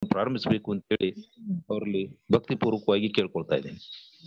ಪ್ರಾರಂಭಿಸಬೇಕು ಅಂತೇಳಿ ಅವರಲ್ಲಿ ಭಕ್ತಿಪೂರ್ವಕವಾಗಿ ಕೇಳ್ಕೊಳ್ತಾ ಇದ್ದೇನೆ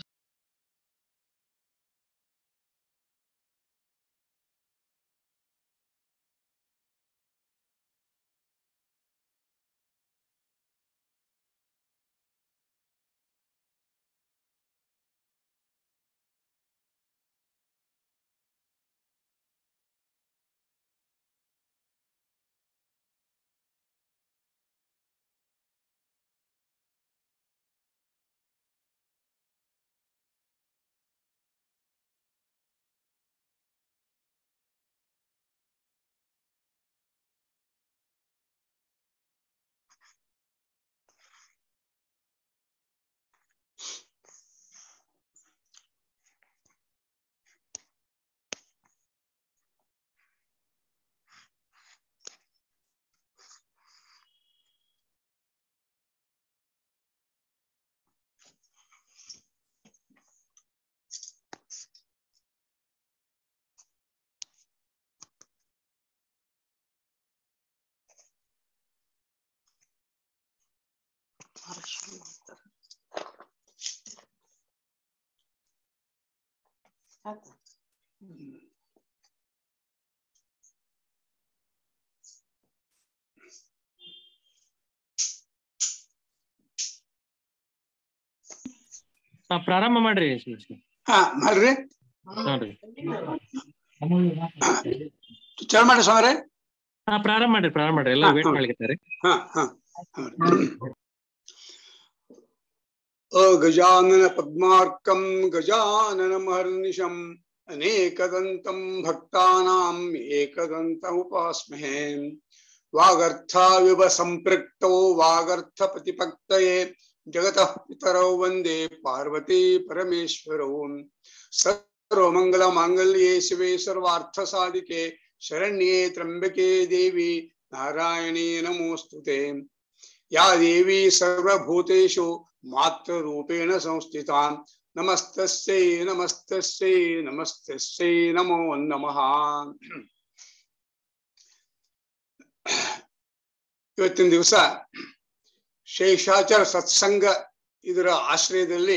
ಹಾ ಪ್ರಾರಂಭ ಮಾಡ್ರಿ ಹಾ ಮಾಡ್ರಿ ನೋಡ್ರಿ ಚಲ ಮಾಡಿ ಸ್ವಾಮರೇ ಹಾ ಪ್ರಾರಂಭ ಮಾಡ್ರಿ ಪ್ರಾರಂಭ ಮಾಡ್ರಿ ಎಲ್ಲ ಹಾ, ವೇಟ್ ಹಾ. ಮಾಡ್ಲಿಕತ್ತಾರೆ ಹಾ ಹಾ ಅಗಜಾನನ ಪದ್ಮಾರ್ಕಂ ಗಜಾನನ ಮಹರ್ನಿಶಂ ಅನೇಕದಂತಂ ಭಕ್ತಾನಾಂ ಏಕದಂತಮುಪಾಸ್ಮಹೇ ವಾಗರ್ಥಾವಿವ ಸಂಪೃಕ್ತೋ ವಾಗರ್ಥ ಪ್ರತಿಪಕ್ತಯೇ ಜಗತಃ ಪಿತರೌ ವಂದೇ ಪಾರ್ವತಿ ಪರಮೇಶ್ವರೌ ಸರ್ವಮಂಗಲ ಮಾಂಗಲ್ಯೇ ಶಿವೆ ಸರ್ವಾರ್ಥ ಸಾಧಿಕೆ ಶರಣ್ಯೇ ತ್ರ್ಯಂಬಕೆ ದೇವಿ ನಾರಾಯಣೇ ನಮೋಸ್ತುತೆ ಯಾ ದೇವಿ ಸರ್ವಭೂತೇಷು ಮಾತೃರೂಪೇಣ ಸಂಸ್ಥಿತಾ ನಮಸ್ತಸ್ಯೈ ನಮಸ್ತಸ್ಯೈ ನಮಸ್ತಸ್ಯೈ ನಮೋ ನಮಃ ಇವತ್ತಿನ ದಿವಸ ಶೇಷಾಚರ ಸತ್ಸಂಗ ಇದರ ಆಶ್ರಯದಲ್ಲಿ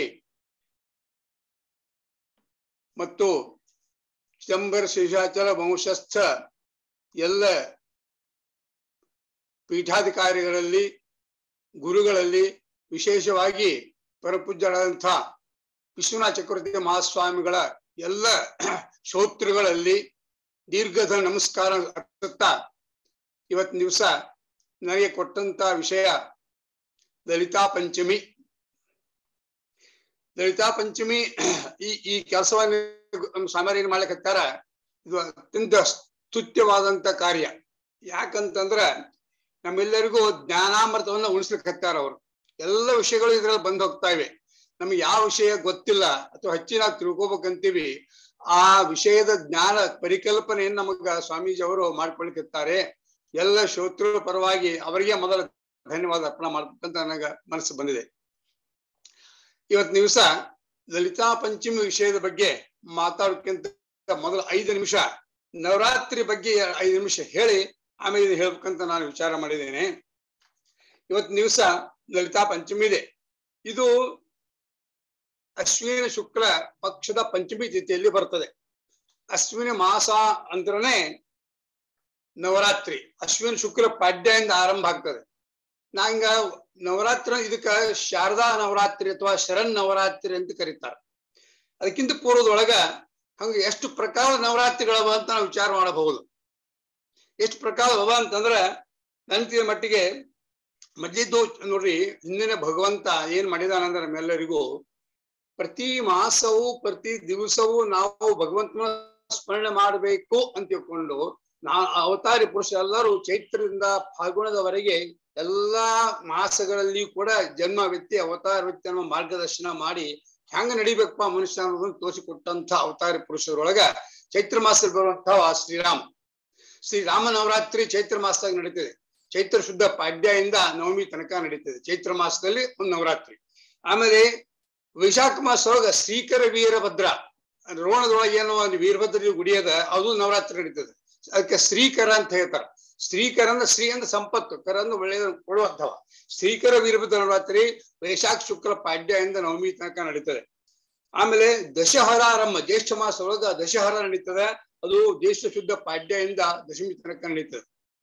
ಮತ್ತು ಚಿದಂಬರ ಶೇಷಾಚಲ ವಂಶಸ್ಥ ಎಲ್ಲ ಪೀಠಾಧಿಕಾರಿಗಳಲ್ಲಿ ಗುರುಗಳಲ್ಲಿ ವಿಶೇಷವಾಗಿ ಪರಪೂಜ್ಯರಾದಂಥ ವಿಶ್ವನಾಥ ಚಕ್ರವರ್ತಿ ಮಹಾಸ್ವಾಮಿಗಳ ಎಲ್ಲ ಶ್ರೋತೃಗಳಲ್ಲಿ ದೀರ್ಘದ ನಮಸ್ಕಾರ ಅರ್ಪಿಸುತ್ತಾ ಇವತ್ತಿನ ದಿವಸ ನನಗೆ ಕೊಟ್ಟಂತ ವಿಷಯ ಲಲಿತಾ ಪಂಚಮಿ ಲಲಿತಾ ಪಂಚಮಿ ಈ ಈ ಕೆಲಸವನ್ನು ನಮ್ಮ ಸ್ವಾಮಿಯರು ಏನ್ ಮಾಡ್ಲಿಕ್ಕತ್ತಾರ ಇದು ಅತ್ಯಂತ ಸ್ತುತ್ಯವಾದಂತ ಕಾರ್ಯ ಯಾಕಂತಂದ್ರ ನಮ್ಮೆಲ್ಲರಿಗೂ ಜ್ಞಾನಾಮೃತವನ್ನ ಉಣಿಸ್ಲಿಕ್ಕತ್ತಾರ ಅವರು ಎಲ್ಲ ವಿಷಯಗಳು ಇದ್ರಲ್ಲಿ ಬಂದ್ ಹೋಗ್ತಾ ಇವೆ ನಮ್ಗೆ ಯಾವ ವಿಷಯ ಗೊತ್ತಿಲ್ಲ ಅಥವಾ ಹೆಚ್ಚಿನ ತಿಳ್ಕೊಬೇಕಂತೀವಿ ಆ ವಿಷಯದ ಜ್ಞಾನ ಪರಿಕಲ್ಪನೆಯನ್ನು ನಮಗ ಸ್ವಾಮೀಜಿ ಅವರು ಮಾಡ್ಕೊಳ್ಲಿಕ್ಕತ್ತಾರೆ ಎಲ್ಲ ಶ್ರೋತೃ ಪರವಾಗಿ ಅವರಿಗೆ ಮೊದಲ ಧನ್ಯವಾದ ಅರ್ಪಣೆ ಮಾಡ್ಬೇಕಂತ ನನಗ ಮನಸ್ಸು ಬಂದಿದೆ ಇವತ್ ದಿವಸ ಲಲಿತಾ ಪಂಚಮಿ ವಿಷಯದ ಬಗ್ಗೆ ಮಾತಾಡೋಕ್ಕಿಂತ ಮೊದಲ ಐದು ನಿಮಿಷ ನವರಾತ್ರಿ ಬಗ್ಗೆ ಐದು ನಿಮಿಷ ಹೇಳಿ ಆಮೇಲೆ ಇದು ಹೇಳ್ಬೇಕಂತ ನಾನು ವಿಚಾರ ಮಾಡಿದ್ದೇನೆ ಇವತ್ತಿನ ದಿವಸ ಲಲಿತಾ ಪಂಚಮಿ ಇದೆ ಇದು ಅಶ್ವಿನ ಶುಕ್ಲ ಪಕ್ಷದ ಪಂಚಮಿ ತಿಥಿಯಲ್ಲಿ ಬರ್ತದೆ ಅಶ್ವಿನ ಮಾಸ ಅಂದ್ರನೇ ನವರಾತ್ರಿ ಅಶ್ವಿನ ಶುಕ್ಲ ಪಾಡ್ಯದಿಂದ ಆರಂಭ ಆಗ್ತದೆ ನಂಗ ನವರಾತ್ರಿ ಇದಕ್ಕ ಶಾರದಾ ನವರಾತ್ರಿ ಅಥವಾ ಶರಣ್ ನವರಾತ್ರಿ ಅಂತ ಕರೀತಾರೆ ಅದಕ್ಕಿಂತ ಪೂರ್ವದೊಳಗ ಹಂಗ ಎಷ್ಟು ಪ್ರಕಾರ ನವರಾತ್ರಿಗಳವ ಅಂತ ನಾವು ವಿಚಾರ ಮಾಡಬಹುದು ಎಷ್ಟು ಪ್ರಕಾರ ಅವ ಅಂತಂದ್ರ ನನ್ನ ಮಟ್ಟಿಗೆ ಮೊದ್ಲಿದ್ದು ನೋಡ್ರಿ ಹಿಂದಿನ ಭಗವಂತ ಏನ್ ಮಾಡಿದಾನಂದ್ರೆ ನಮ್ಮೆಲ್ಲರಿಗೂ ಪ್ರತಿ ಮಾಸವು ಪ್ರತಿ ದಿವಸವೂ ನಾವು ಭಗವಂತನ ಸ್ಮರಣೆ ಮಾಡಬೇಕು ಅಂತ ತಿಳ್ಕೊಂಡು ನಾ ಅವತಾರಿ ಪುರುಷ ಎಲ್ಲರೂ ಚೈತ್ರದಿಂದ ಫಾಲ್ಗುಣದವರೆಗೆ ಎಲ್ಲಾ ಮಾಸಗಳಲ್ಲಿ ಕೂಡ ಜನ್ಮ ವ್ಯಕ್ತಿ ಅವತಾರ ವ್ಯಕ್ತಿ ಅನ್ನೋ ಮಾರ್ಗದರ್ಶನ ಮಾಡಿ ಹೆಂಗ ನಡಿಬೇಕಪ್ಪ ಮನುಷ್ಯ ಅನ್ನೋದನ್ನ ತೋರಿಸಿಕೊಟ್ಟಂತ ಅವತಾರಿ ಪುರುಷರೊಳಗ ಚೈತ್ರ ಮಾಸದಲ್ಲಿ ಬರುವಂತಹ ಶ್ರೀರಾಮ ಶ್ರೀರಾಮ ನವರಾತ್ರಿ ಚೈತ್ರ ಮಾಸದಾಗ ನಡೀತದೆ ಚೈತ್ರ ಶುದ್ಧ ಪಾಡ್ಯದಿಂದ ನವಮಿ ತನಕ ನಡೀತದೆ ಚೈತ್ರ ಮಾಸದಲ್ಲಿ ಒಂದು ನವರಾತ್ರಿ ಆಮೇಲೆ ವೈಶಾಖ ಮಾಸದೊಳಗ ಶ್ರೀಕರ ವೀರಭದ್ರ ರೋಣದೊಳಗೆ ಏನೋ ಒಂದು ವೀರಭದ್ರ ಗುಡಿ ಅದ ಅದು ನವರಾತ್ರಿ ನಡೀತದೆ ಅದಕ್ಕೆ ಶ್ರೀಕರ ಅಂತ ಹೇಳ್ತಾರ ಸ್ತ್ರೀಕರ ಅಂದ್ರೆ ಸ್ತ್ರೀ ಅಂದ್ರೆ ಸಂಪತ್ತು ಕರ ಅಂದ್ರೆ ಒಳ್ಳೆಯ ಕೊಡುವಂಥವ ಸ್ತ್ರೀಕರ ವೀರಭದ್ರ ನವರಾತ್ರಿ ವೈಶಾಖ ಶುಕ್ಲ ಪಾಡ್ಯದಿಂದ ನವಮಿ ತನಕ ನಡೀತದೆ ಆಮೇಲೆ ದಶಹರ ಆರಂಭ ಜ್ಯೇಷ್ಠ ಮಾಸ ಒಳಗ ದಶಹರ ನಡೀತದೆ ಅದು ಜ್ಯೇಷ್ಠ ಶುದ್ಧ ಪಾಡ್ಯದಿಂದ ದಶಮಿ ತನಕ ನಡೀತದೆ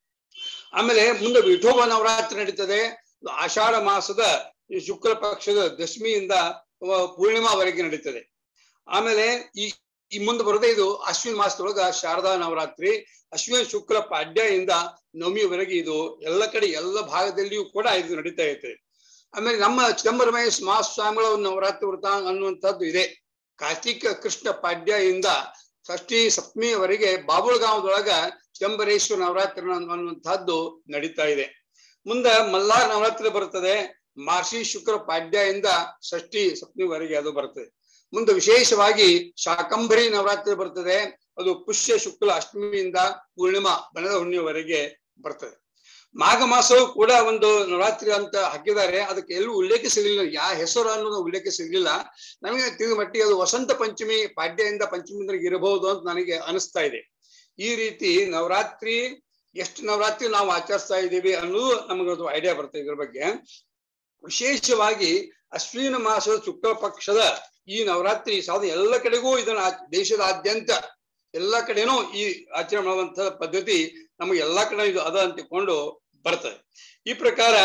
ಆಮೇಲೆ ಮುಂದೆ ವಿಠೋಬ ನವರಾತ್ರಿ ನಡೀತದೆ ಆಷಾಢ ಮಾಸದ ಈ ಶುಕ್ಲ ಪಕ್ಷದ ದಶಮಿಯಿಂದ ಅಹ್, ಪೂರ್ಣಿಮಾವರೆಗೆ ನಡೀತದೆ ಆಮೇಲೆ ಈ ಈ ಮುಂದೆ ಬರೋದೇ ಇದು ಅಶ್ವಿನ ಮಾಸದೊಳಗ ಶಾರದಾ ನವರಾತ್ರಿ ಅಶ್ವಿನ ಶುಕ್ಲ ಪಾಡ್ಯದಿಂದ ನವಮಿವರೆಗೆ ಇದು ಎಲ್ಲ ಕಡೆ ಎಲ್ಲ ಭಾಗದಲ್ಲಿಯೂ ಕೂಡ ಇದು ನಡೀತಾ ಇರ್ತದೆ ಆಮೇಲೆ ನಮ್ಮ ಚಿದಂಬರಮಯ ಮಹಾಸ್ವಾಮಿಗಳ ಒಂದು ನವರಾತ್ರಿ ವ್ರತ ಅನ್ನುವಂಥದ್ದು ಇದೆ ಕಾರ್ತಿಕ ಕೃಷ್ಣ ಪಾಡ್ಯದಿಂದ ಷಷ್ಠಿ ಸಪ್ತಮಿಯವರೆಗೆ ಬಾಬುಳಗಾಂವದೊಳಗ ಚಿದಂಬರೇಶ್ವರ ನವರಾತ್ರಿ ಅನ್ನುವಂಥದ್ದು ನಡೀತಾ ಇದೆ ಮುಂದೆ ಮಲ್ಲಾರ್ ನವರಾತ್ರಿ ಬರ್ತದೆ ಮಾರ್ಷಿ ಶುಕ್ರ ಪಾಡ್ಯದಿಂದ ಷಷ್ಠಿ ಸಪ್ತಮಿವರೆಗೆ ಅದು ಬರ್ತದೆ ಮುಂದೆ ವಿಶೇಷವಾಗಿ ಶಾಕಂಭರಿ ನವರಾತ್ರಿ ಬರ್ತದೆ ಅದು ಪುಷ್ಯ ಶುಕ್ಲ ಅಷ್ಟಮಿಯಿಂದ ಪೂರ್ಣಿಮಾ ಬಣದ ಹುಣ್ಣಿಯವರೆಗೆ ಬರ್ತದೆ ಮಾಘ ಮಾಸವು ಕೂಡ ಒಂದು ನವರಾತ್ರಿ ಅಂತ ಹಾಕಿದ್ದಾರೆ ಅದಕ್ಕೆ ಎಲ್ಲೂ ಉಲ್ಲೇಖ ಸಿಗಲಿಲ್ಲ ಯಾವ ಹೆಸರು ಅನ್ನೋದು ಉಲ್ಲೇಖ ಸಿಗಲಿಲ್ಲ ನಮಗೆ ತಿಳಿದ ಮಟ್ಟಿಗೆ ಅದು ವಸಂತ ಪಂಚಮಿ ಪಾಡ್ಯದಿಂದ ಪಂಚಮಿ ಇರಬಹುದು ಅಂತ ನನಗೆ ಅನಿಸ್ತಾ ಇದೆ ಈ ರೀತಿ ನವರಾತ್ರಿ ಎಷ್ಟು ನವರಾತ್ರಿ ನಾವು ಆಚರಿಸ್ತಾ ಇದ್ದೀವಿ ಅನ್ನೋದು ನಮಗೊಂದು ಐಡಿಯಾ ಬರ್ತದೆ ಇದ್ರ ಬಗ್ಗೆ ವಿಶೇಷವಾಗಿ ಅಶ್ವಿನ ಮಾಸದ ಶುಕ್ಲ ಪಕ್ಷದ ಈ ನವರಾತ್ರಿ ಸಾಧ ಎಲ್ಲ ಕಡೆಗೂ ಇದನ್ನ ಆಚ- ದೇಶದಾದ್ಯಂತ ಎಲ್ಲ ಕಡೆನೂ ಈ ಆಚರಣೆ ಮಾಡುವಂತ ಪದ್ಧತಿ ನಮಗೆ ಎಲ್ಲಾ ಕಡೆ ಇದು ಅದ ಅಂತಿಕೊಂಡು ಬರ್ತದೆ ಈ ಪ್ರಕಾರ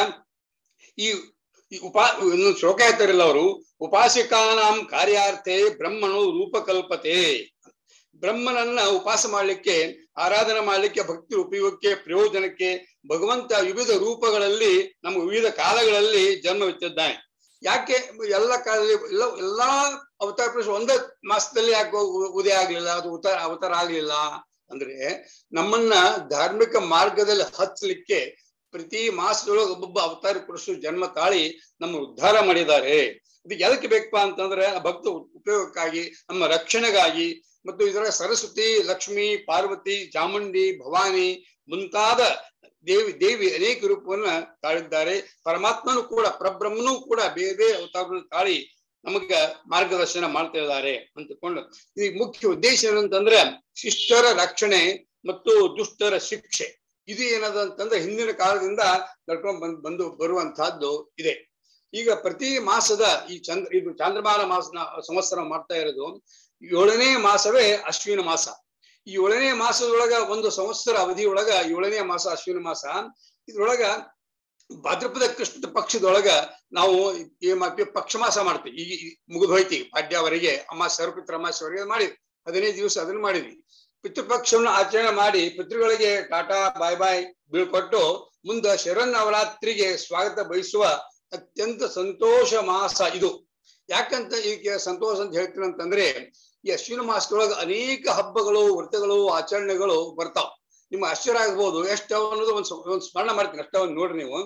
ಈ ಈ ಉಪಾ ಇನ್ನೊಂದು ಶ್ಲೋಕ ಹೇಳ್ತಾರಲ್ಲ ಅವರು ಉಪಾಸಿಕಾನಾಂ ಕಾರ್ಯಾರ್ಥೆ ಬ್ರಹ್ಮನು ರೂಪಕಲ್ಪತೆ ಬ್ರಹ್ಮನನ್ನ ಉಪಾಸ ಮಾಡ್ಲಿಕ್ಕೆ ಆರಾಧನೆ ಮಾಡ್ಲಿಕ್ಕೆ ಭಕ್ತಿ ಉಪಯೋಗಕ್ಕೆ ಪ್ರಯೋಜನಕ್ಕೆ ಭಗವಂತ ವಿವಿಧ ರೂಪಗಳಲ್ಲಿ ನಮ್ಮ ವಿವಿಧ ಕಾಲಗಳಲ್ಲಿ ಜನ್ಮವೆತ್ತಿದ್ದಾನೆ ಯಾಕೆ ಎಲ್ಲ ಕಾಲದಲ್ಲಿ ಎಲ್ಲ ಎಲ್ಲಾ ಅವತಾರ ಪುರುಷ ಒಂದೇ ಮಾಸದಲ್ಲಿ ಯಾಕೆ ಉ- ಉದಯ ಆಗ್ಲಿಲ್ಲ ಅದು ಉತ್ತರ ಅವತಾರ ಆಗ್ಲಿಲ್ಲ ಅಂದ್ರೆ ನಮ್ಮನ್ನ ಧಾರ್ಮಿಕ ಮಾರ್ಗದಲ್ಲಿ ಹಚ್ಚಲಿಕ್ಕೆ ಪ್ರತಿ ಮಾಸದೊಳಗೆ ಒಬ್ಬೊಬ್ಬ ಅವತಾರ ಪುರುಷರು ಜನ್ಮ ತಾಳಿ ನಮ್ಮ ಉದ್ಧಾರ ಮಾಡಿದ್ದಾರೆ ಇದಕ್ಕೆ ಎದಕ್ಕೆ ಬೇಕಪ್ಪ ಅಂತಂದ್ರೆ ಆ ಭಕ್ತ ಉಪಯೋಗಕ್ಕಾಗಿ ನಮ್ಮ ರಕ್ಷಣೆಗಾಗಿ ಮತ್ತು ಇದರ ಸರಸ್ವತಿ ಲಕ್ಷ್ಮಿ ಪಾರ್ವತಿ ಚಾಮುಂಡಿ ಭವಾನಿ ಮುಂತಾದ ದೇವಿ ದೇವಿ ಅನೇಕ ರೂಪವನ್ನ ತಾಳಿದ್ದಾರೆ ಪರಮಾತ್ಮನು ಕೂಡ ಪರಬ್ರಹ್ಮನೂ ಕೂಡ ಬೇರೆ ಬೇರೆ ಅವತಾರಗಳನ್ನು ತಾಳಿ ನಮಗ ಮಾರ್ಗದರ್ಶನ ಮಾಡ್ತಾ ಇದ್ದಾರೆ ಅಂತಕೊಂಡು ಈ ಮುಖ್ಯ ಉದ್ದೇಶ ಏನಂತಂದ್ರೆ ಶಿಷ್ಟರ ರಕ್ಷಣೆ ಮತ್ತು ದುಷ್ಟರ ಶಿಕ್ಷೆ ಇದು ಏನದ ಅಂತಂದ್ರೆ ಹಿಂದಿನ ಕಾಲದಿಂದ ನಡ್ಕೊಂಡು ಬಂದ್ ಬಂದು ಬರುವಂತಹದ್ದು ಇದೆ ಈಗ ಪ್ರತಿ ಮಾಸದ ಈ ಚಂದ್ರ ಇದು ಚಾಂದ್ರಮಾನ ಮಾಸನ ಸಂವತ್ಸರ ಮಾಡ್ತಾ ಇರೋದು ಏಳನೇ ಮಾಸವೇ ಅಶ್ವಿನ ಮಾಸ ಈ ಏಳನೇ ಮಾಸದೊಳಗ ಒಂದು ಸಂವತ್ಸರ ಅವಧಿಯೊಳಗ ಏಳನೇ ಮಾಸ ಅಶ್ವಿನ ಮಾಸ ಇದ್ರೊಳಗ ಭಾದ್ರಪದ ಕೃಷ್ಣ ಪಕ್ಷದೊಳಗ ನಾವು ಏನ್ ಮಾಡ್ತೀವಿ ಪಕ್ಷ ಮಾಸ ಮಾಡ್ತೀವಿ ಈಗ ಮುಗಿದು ಹೋಯ್ತಿ ಪಾಡ್ಯವರೆಗೆ ಅಮಾಸ ಸರ್ಪಿತ್ರ ಅಮಾಸವರೆಗೆ ಮಾಡಿ ಹದಿನೈದು ದಿವಸ ಅದನ್ನ ಮಾಡಿದ್ವಿ ಪಿತೃಪಕ್ಷವನ್ನು ಆಚರಣೆ ಮಾಡಿ ಪಿತೃಗಳಿಗೆ ಟಾಟಾ ಬಾಯ್ ಬಾಯ್ ಬೀಳ್ಕೊಟ್ಟು ಮುಂದ ಶರನ್ನವರಾತ್ರಿಗೆ ಸ್ವಾಗತ ಬಯಸುವ ಅತ್ಯಂತ ಸಂತೋಷ ಮಾಸ ಇದು ಯಾಕಂತ ಈಗ ಸಂತೋಷ ಅಂತ ಹೇಳ್ತೀನಿ ಅಂತಂದ್ರೆ ಈ ಅಶ್ವಿನ ಮಾಸದೊಳಗ ಅನೇಕ ಹಬ್ಬಗಳು ವ್ರತಗಳು ಆಚರಣೆಗಳು ಬರ್ತಾವ ನಿಮ್ಮ ಆಶ್ಚರ್ಯ ಆಗ್ಬೋದು ಎಷ್ಟು ಅನ್ನೋದು ಒಂದ್ ಸ್ವ- ಒಂದ್ ಸ್ಮರಣ ಮಾಡ್ತೀನಿ ಅಷ್ಟ ಒಂದ್ ನೋಡ್ರಿ ನೀವು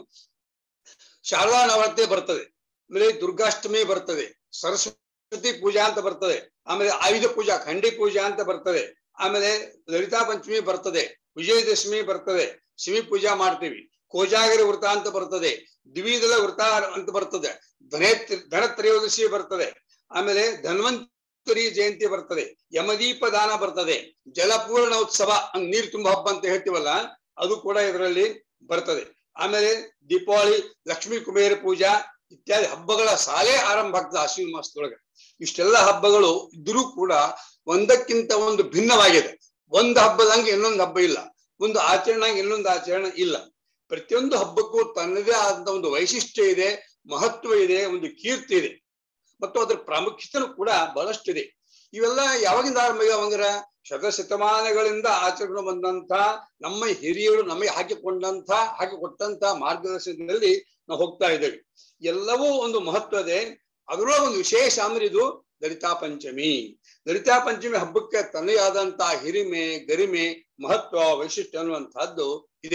ಶಾರದಾ ನವರಾತ್ರಿ ಬರ್ತದೆ ಆಮೇಲೆ ದುರ್ಗಾಷ್ಟಮಿ ಬರ್ತದೆ ಸರಸ್ವತಿ ಪೂಜಾ ಅಂತ ಬರ್ತದೆ ಆಮೇಲೆ ಆಯುಧ ಪೂಜಾ ಖಂಡಿ ಪೂಜಾ ಅಂತ ಬರ್ತದೆ ಆಮೇಲೆ ಲಲಿತಾ ಪಂಚಮಿ ಬರ್ತದೆ ವಿಜಯದಶಮಿ ಬರ್ತದೆ ಶಿವಿ ಪೂಜಾ ಮಾಡ್ತೀವಿ ಕೋಜಾಗರಿ ವೃತ ಅಂತ ಬರ್ತದೆ ದ್ವಿದಳ ವೃತ ಅಂತ ಬರ್ತದೆ ಧನೆ ಧನತ್ರಯೋದಶಿ ಬರ್ತದೆ ಆಮೇಲೆ ಧನ್ವಂತರಿ ಜಯಂತಿ ಬರ್ತದೆ ಯಮದೀಪ ದಾನ ಬರ್ತದೆ ಜಲಪೂರ್ಣ ಉತ್ಸವ ಅಂದ್ ನೀರ್ ತುಂಬ ಹಬ್ಬ ಅಂತ ಹೇಳ್ತೀವಲ್ಲ ಅದು ಕೂಡ ಇದರಲ್ಲಿ ಬರ್ತದೆ ಆಮೇಲೆ ದೀಪಾವಳಿ ಲಕ್ಷ್ಮೀ ಕುಬೇರ ಪೂಜಾ ಇತ್ಯಾದಿ ಹಬ್ಬಗಳ ಸಾಲೇ ಆರಂಭ ಆಗ್ತದೆ ಅಶ್ವಿನ ಮಾಸದೊಳಗೆ ಇಷ್ಟೆಲ್ಲ ಹಬ್ಬಗಳು ಇದ್ರೂ ಕೂಡ ಒಂದಕ್ಕಿಂತ ಒಂದು ಭಿನ್ನವಾಗಿದೆ ಒಂದು ಹಬ್ಬದಂಗೆ ಇನ್ನೊಂದು ಹಬ್ಬ ಇಲ್ಲ ಒಂದು ಆಚರಣೆಗೆ ಇನ್ನೊಂದು ಆಚರಣೆ ಇಲ್ಲ ಪ್ರತಿಯೊಂದು ಹಬ್ಬಕ್ಕೂ ತನ್ನದೇ ಆದಂತ ಒಂದು ವೈಶಿಷ್ಟ್ಯ ಇದೆ ಮಹತ್ವ ಇದೆ ಒಂದು ಕೀರ್ತಿ ಇದೆ ಮತ್ತು ಅದ್ರ ಪ್ರಾಮುಖ್ಯತೆನೂ ಕೂಡ ಬಹಳಷ್ಟಿದೆ ಇವೆಲ್ಲ ಯಾವಾಗಿಂದ ಆರಂಭ ಅವಂಗರ ಶತಶತಮಾನಗಳಿಂದ ಆಚರಣೆ ಬಂದಂತ ನಮ್ಮ ಹಿರಿಯರು ನಮಗೆ ಹಾಕಿಕೊಂಡಂತ ಹಾಕಿಕೊಟ್ಟಂತ ಮಾರ್ಗದರ್ಶನದಲ್ಲಿ ನಾವು ಹೋಗ್ತಾ ಇದ್ದೇವೆ ಎಲ್ಲವೂ ಒಂದು ಮಹತ್ವ ಇದೆ ಅದರೊಳಗೆ ಒಂದು ವಿಶೇಷ ಅಂದ್ರೆ ಇದು ಲಲಿತಾ ಪಂಚಮಿ ಲಲಿತಾ ಪಂಚಮಿ ಹಬ್ಬಕ್ಕೆ ತನ್ನದೇ ಆದಂತ ಹಿರಿಮೆ ಗರಿಮೆ ಮಹತ್ವ ವೈಶಿಷ್ಟ್ಯ ಅನ್ನುವಂತಹದ್ದು ಇದೆ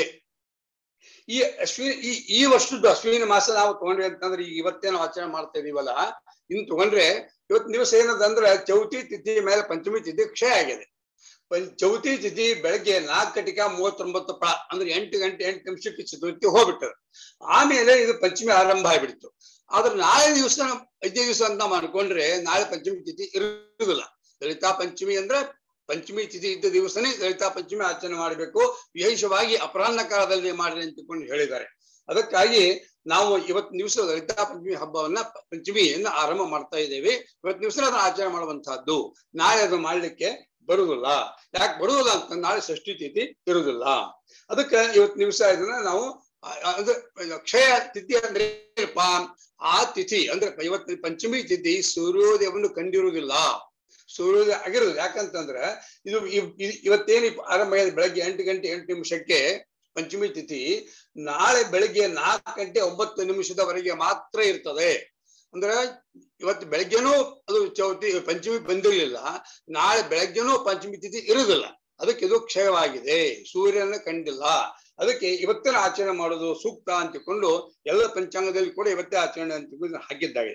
ಈ ಅಶ್ವಿನ ಈ ಈ ವರ್ಷದ ಅಶ್ವಿನ ಮಾಸ ನಾವು ತಗೊಂಡ್ವಿ ಅಂತಂದ್ರೆ ಈಗ ಇವತ್ತೇ ನಾವು ಆಚರಣೆ ಮಾಡ್ತಾ ಇದೀವಲ್ಲ ಇನ್ ತಗೊಂಡ್ರೆ ಇವತ್ತಿನ ದಿವಸ ಏನದಂದ್ರೆ ಚೌತಿ ತಿಥಿ ಮೇಲೆ ಪಂಚಮಿ ತಿಥಿ ಕ್ಷಯ ಆಗಿದೆ ಪಂ- ಚೌತಿ ತಿಥಿ ಬೆಳಗ್ಗೆ ನಾಲ್ಕು ಗಂಟೆಗೆ ಮೂವತ್ತೊಂಬತ್ತು ಪ ಅಂದ್ರೆ ಎಂಟು ಗಂಟೆ ಎಂಟು ನಿಮಿಷಕ್ಕೆ ಚತುರ್ಥಿ ಹೋಗ್ಬಿಟ್ಟದ ಆಮೇಲೆ ಇದು ಪಂಚಮಿ ಆರಂಭ ಆಗ್ಬಿಡ್ತು ಆದ್ರೆ ನಾಳೆ ದಿವಸ ಐದನೇ ದಿವಸ ಅಂತ ಮಾಡ್ಕೊಂಡ್ರೆ ನಾಳೆ ಪಂಚಮಿ ತಿಥಿ ಇರುವುದಿಲ್ಲ ಲಲಿತಾ ಪಂಚಮಿ ಅಂದ್ರೆ ಪಂಚಮಿ ತಿಥಿ ಇದ್ದ ದಿವಸನೇ ಲಲಿತಾ ಪಂಚಮಿ ಆಚರಣೆ ಮಾಡಬೇಕು ವಿಶೇಷವಾಗಿ ಅಪರಾಹ್ನ ಕಾಲದಲ್ಲಿ ಮಾಡಿ ಅಂತಕೊಂಡು ಹೇಳಿದ್ದಾರೆ ಅದಕ್ಕಾಗಿ ನಾವು ಇವತ್ತು ದಿವಸ ಲಲಿತಾ ಪಂಚಮಿ ಹಬ್ಬವನ್ನ ಪ- ಪಂಚಮಿಯನ್ನ ಆರಂಭ ಮಾಡ್ತಾ ಇದ್ದೇವೆ ಇವತ್ತು ದಿವಸ ಅದನ್ನ ಆಚರಣೆ ಮಾಡುವಂತಹದ್ದು ನಾಳೆ ಅದು ಮಾಡ್ಲಿಕ್ಕೆ ಬರುವುದಿಲ್ಲ ಯಾಕೆ ಬರುವುದಿಲ್ಲ ಅಂತ ನಾಳೆ ಷಷ್ಠಿ ತಿಥಿ ಇರುವುದಿಲ್ಲ ಅದಕ್ಕೆ ಇವತ್ತು ದಿವಸ ಇದನ್ನ ನಾವು ಆ- ಆ- ಅಂದ್ರೆ ಕ್ಷಯ ತಿಥಿ ಅಂದ್ರೆ ಏನಪ್ಪ ಆ ತಿಥಿ ಅಂದ್ರೆ ಇವತ್ತು ಪಂಚಮಿ ತಿಥಿ ಸೂರ್ಯೋದಯವನ್ನು ಕಂಡಿರುವುದಿಲ್ಲ ಸೂರ್ಯೋದಯ ಆಗಿರೋದು ಯಾಕಂತಂದ್ರೆ ಇದು ಇವ್- ಇವ್- ಇವತ್ತೇನು ಆರಂಭ ಆಗಿದೆ ಬೆಳಗ್ಗೆ ಎಂಟು ಗಂಟೆ ಎಂಟು ನಿಮಿಷಕ್ಕೆ ಪಂಚಮಿ ತಿಥಿ ನಾಳೆ ಬೆಳಗ್ಗೆ ನಾಲ್ಕು ಗಂಟೆ ಒಂಬತ್ತು ನಿಮಿಷದವರೆಗೆ ಮಾತ್ರ ಇರ್ತದೆ ಅಂದ್ರೆ ಇವತ್ತು ಬೆಳಗ್ಗೆನೂ ಅದು ಚೌತಿ ಪಂಚಮಿ ಬಂದಿರಲಿಲ್ಲ ನಾಳೆ ಬೆಳಗ್ಗೆನೂ ಪಂಚಮಿ ತಿಥಿ ಇರುವುದಿಲ್ಲ ಅದಕ್ಕೆ ಇದು ಕ್ಷಯವಾಗಿದೆ ಸೂರ್ಯನ ಕಂಡಿಲ್ಲ ಅದಕ್ಕೆ ಇವತ್ತಿನ ಆಚರಣೆ ಮಾಡೋದು ಸೂಕ್ತ ಅಂತಿಕೊಂಡು ಎಲ್ಲ ಪಂಚಾಂಗದಲ್ಲಿ ಕೂಡ ಇವತ್ತೇ ಆಚರಣೆ ಅಂತ ಹಾಕಿದ್ದಾರೆ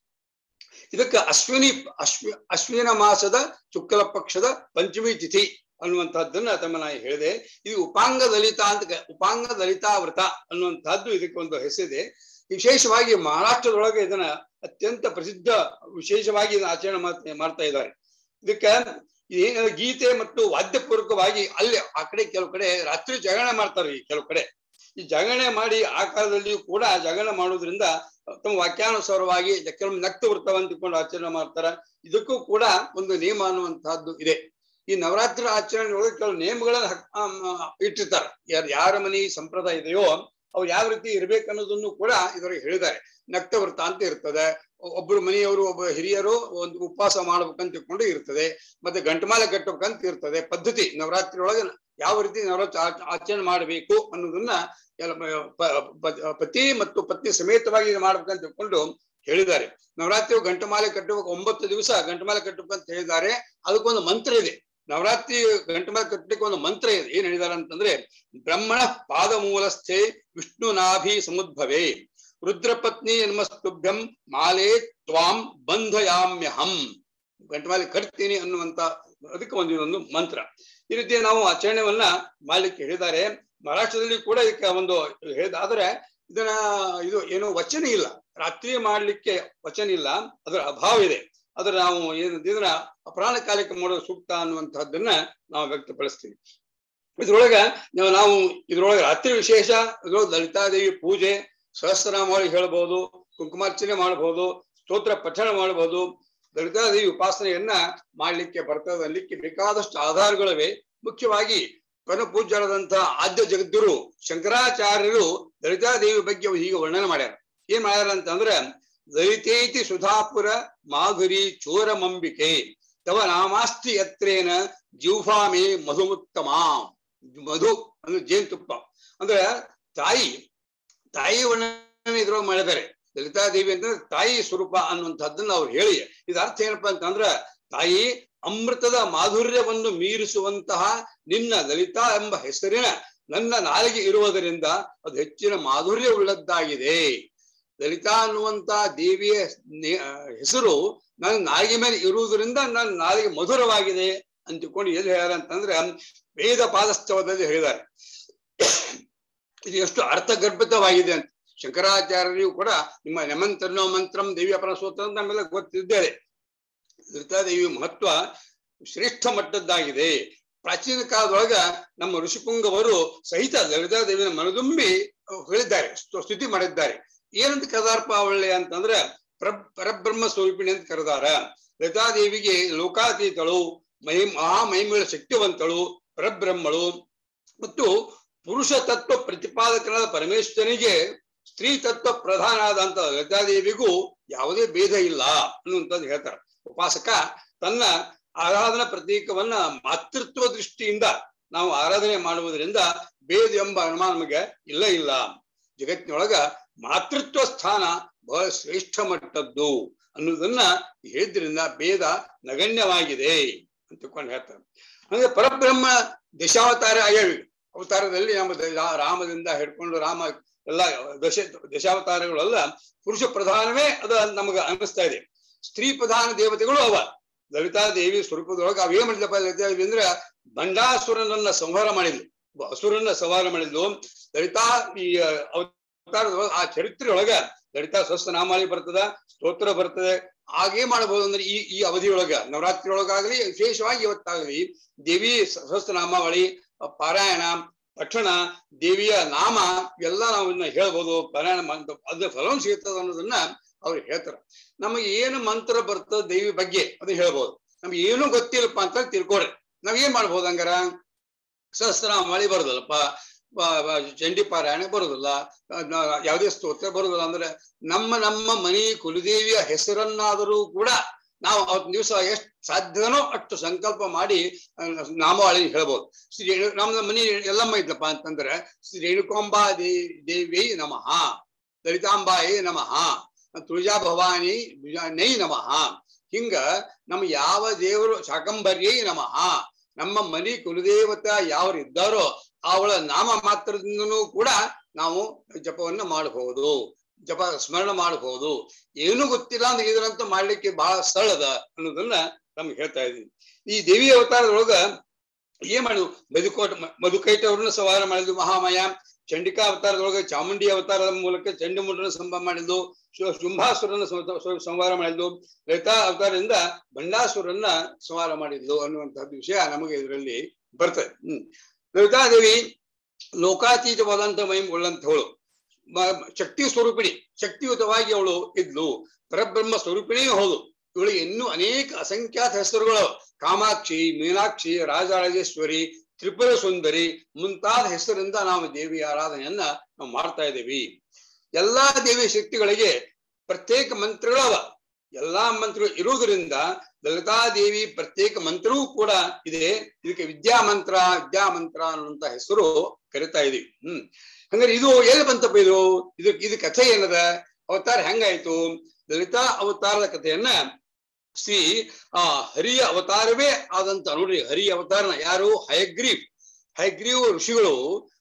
ಇದಕ್ಕೆ ಅಶ್ವಿನಿ ಅಶ್ವಿ ಅಶ್ವಿನ ಮಾಸದ ಶುಕ್ಲ ಪಕ್ಷದ ಪಂಚಮಿ ತಿಥಿ ಅನ್ನುವಂತಹದ್ದನ್ನ ತಮ್ಮ ನಾನು ಹೇಳಿದೆ ಇದು ಉಪಾಂಗ ದಲಿತ ಅಂತ ಕ- ಉಪಾಂಗ ದಲಿತಾ ವ್ರತ ಅನ್ನುವಂತಹದ್ದು ಇದಕ್ಕೆ ಒಂದು ಹೆಸರಿದೆ ವಿಶೇಷವಾಗಿ ಮಹಾರಾಷ್ಟ್ರದೊಳಗೆ ಇದನ್ನ ಅತ್ಯಂತ ಪ್ರಸಿದ್ಧ ವಿಶೇಷವಾಗಿ ಇದನ್ನ ಆಚರಣೆ ಮಾಡ್ತಾ ಮಾಡ್ತಾ ಇದ್ದಾರೆ ಇದಕ್ಕೆ ಏನು ಗೀತೆ ಮತ್ತು ವಾದ್ಯಪೂರ್ವಕವಾಗಿ ಅಲ್ಲಿ ಆ ಕಡೆ ಕೆಲವು ಕಡೆ ರಾತ್ರಿ ಜಗರಣೆ ಮಾಡ್ತಾರೆ ಈ ಕೆಲವು ಕಡೆ ಈ ಜಗರಣೆ ಮಾಡಿ ಆ ಕಾಲದಲ್ಲಿಯೂ ಕೂಡ ಜಗರಣೆ ಮಾಡೋದ್ರಿಂದ ತಮ್ಮ ವಾಕ್ಯಾನುಸಾರವಾಗಿ ಕೆಲವು ನಕ್ತ ವೃತ್ತವ ಅಂತಿಕೊಂಡು ಆಚರಣೆ ಮಾಡ್ತಾರ ಇದಕ್ಕೂ ಕೂಡ ಒಂದು ನಿಯಮ ಅನ್ನುವಂತಹದ್ದು ಇದೆ ಈ ನವರಾತ್ರಿ ಆಚರಣೆ ಒಳಗೆ ಕೆಲವು ನಿಯಮಗಳನ್ನ ಹಕ್- ಆಮ್, ಆ, ಇಟ್ಟಿರ್ತಾರೆ ಯಾರ ಯಾರ ಮನೆ ಸಂಪ್ರದಾಯ ಇದೆಯೋ ಅವ್ರು ಯಾವ ರೀತಿ ಇರ್ಬೇಕನ್ನೋದನ್ನು ಕೂಡ ಇದರಲ್ಲಿ ಹೇಳಿದ್ದಾರೆ ನಕ್ತ ವೃತ್ತ ಅಂತ ಇರ್ತದೆ ಒ- ಒಬ್ರು ಮನೆಯವರು ಒಬ್ಬ ಹಿರಿಯರು ಒಂದು ಉಪವಾಸ ಮಾಡ್ಬೇಕಂತ ತಿಳ್ಕೊಂಡು ಇರ್ತದೆ ಮತ್ತೆ ಗಂಟಮಾಲೆ ಕಟ್ಟಬೇಕಂತ ಇರ್ತದೆ ಪದ್ಧತಿ ನವರಾತ್ರಿ ಒಳಗೆ ಯಾವ ರೀತಿ ನವರಾತ್ರಿ ಆಚ- ಆಚರಣೆ ಮಾಡಬೇಕು ಅನ್ನೋದನ್ನ ಎಲ್ಲ ಮ- ಪ- ಪ- ಪತಿ ಮತ್ತು ಪತ್ನಿ ಸಮೇತವಾಗಿ ಇದು ಮಾಡ್ಬೇಕಂತ ತಿಳ್ಕೊಂಡು ಹೇಳಿದ್ದಾರೆ ನವರಾತ್ರಿ ಗಂಟಮಾಲೆ ಕಟ್ಟಬೇಕು ಒಂಬತ್ತು ದಿವಸ ಗಂಟಮಾಲೆ ಕಟ್ಟಬೇಕಂತ ಹೇಳಿದ್ದಾರೆ ಅದಕ್ಕೊಂದು ಮಂತ್ರ ಇದೆ ನವರಾತ್ರಿ ಗಂಟಮಾಲೆ ಕಟ್ಟಲಿಕ್ಕೆ ಒಂದು ಮಂತ್ರ ಇದೆ ಏನ್ ಹೇಳಿದ್ದಾರೆ ಅಂತಂದ್ರೆ ಬ್ರಹ್ಮಣ ಪಾದ ಮೂಲಸ್ಥೆ ವಿಷ್ಣು ನಾಭಿ ಸಮುದ್ಭವೆ ರುದ್ರಪತ್ನಿ ನಮಸ್ತುಭ್ಯಂ ಮಾಲೆ ತ್ವಾಂ ಬಂಧಯಾಮ್ಯಹಂ ಗಂಟಮಾಲೆ ಕಟ್ತೀನಿ ಅನ್ನುವಂತ ಅದಕ್ಕೆ ಒಂದು ಇದೊಂದು ಮಂತ್ರ ಈ ರೀತಿ ನಾವು ಆಚರಣೆವನ್ನ ಮಾಡ್ಲಿಕ್ಕೆ ಹೇಳಿದ್ದಾರೆ ಮಹಾರಾಷ್ಟ್ರದಲ್ಲಿ ಕೂಡ ಇದಕ್ಕೆ ಒಂದು ಹೇಳಿದಾದ್ರೆ ಇದನ್ನ ಇದು ಏನು ವಚನ ಇಲ್ಲ ರಾತ್ರಿ ಮಾಡ್ಲಿಕ್ಕೆ ವಚನ ಇಲ್ಲ ಅದರ ಅಭಾವ ಇದೆ ಅದ್ರ ನಾವು ಏನು ಇದನ್ನ ಅಪರಾಧ ಕಾಲಕ್ಕೆ ಮಾಡೋದು ಸೂಕ್ತ ಅನ್ನುವಂತಹದ್ದನ್ನ ನಾವು ವ್ಯಕ್ತಪಡಿಸ್ತೀವಿ ಇದ್ರೊಳಗ ನಾವು ನಾವು ಇದ್ರೊಳಗೆ ರಾತ್ರಿ ವಿಶೇಷ ಇದ್ರೊಳಗೆ ಲಲಿತಾದೇವಿ ಪೂಜೆ ಸಹಸ್ರನಾಮಾವಳಿ ಹೇಳ್ಬೋದು ಕುಂಕುಮಾರ್ಚನೆ ಮಾಡಬಹುದು ಸ್ತೋತ್ರ ಪಠಣ ಮಾಡಬಹುದು ಲಲಿತಾದೇವಿ ಉಪಾಸನೆಯನ್ನ ಮಾಡ್ಲಿಕ್ಕೆ ಬರ್ತದೆ ಅನ್ಲಿಕ್ಕೆ ಬೇಕಾದಷ್ಟು ಆಧಾರಗಳಿವೆ ಮುಖ್ಯವಾಗಿ ಪರಮಪೂಜ್ಯರಾದಂತಹ ಆದ್ಯ ಜಗದ್ಗುರು ಶಂಕರಾಚಾರ್ಯರು ಲಲಿತಾದೇವಿ ಬಗ್ಗೆ ಹೀಗೆ ವರ್ಣನೆ ಮಾಡ್ಯಾರ ಏನ್ ಮಾಡ್ಯಾರ ಅಂತಂದ್ರ ಲಲಿತೇತಿ ಸುಧಾಪುರ ಮಾಧುರಿ ಚೋರಮಂಬಿಕೆ ತವ ನಾಮಾಸ್ತಿ ಯತ್ರೇನ ಜೀವ್ಫಾಮೆ ಮಧುಮುತ್ತಮ ಮಧು ಅಂದ್ರೆ ಜೇನುತುಪ್ಪ ಅಂದ್ರೆ ತಾಯಿ ತಾಯಿ ವರ್ಣನೆ ಇದ್ರೊಳಗೆ ಮಾಡಿದ್ದಾರೆ ಲಲಿತಾದೇವಿ ಅಂತಂದ್ರೆ ತಾಯಿ ಸ್ವರೂಪ ಅನ್ನುವಂಥದ್ದನ್ನ ಅವ್ರು ಹೇಳಿ ಇದು ಅರ್ಥ ಏನಪ್ಪಾ ಅಂತಂದ್ರ ತಾಯಿ ಅಮೃತದ ಮಾಧುರ್ಯವನ್ನು ಮೀರಿಸುವಂತಹ ನಿನ್ನ ಲಲಿತಾ ಎಂಬ ಹೆಸರಿನ ನನ್ನ ನಾಲಿಗೆ ಇರುವುದರಿಂದ ಅದು ಹೆಚ್ಚಿನ ಮಾಧುರ್ಯ ಉಳ್ಳದ್ದಾಗಿದೆ ಲಲಿತಾ ಅನ್ನುವಂತ ದೇವಿಯ ನೆ- ಆ, ಹೆಸರು ನನ್ನ ನಾಲಿಗೆ ಮೇಲೆ ಇರುವುದರಿಂದ ನನ್ನ ನಾಲಿಗೆ ಮಧುರವಾಗಿದೆ ಅಂತ ತಿಳ್ಕೊಂಡು ಎಲ್ಲಿ ಹೇಳ್ಯಾರ ಅಂತಂದ್ರೆ ವೇದ ಪಾದಸ್ತವದಲ್ಲಿ ಹೇಳಿದ್ದಾರೆ ಇದು ಎಷ್ಟು ಅರ್ಥಗರ್ಭಿತವಾಗಿದೆ ಅಂತ ಶಂಕರಾಚಾರ್ಯರು ಕೂಡ ನಿಮ್ಮ ನೆಮಂತ್ರನೋ ಮಂತ್ರಂ ದೇವಿ ಅಪರ ಸೂತ್ರ ಅಂತ ನಮ್ಮೆಲ್ಲ ಗೊತ್ತಿದ್ದೇವೆ ಲಲಿತಾದೇವಿ ಮಹತ್ವ ಶ್ರೇಷ್ಠ ಮಟ್ಟದ್ದಾಗಿದೆ ಪ್ರಾಚೀನ ಕಾಲದೊಳಗ ನಮ್ಮ ಋಷಿಪುಂಗವರು ಸಹಿತ ಲಲಿತಾದೇವಿನ ಮನದುಂಬಿ ಹೇಳಿದ್ದಾರೆ ಸ್ತು- ಸ್ತುತಿ ಮಾಡಿದ್ದಾರೆ ಏನಂತ ಕರೆದಾರಪ್ಪ ಒಳ್ಳೆ ಅಂತಂದ್ರೆ ಪ್ರ ಪರಬ್ರಹ್ಮ ಸ್ವರೂಪಿಣಿ ಅಂತ ಕರೆದಾರ ಲಲಿತಾದೇವಿಗೆ ಲೋಕಾತೀತಳು ಮೈ ಮಹಾ ಮಹಿಮೇಳ ಶಕ್ತಿವಂತಳು ಪರಬ್ರಹ್ಮಳು ಮತ್ತು ಪುರುಷ ತತ್ವ ಪ್ರತಿಪಾದಕನಾದ ಪರಮೇಶ್ವರನಿಗೆ ಸ್ತ್ರೀ ತತ್ವ ಪ್ರಧಾನ ಆದಂತ ಲಲಿತಾದೇವಿಗೂ ಯಾವುದೇ ಭೇದ ಇಲ್ಲ ಅನ್ನುವಂಥದ್ದು ಹೇಳ್ತಾರೆ ಉಪಾಸಕ ತನ್ನ ಆರಾಧನಾ ಪ್ರತೀಕವನ್ನ ಮಾತೃತ್ವ ದೃಷ್ಟಿಯಿಂದ ನಾವು ಆರಾಧನೆ ಮಾಡುವುದರಿಂದ ಭೇದ ಎಂಬ ಅನುಮಾನ ನಮಗೆ ಇಲ್ಲ ಇಲ್ಲ ಜಗತ್ತಿನೊಳಗ ಮಾತೃತ್ವ ಸ್ಥಾನ ಬಹಳ ಶ್ರೇಷ್ಠ ಮಟ್ಟದ್ದು ಅನ್ನೋದನ್ನ ಹೇಳಿದ್ರಿಂದ ಭೇದ ನಗಣ್ಯವಾಗಿದೆ ಅಂತ ತಿಳ್ಕೊಂಡು ಹೇಳ್ತಾರೆ ಅಂದ್ರೆ ಪರಬ್ರಹ್ಮ ದಶಾವತಾರ ಆಗ್ಯಾವ ಅವತಾರದಲ್ಲಿ ನಮ್ಮ ದ- ರಾ- ರಾಮದಿಂದ ಹಿಡ್ಕೊಂಡು ರಾಮ ಎಲ್ಲ ದಶ ದಶಾವತಾರಗಳೆಲ್ಲ ಪುರುಷ ಪ್ರಧಾನವೇ ಅದು ನಮಗ ಅನಿಸ್ತಾ ಇದೆ ಸ್ತ್ರೀ ಪ್ರಧಾನ ದೇವತೆಗಳು ಅವ ಲಲಿತಾ ದೇವಿ ಸ್ವರೂಪದೊಳಗೆ ಅವೇ ಮಾಡಿದಪ್ಪ ಲಲಿತಾ ದೇವಿ ಅಂದ್ರೆ ಬಂಡಾಸುರನನ್ನ ಸಂಹಾರ ಮಾಡಿದ್ಲು ಒಬ್ಬ ಅಸುರನ್ನ ಸಂಹಾರ ಮಾಡಿದ್ಲು ಲಲಿತಾ ಈ ಅವತಾರದೊಳಗ ಆ ಚರಿತ್ರೆ ಒಳಗ ಲಲಿತಾ ಸಹಸ್ರನಾಮಾವಳಿ ಬರ್ತದ ಸ್ತೋತ್ರ ಬರ್ತದೆ ಹಾಗೆ ಮಾಡಬಹುದು ಅಂದ್ರೆ ಈ ಈ ಅವಧಿಯೊಳಗ ನವರಾತ್ರಿ ಒಳಗಾಗ್ಲಿ ವಿಶೇಷವಾಗಿ ಇವತ್ತಾಗ್ಲಿ ದೇವಿ ಸಹಸ್ರನಾಮಾವಳಿ ಪಾರಾಯಣ ಪಠಣ ದೇವಿಯ ನಾಮ ಇವೆಲ್ಲ ನಾವು ಇದನ್ನ ಹೇಳ್ಬೋದು ಪಾರಾಯಣ ಮಂತ್ರ ಅದ್ರ ಫಲವನ್ನು ಸಿಗ್ತದ ಅನ್ನೋದನ್ನ ಅವ್ರು ಹೇಳ್ತಾರ ನಮಗೆ ಏನು ಮಂತ್ರ ಬರ್ತದ ದೇವಿ ಬಗ್ಗೆ ಅದನ್ನ ಹೇಳ್ಬೋದು ನಮ್ಗೆ ಏನು ಗೊತ್ತಿಲ್ಲಪ್ಪ ಅಂತ ತಿಳ್ಕೊಡ್ರಿ ನಾವ್ ಏನ್ ಮಾಡ್ಬೋದು ಹಂಗಾರ ಸಹಸ್ರನಾಮಾವಳಿ ಬರೋದಿಲ್ಲಪ್ಪ ಬ- ಬ- ಚಂಡಿ ಪಾರಾಯಣ ಬರುದಿಲ್ಲ ಅದ್ನ ಯಾವುದೇ ಸ್ತೋತ್ರ ಬರುದಿಲ್ಲ ಅಂದ್ರೆ ನಮ್ಮ ನಮ್ಮ ಮನೆ ಕುಲದೇವಿಯ ಹೆಸರನ್ನಾದರೂ ಕೂಡ ನಾವು ಅವತ್ ದಿವಸ ಎಷ್ಟು ಸಾಧ್ಯನೋ ಅಷ್ಟು ಸಂಕಲ್ಪ ಮಾಡಿ ಆ, ನಾಮಾವಳಿ ಹೇಳ್ಬೋದು ಶ್ರೀ ರೇಣು- ನಮ್ಮ ಮನೆ ಎಲ್ಲಮ್ಮ ಇದ್ಲಪ್ಪ ಅಂತಂದ್ರೆ ಶ್ರೀ ರೇಣುಕಾಂಬಾ ದೇ ದೇವಿ ನಮಃ ಲಲಿತಾಂಬಾಯೇ ನಮಃ ತುಳಜಾ ಭವಾನಿ ನೈ ನಮಃ ಹಿಂಗ ನಮ್ಮ ಯಾವ ದೇವರು ಶಾಕಂಬರ್ಯೈ ನಮಃ ನಮ್ಮ ಮನಿ ಕುಲದೇವತ ಯಾರು ಇದ್ದಾರೋ ಅವಳ ನಾಮ ಮಾತ್ರದಿಂದನೂ ಕೂಡ ನಾವು ಜಪವನ್ನ ಮಾಡಬಹುದು ಜಪ ಸ್ಮರಣ ಮಾಡಬಹುದು ಏನು ಗೊತ್ತಿಲ್ಲ ಅಂದ್ರೆ ಇದರಂತ ಮಾಡ್ಲಿಕ್ಕೆ ಬಹಳ ಸರಳದ ಅನ್ನೋದನ್ನ ನಮ್ಗೆ ಹೇಳ್ತಾ ಇದೀನಿ ಈ ದೇವಿ ಅವತಾರದೊಳಗ ಏನ್ ಮಾಡಿದ್ವು ಮಧುಕೋಟ ಮಧುಕೈಟ ಅವ್ರನ್ನ ಸಂಹಾರ ಮಾಡಿದ್ವು ಮಹಾಮಯ ಚಂಡಿಕಾ ಅವತಾರದೊಳಗೆ ಚಾಮುಂಡಿ ಅವತಾರದ ಮೂಲಕ ಚಂಡಿಮುಂಡನ ಸಂಭಾರ ಮಾಡಿದ್ಲು ಶು- ಶುಂಭಾಸುರನ ಸಂವ- ಸಂವ- ಸಂಹಾರ ಮಾಡಿದ್ಲು ಲಲಿತಾ ಅವತಾರದಿಂದ ಬಂಡಾಸುರನ್ನ ಸಂಹಾರ ಮಾಡಿದ್ಲು ಅನ್ನುವಂತಹದ್ದು ವಿಷಯ ನಮಗೆ ಇದರಲ್ಲಿ ಬರ್ತದೆ ಹ್ಮ್ ಲಲಿತಾದೇವಿ ಲೋಕಾತೀತವಾದಂತ ಮಹಿಮ್ ಉಳ್ಳಂತವಳು ಮ- ಶಕ್ತಿ ಸ್ವರೂಪಿಣಿ ಶಕ್ತಿಯುತವಾಗಿ ಅವಳು ಇದ್ಲು ಪರಬ್ರಹ್ಮ ಸ್ವರೂಪಿಣಿಯೂ ಹೌದು ಇವಳಿಗೆ ಇನ್ನೂ ಅನೇಕ ಅಸಂಖ್ಯಾತ ಹೆಸರುಗಳು ಕಾಮಾಕ್ಷಿ ಮೀನಾಕ್ಷಿ ರಾಜರಾಜೇಶ್ವರಿ ತ್ರಿಪುರ ಸುಂದರಿ ಮುಂತಾದ ಹೆಸರಿಂದ ನಾವು ದೇವಿಯ ಆರಾಧನೆಯನ್ನ ನಾವು ಮಾಡ್ತಾ ಇದ್ದೀವಿ ಎಲ್ಲಾ ದೇವಿ ಶಕ್ತಿಗಳಿಗೆ ಪ್ರತ್ಯೇಕ ಮಂತ್ರಗಳವ ಎಲ್ಲಾ ಮಂತ್ರಗಳು ಇರುವುದರಿಂದ ಲಲಿತಾದೇವಿ ಪ್ರತ್ಯೇಕ ಮಂತ್ರವೂ ಕೂಡ ಇದೆ ಇದಕ್ಕೆ ವಿದ್ಯಾಮಂತ್ರ ವಿದ್ಯಾಮಂತ್ರ ಅನ್ನುವಂತ ಹೆಸರು ಕರಿತಾ ಇದೀವಿ ಹ್ಮ್ ಹಂಗಾರೆ ಇದು ಎಲ್ಲಿ ಬಂತಪ್ಪ ಇದು ಇದು ಇದು ಕಥೆ ಏನದ ಅವತಾರ ಹೆಂಗಾಯ್ತು ಲಲಿತಾ ಅವತಾರದ ಕಥೆಯನ್ನ ಶ್ರೀ ಆ ಹರಿಯ ಅವತಾರವೇ ಆದಂತ ನೋಡ್ರಿ ಹರಿಯ ಅವತಾರನ ಯಾರು ಹಯಗ್ರೀವ್ ಹಯಗ್ರೀವ್ ಋಷಿಗಳು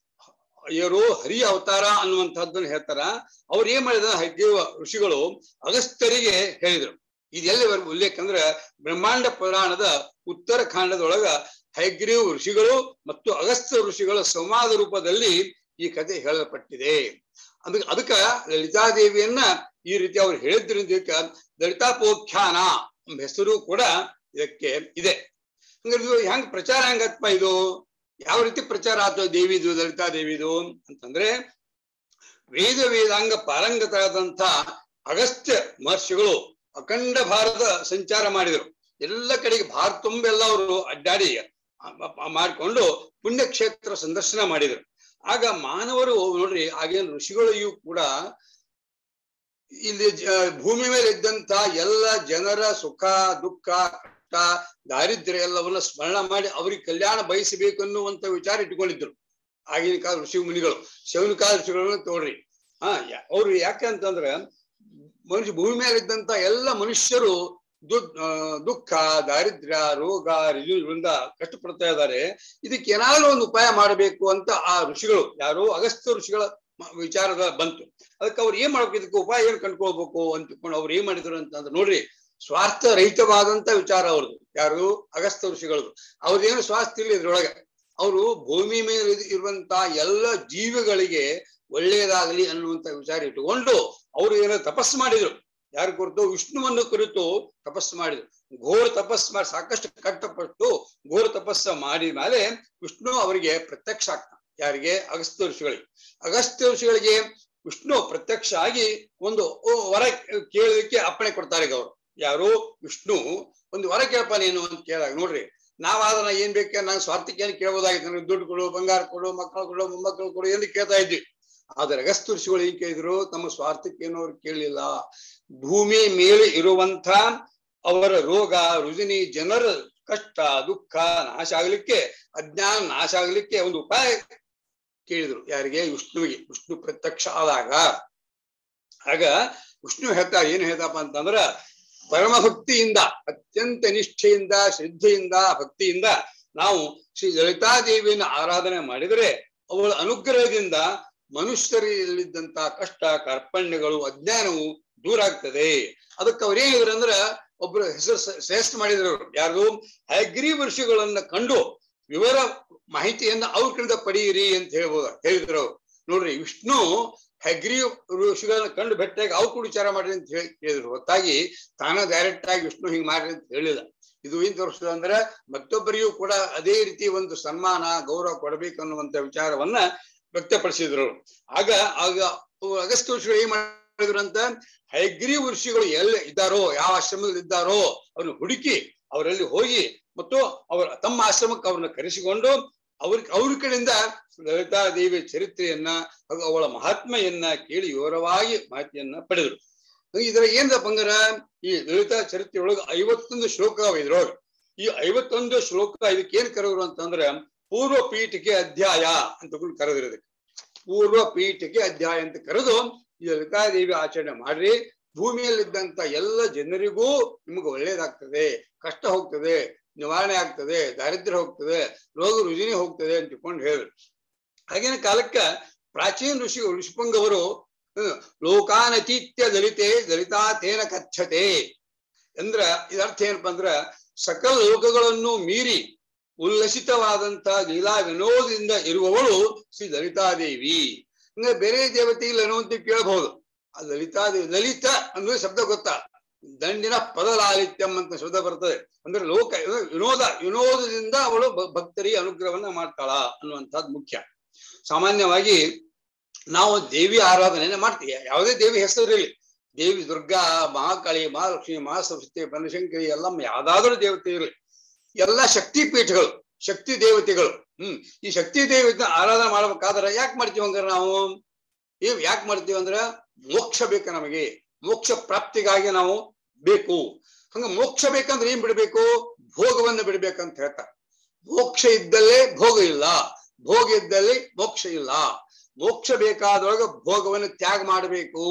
ಇವರು ಹರಿಯ ಅವತಾರ ಅನ್ನುವಂಥದ್ದನ್ನ ಹೇಳ್ತಾರ ಅವ್ರು ಏನ್ ಮಾಡಿದ ಹಯಗ್ರೀವ ಋಷಿಗಳು ಅಗಸ್ತ್ಯರಿಗೆ ಹೇಳಿದ್ರು ಇದೆಲ್ಲಿ ಉಲ್ಲೇಖ ಅಂದ್ರೆ ಬ್ರಹ್ಮಾಂಡ ಪುರಾಣದ ಉತ್ತರ ಖಂಡದೊಳಗ ಹಯಗ್ರೀವ್ ಋಷಿಗಳು ಮತ್ತು ಅಗಸ್ತ್ಯ ಋಷಿಗಳ ಸಂವಾದ ರೂಪದಲ್ಲಿ ಈ ಕಥೆ ಹೇಳಲ್ಪಟ್ಟಿದೆ ಅದಕ್ಕೆ ಅದಕ್ಕ ಲಲಿತಾದೇವಿಯನ್ನ ಈ ರೀತಿ ಅವ್ರು ಹೇಳಿದ್ರಿಂದ ಇದಕ್ಕ ಲಲಿತಾಪೋಖ್ಯಾನ ಎಂಬ ಹೆಸರು ಕೂಡ ಇದಕ್ಕೆ ಇದೆ ಹಂಗಾರೆ ಇದು ಹೆಂಗ್ ಪ್ರಚಾರ ಹೆಂಗತ್ಪ ಇದು ಯಾವ ರೀತಿ ಪ್ರಚಾರ ಆಯ್ತು ದೇವಿದು ಲಲಿತಾ ದೇವಿದು ಅಂತಂದ್ರೆ ವೇದ ವೇದಾಂಗ ಪಾರಂಗತರಾದಂಥ ಅಗಸ್ತ್ಯ ಮಹರ್ಷಿಗಳು ಅಖಂಡ ಭಾರತ ಸಂಚಾರ ಮಾಡಿದರು ಎಲ್ಲ ಕಡೆಗೆ ಭಾರತ ತುಂಬೆಲ್ಲ ಅವರು ಅಡ್ಡಾಡಿ ಆ- ಆ- ಮಾಡಿಕೊಂಡು ಪುಣ್ಯಕ್ಷೇತ್ರ ಸಂದರ್ಶನ ಮಾಡಿದರು ಆಗ ಮಾನವರು ನೋಡ್ರಿ ಆಗಿನ ಋಷಿಗಳಿಗೂ ಕೂಡ ಇಲ್ಲಿ ಜ- ಭೂಮಿ ಮೇಲೆ ಇದ್ದಂತ ಎಲ್ಲ ಜನರ ಸುಖ ದುಃಖ ಕಷ್ಟ ದಾರಿದ್ರ್ಯ ಎಲ್ಲವನ್ನ ಸ್ಮರಣ ಮಾಡಿ ಅವ್ರಿಗೆ ಕಲ್ಯಾಣ ಬಯಸಬೇಕು ಅನ್ನುವಂತ ವಿಚಾರ ಇಟ್ಕೊಂಡಿದ್ರು ಆಗಿನ ಕಾಲ ಋಷಿ ಮುನಿಗಳು ಶೌನ ಕಾಲ ಋಷಿಗಳನ್ನ ತೋಡ್ರಿ ಹಾ ಯಾ- ಅವ್ರು ಯಾಕೆ ಅಂತಂದ್ರೆ ಮನುಷ್ಯ ಭೂಮಿ ಮೇಲೆ ಇದ್ದಂತ ಎಲ್ಲ ಮನುಷ್ಯರು ದು- ಆ, ದುಃಖ ದಾರಿದ್ರ್ಯ ರೋಗ ರುಜಿನಗಳಿಂದ ಕಷ್ಟಪಡ್ತಾ ಇದ್ದಾರೆ ಇದಕ್ಕೆ ಏನಾದ್ರೂ ಒಂದು ಉಪಾಯ ಮಾಡಬೇಕು ಅಂತ ಆ ಋಷಿಗಳು ಯಾರು ಅಗಸ್ತ್ಯ ಋಷಿಗಳ ಮ- ವಿಚಾರದ ಬಂತು ಅದಕ್ಕೆ ಅವ್ರು ಏನ್ ಮಾಡ್ಬೇಕು ಇದಕ್ಕೆ ಉಪಾಯ ಏನ್ ಕಂಡ್ಕೊಳ್ಬೇಕು ಅಂತ ತಿಳ್ಕೊಂಡು ಅವ್ರು ಏನ್ ಮಾಡಿದ್ರು ಅಂತಂದ್ರೆ ನೋಡ್ರಿ ಸ್ವಾರ್ಥ ರಹಿತವಾದಂತ ವಿಚಾರ ಅವ್ರದ್ದು ಯಾರು ಅಗಸ್ತ್ಯ ಋಷಿಗಳದು ಅವ್ರದೇನು ಸ್ವಾರ್ಥ ಇಲ್ಲ ಇದ್ರೊಳಗೆ ಅವರು ಭೂಮಿ ಮೇಲೆ ಇದ್- ಇರುವಂತ ಎಲ್ಲ ಜೀವಿಗಳಿಗೆ ಒಳ್ಳೆಯದಾಗಲಿ ಅನ್ನುವಂತ ವಿಚಾರ ಇಟ್ಟುಕೊಂಡು ಅವರು ಏನೋ ತಪಸ್ಸು ಮಾಡಿದ್ರು ಯಾರು ಕುರಿತು ವಿಷ್ಣುವನ್ನು ಕುರಿತು ತಪಸ್ಸು ಮಾಡಿದ್ರು ಘೋರ ತಪಸ್ಸು ಮಾಡಿ ಸಾಕಷ್ಟು ಕಷ್ಟಪಟ್ಟು ಘೋರ ತಪಸ್ಸ ಮಾಡಿದ ಮೇಲೆ ವಿಷ್ಣು ಅವರಿಗೆ ಪ್ರತ್ಯಕ್ಷ ಆಗ್ತಾನೆ ಯಾರಿಗೆ ಅಗಸ್ತ್ಯ ಋಷಿಗಳಿಗೆ ಅಗಸ್ತ್ಯ ಋಷಿಗಳಿಗೆ ವಿಷ್ಣು ಪ್ರತ್ಯಕ್ಷ ಆಗಿ ಒಂದು ಓ, ವರ ಕೇಳಲಿಕ್ಕೆ ಅಪ್ಪಣೆ ಕೊಡ್ತಾರೆ ಈಗ ಅವರು ಯಾರು ವಿಷ್ಣು ಒಂದು ವರ ಕೇಳಪ್ಪ ನೀನು ಅಂತ ಕೇಳಾಗ ನೋಡ್ರಿ ನಾವಾದನ್ನ ಏನ್ ಬೇಕು ನಾನು ಸ್ವಾರ್ಥಕ್ಕೆ ಏನು ಕೇಳ್ಬೋದಾಗಿತ್ತು ನನಗೆ ದುಡ್ಡು ಕೊಡು ಬಂಗಾರ ಕೊಡು ಮಕ್ಕಳು ಕೊಡು ಮೊಮ್ಮಕ್ಕಳು ಕೊಡು ಎಂದು ಕೇಳ್ತಾ ಇದ್ವಿ ಆದ್ರೆ ಅಗಸ್ತ್ಯ ಋಷಿಗಳು ಏನ್ ಕೇಳಿದ್ರು ತಮ್ಮ ಸ್ವಾರ್ಥಕ್ಕೆ ಏನು ಅವ್ರು ಕೇಳಲಿಲ್ಲ ಭೂಮಿ ಮೇಲೆ ಇರುವಂತ ಅವರ ರೋಗ ರುಜಿನಿ ಜನರ ಕಷ್ಟ ದುಃಖ ನಾಶ ಆಗ್ಲಿಕ್ಕೆ ಅಜ್ಞಾನ ನಾಶ ಆಗ್ಲಿಕ್ಕೆ ಒಂದು ಉಪಾಯ ಕೇಳಿದ್ರು ಯಾರಿಗೆ ವಿಷ್ಣುವಿಗೆ ವಿಷ್ಣು ಪ್ರತ್ಯಕ್ಷ ಆದಾಗ ಆಗ ವಿಷ್ಣು ಹೇಳ್ತಾ ಏನ್ ಹೇಳ್ತಪ್ಪ ಅಂತಂದ್ರ ಪರಮ ಭಕ್ತಿಯಿಂದ ಅತ್ಯಂತ ನಿಷ್ಠೆಯಿಂದ ಶ್ರದ್ಧೆಯಿಂದ ಭಕ್ತಿಯಿಂದ ನಾವು ಶ್ರೀ ಲಲಿತಾದೇವಿಯನ್ನು ಆರಾಧನೆ ಮಾಡಿದರೆ ಅವಳ ಅನುಗ್ರಹದಿಂದ ಮನುಷ್ಯರಲ್ಲಿದ್ದಂತ ಕಷ್ಟ ಕಾರ್ಪಣ್ಯಗಳು ಅಜ್ಞಾನವು ದೂರ ಆಗ್ತದೆ ಅದಕ್ಕೆ ಅವ್ರು ಏನ್ ಹೇಳಿದ್ರು ಅಂದ್ರ ಒಬ್ರು ಹೆಸರು ಸ- ಶ್ರೇಷ್ಠ ಮಾಡಿದ್ರು ಅವ್ರು. ಯಾರು ಹಯಗ್ರೀ ಋಷಿಗಳನ್ನ ಕಂಡು ವಿವರ ಮಾಹಿತಿಯನ್ನ ಅವ್ರ ಕಡೆಯಿಂದ ಪಡೆಯಿರಿ ಅಂತ ಹೇಳ್ಬೋದ ಹೇಳಿದ್ರು ಅವ್ರು ನೋಡ್ರಿ ವಿಷ್ಣು ಹೆಗ್ರಿ ಋಷಿಗಳನ್ನ ಕಂಡು ಭೇಟಿಯಾಗಿ ಅವ್ರು ಕೂಡ ವಿಚಾರ ಮಾಡ್ರಿ ಅಂತ ಹೇಳಿ ಹೇಳಿದ್ರು ಹೊತ್ತಾಗಿ ತಾನ ಡೈರೆಕ್ಟ್ ಆಗಿ ವಿಷ್ಣು ಹಿಂಗ್ ಮಾಡ್ರಿ ಅಂತ ಹೇಳಿಲ್ಲ ಇದು ಏನ್ ತೋರಿಸ್ತದೆ ಅಂದ್ರೆ ಮತ್ತೊಬ್ಬರಿಗೂ ಕೂಡ ಅದೇ ರೀತಿ ಒಂದು ಸನ್ಮಾನ ಗೌರವ ಕೊಡಬೇಕನ್ನುವಂತ ವಿಚಾರವನ್ನ ವ್ಯಕ್ತಪಡಿಸಿದ್ರು ಆಗ ಆಗ ಅಗಸ್ತ್ಯ ಋಷಿಗಳು ಏನ್ ಮಾಡಿದ್ರು ಅಂತ ಹೈಗ್ರೀ ಋಷಿಗಳು ಎಲ್ಲಿ ಇದ್ದಾರೋ ಯಾವ ಆಶ್ರಮದಲ್ಲಿ ಇದ್ದಾರೋ ಅವ್ರನ್ನ ಹುಡುಕಿ ಅವರಲ್ಲಿ ಹೋಗಿ ಮತ್ತು ಅವರ ತಮ್ಮ ಆಶ್ರಮಕ್ಕೆ ಅವ್ರನ್ನ ಕರೆಸಿಕೊಂಡು ಅವ್ರ ಅವ್ರ ಕಡೆಯಿಂದ ಲಲಿತಾ ದೇವಿಯ ಚರಿತ್ರೆಯನ್ನ ಹಾಗೂ ಅವಳ ಮಹಾತ್ಮೆಯನ್ನ ಕೇಳಿ ವಿವರವಾಗಿ ಮಾಹಿತಿಯನ್ನ ಪಡೆದರು ಇದರ ಏನ್ದ ಬಂಗಾರ ಈ ಲಲಿತಾ ಚರಿತ್ರೆ ಒಳಗೆ ಐವತ್ತೊಂದು ಶ್ಲೋಕ ಇದ್ರೊಳಗೆ ಈ ಐವತ್ತೊಂದು ಶ್ಲೋಕ ಇದಕ್ಕೆ ಏನ್ ಕರೆದ್ರು ಅಂತಂದ್ರೆ ಪೂರ್ವ ಪೀಠಿಕೆ ಅಧ್ಯಾಯ ಅಂತ ಕರೆದಿರೋದಕ್ಕೆ ಪೂರ್ವ ಪೀಠಿಕೆ ಅಧ್ಯಾಯ ಅಂತ ಕರೆದು ಈ ಲಲಿತಾದೇವಿ ಆಚರಣೆ ಮಾಡ್ರಿ ಭೂಮಿಯಲ್ಲಿದ್ದಂತ ಎಲ್ಲ ಜನರಿಗೂ ನಿಮಗೆ ಒಳ್ಳೇದಾಗ್ತದೆ ಕಷ್ಟ ಹೋಗ್ತದೆ ನಿವಾರಣೆ ಆಗ್ತದೆ ದಾರಿದ್ರ್ಯ ಹೋಗ್ತದೆ ರೋಗ ರುಜಿನಿ ಹೋಗ್ತದೆ ಅಂತ ತಿಳ್ಕೊಂಡು ಹೇಳಿದ್ರು ಹಾಗೇನ ಕಾಲಕ್ಕ ಪ್ರಾಚೀನ ಋಷಿ ಋಷಿಪಂಗವರು ಲೋಕಾನತೀತ್ಯ ದಲಿತೆ ದಲಿತಾ ತೇನ ಕಚ್ಚತೆ ಅಂದ್ರ ಇದರ್ಥ ಏನಪ್ಪ ಅಂದ್ರ ಸಕಲ ಲೋಕಗಳನ್ನು ಮೀರಿ ಉಲ್ಲಸಿತವಾದಂತ ಲೀಲಾ ವಿನೋದದಿಂದ ಇರುವವಳು ಶ್ರೀ ಲಲಿತಾದೇವಿ ಅಂದ್ರೆ ಬೇರೆ ದೇವತೆ ಇಲ್ಲ ಅನ್ನುವಂತ ಕೇಳಬಹುದು ಆ ಲಲಿತಾದೇವಿ ಲಲಿತ ಅಂದ್ರೆ ಶಬ್ದ ಗೊತ್ತಾ ದಂಡಿನ ಪದಲಾಲಿತ್ಯಂ ಅಂತ ಶಬ್ದ ಬರ್ತದೆ ಅಂದ್ರೆ ಲೋಕ ವಿನೋದ ವಿನೋದದಿಂದ ಅವಳು ಭಕ್ತರಿಗೆ ಅನುಗ್ರಹವನ್ನ ಮಾಡ್ತಾಳ ಅನ್ನುವಂಥದ್ದು ಮುಖ್ಯ ಸಾಮಾನ್ಯವಾಗಿ ನಾವು ದೇವಿ ಆರಾಧನೆಯನ್ನ ಮಾಡ್ತೀವಿ ಯಾವುದೇ ದೇವಿ ಹೆಸರಿರಲಿ ದೇವಿ ದುರ್ಗಾ ಮಹಾಕಾಳಿ ಮಹಾಲಕ್ಷ್ಮಿ ಮಹಾಸರಸ್ವತಿ ಬನಶಂಕರಿ ಎಲ್ಲಮ್ಮ ಯಾವ್ದಾದ್ರೂ ದೇವತೆ ಇರಲಿ ಎಲ್ಲಾ ಶಕ್ತಿ ಪೀಠಗಳು ಶಕ್ತಿ ದೇವತೆಗಳು ಹ್ಮ್ ಈ ಶಕ್ತಿ ದೇವತೆ ಆರಾಧನೆ ಮಾಡ್ಬೇಕಾದ್ರೆ ಯಾಕೆ ಮಾಡ್ತೀವಿ ಹಂಗಾರೆ ನಾವು ಏನ್ ಯಾಕೆ ಮಾಡ್ತೀವಿ ಅಂದ್ರ ಮೋಕ್ಷ ಬೇಕು ನಮಗೆ ಮೋಕ್ಷ ಪ್ರಾಪ್ತಿಗಾಗಿ ನಾವು ಬೇಕು ಹಂಗ ಮೋಕ್ಷ ಬೇಕಂದ್ರೆ ಏನ್ ಬಿಡ್ಬೇಕು ಭೋಗವನ್ನ ಬಿಡ್ಬೇಕಂತ ಹೇಳ್ತಾರೆ ಮೋಕ್ಷ ಇದ್ದಲ್ಲೇ ಭೋಗ ಇಲ್ಲ ಭೋಗ ಇದ್ದಲ್ಲಿ ಮೋಕ್ಷ ಇಲ್ಲ ಮೋಕ್ಷ ಬೇಕಾದೊಳಗ ಭೋಗವನ್ನು ತ್ಯಾಗ ಮಾಡಬೇಕು